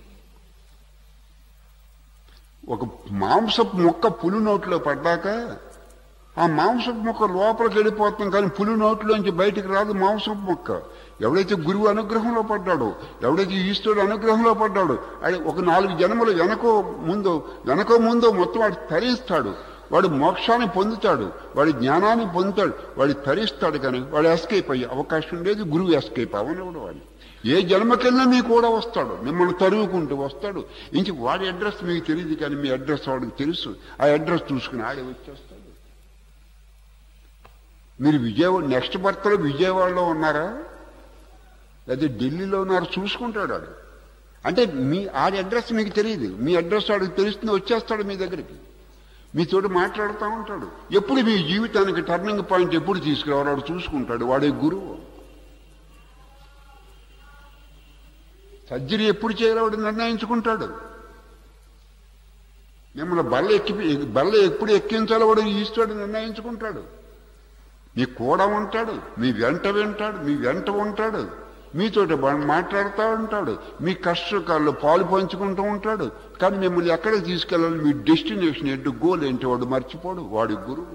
ఒక మాంసపు మొక్క పులి నోట్లో పడ్డాక ఆ మాంసపు మొక్క లోపలికి వెళ్ళిపోతుంది కానీ పులి నోట్లోంచి బయటికి రాదు మాంసపు మొక్క ఎవడైతే గురువు అనుగ్రహంలో పడ్డాడో ఎవడైతే ఈశ్వరుడు అనుగ్రహంలో పడ్డాడో అది ఒక నాలుగు జన్మలు వెనకో ముందో వెనకో ముందో మొత్తం వాడు తరిస్తాడు వాడు మోక్షాన్ని పొందుతాడు వాడి జ్ఞానాన్ని పొందుతాడు వాడు తరిస్తాడు కానీ వాడు ఎస్కేప్ అయ్యే అవకాశం లేదు గురువు ఎస్కేప్ అవనవడు వాడు ఏ జన్మకెళ్ళినా మీ కూడా వస్తాడు మిమ్మల్ని తరువుకుంటూ వస్తాడు ఇంక వాడి అడ్రస్ మీకు తెలియదు కానీ మీ అడ్రస్ వాడికి తెలుసు ఆ అడ్రస్ చూసుకుని ఆడే వచ్చేస్తాడు మీరు విజయవాడ నెక్స్ట్ బర్త్లో విజయవాడలో ఉన్నారా లేదా ఢిల్లీలో ఉన్నారు చూసుకుంటాడు వాడు అంటే మీ ఆడి అడ్రస్ మీకు తెలియదు మీ అడ్రస్ వాడికి తెలుస్తుంది వచ్చేస్తాడు మీ దగ్గరికి మీతోటి మాట్లాడుతూ ఉంటాడు ఎప్పుడు మీ జీవితానికి టర్నింగ్ పాయింట్ ఎప్పుడు తీసుకురావాలో వాడు చూసుకుంటాడు వాడే గురువు సర్జరీ ఎప్పుడు చేయాలో వాడు నిర్ణయించుకుంటాడు మిమ్మల్ని బల్ల ఎక్కి బల్ల ఎప్పుడు ఎక్కించాలో వాడు ఈశ్వరుడు నిర్ణయించుకుంటాడు మీ కూడా ఉంటాడు మీ వెంట వింటాడు మీ వెంట ఉంటాడు మీతోటి బా- మాట్లాడుతూ ఉంటాడు మీ కష్టకాల్లో పాలు పంచుకుంటూ ఉంటాడు కానీ మిమ్మల్ని ఎక్కడికి తీసుకెళ్ళాలి మీ డెస్టినేషన్ ఏంటి గోల్ ఏంటి వాడు మర్చిపోడు వాడి గురువు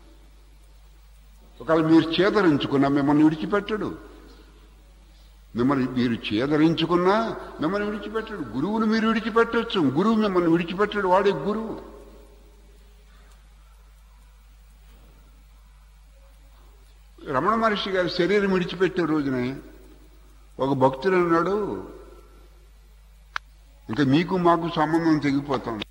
ఒకవేళ మీరు చేదరించుకున్నా మిమ్మల్ని విడిచిపెట్టడు మిమ్మల్ని మీరు చేదరించుకున్నా మిమ్మల్ని విడిచిపెట్టడు గురువును మీరు విడిచిపెట్టచ్చు గురువు మిమ్మల్ని విడిచిపెట్టడు వాడే గురువు రమణ మహర్షి గారి శరీరం విడిచిపెట్టే రోజునే ఒక భక్తుడు అన్నాడు ఇంకా మీకు మాకు సంబంధం తెగిపోతాం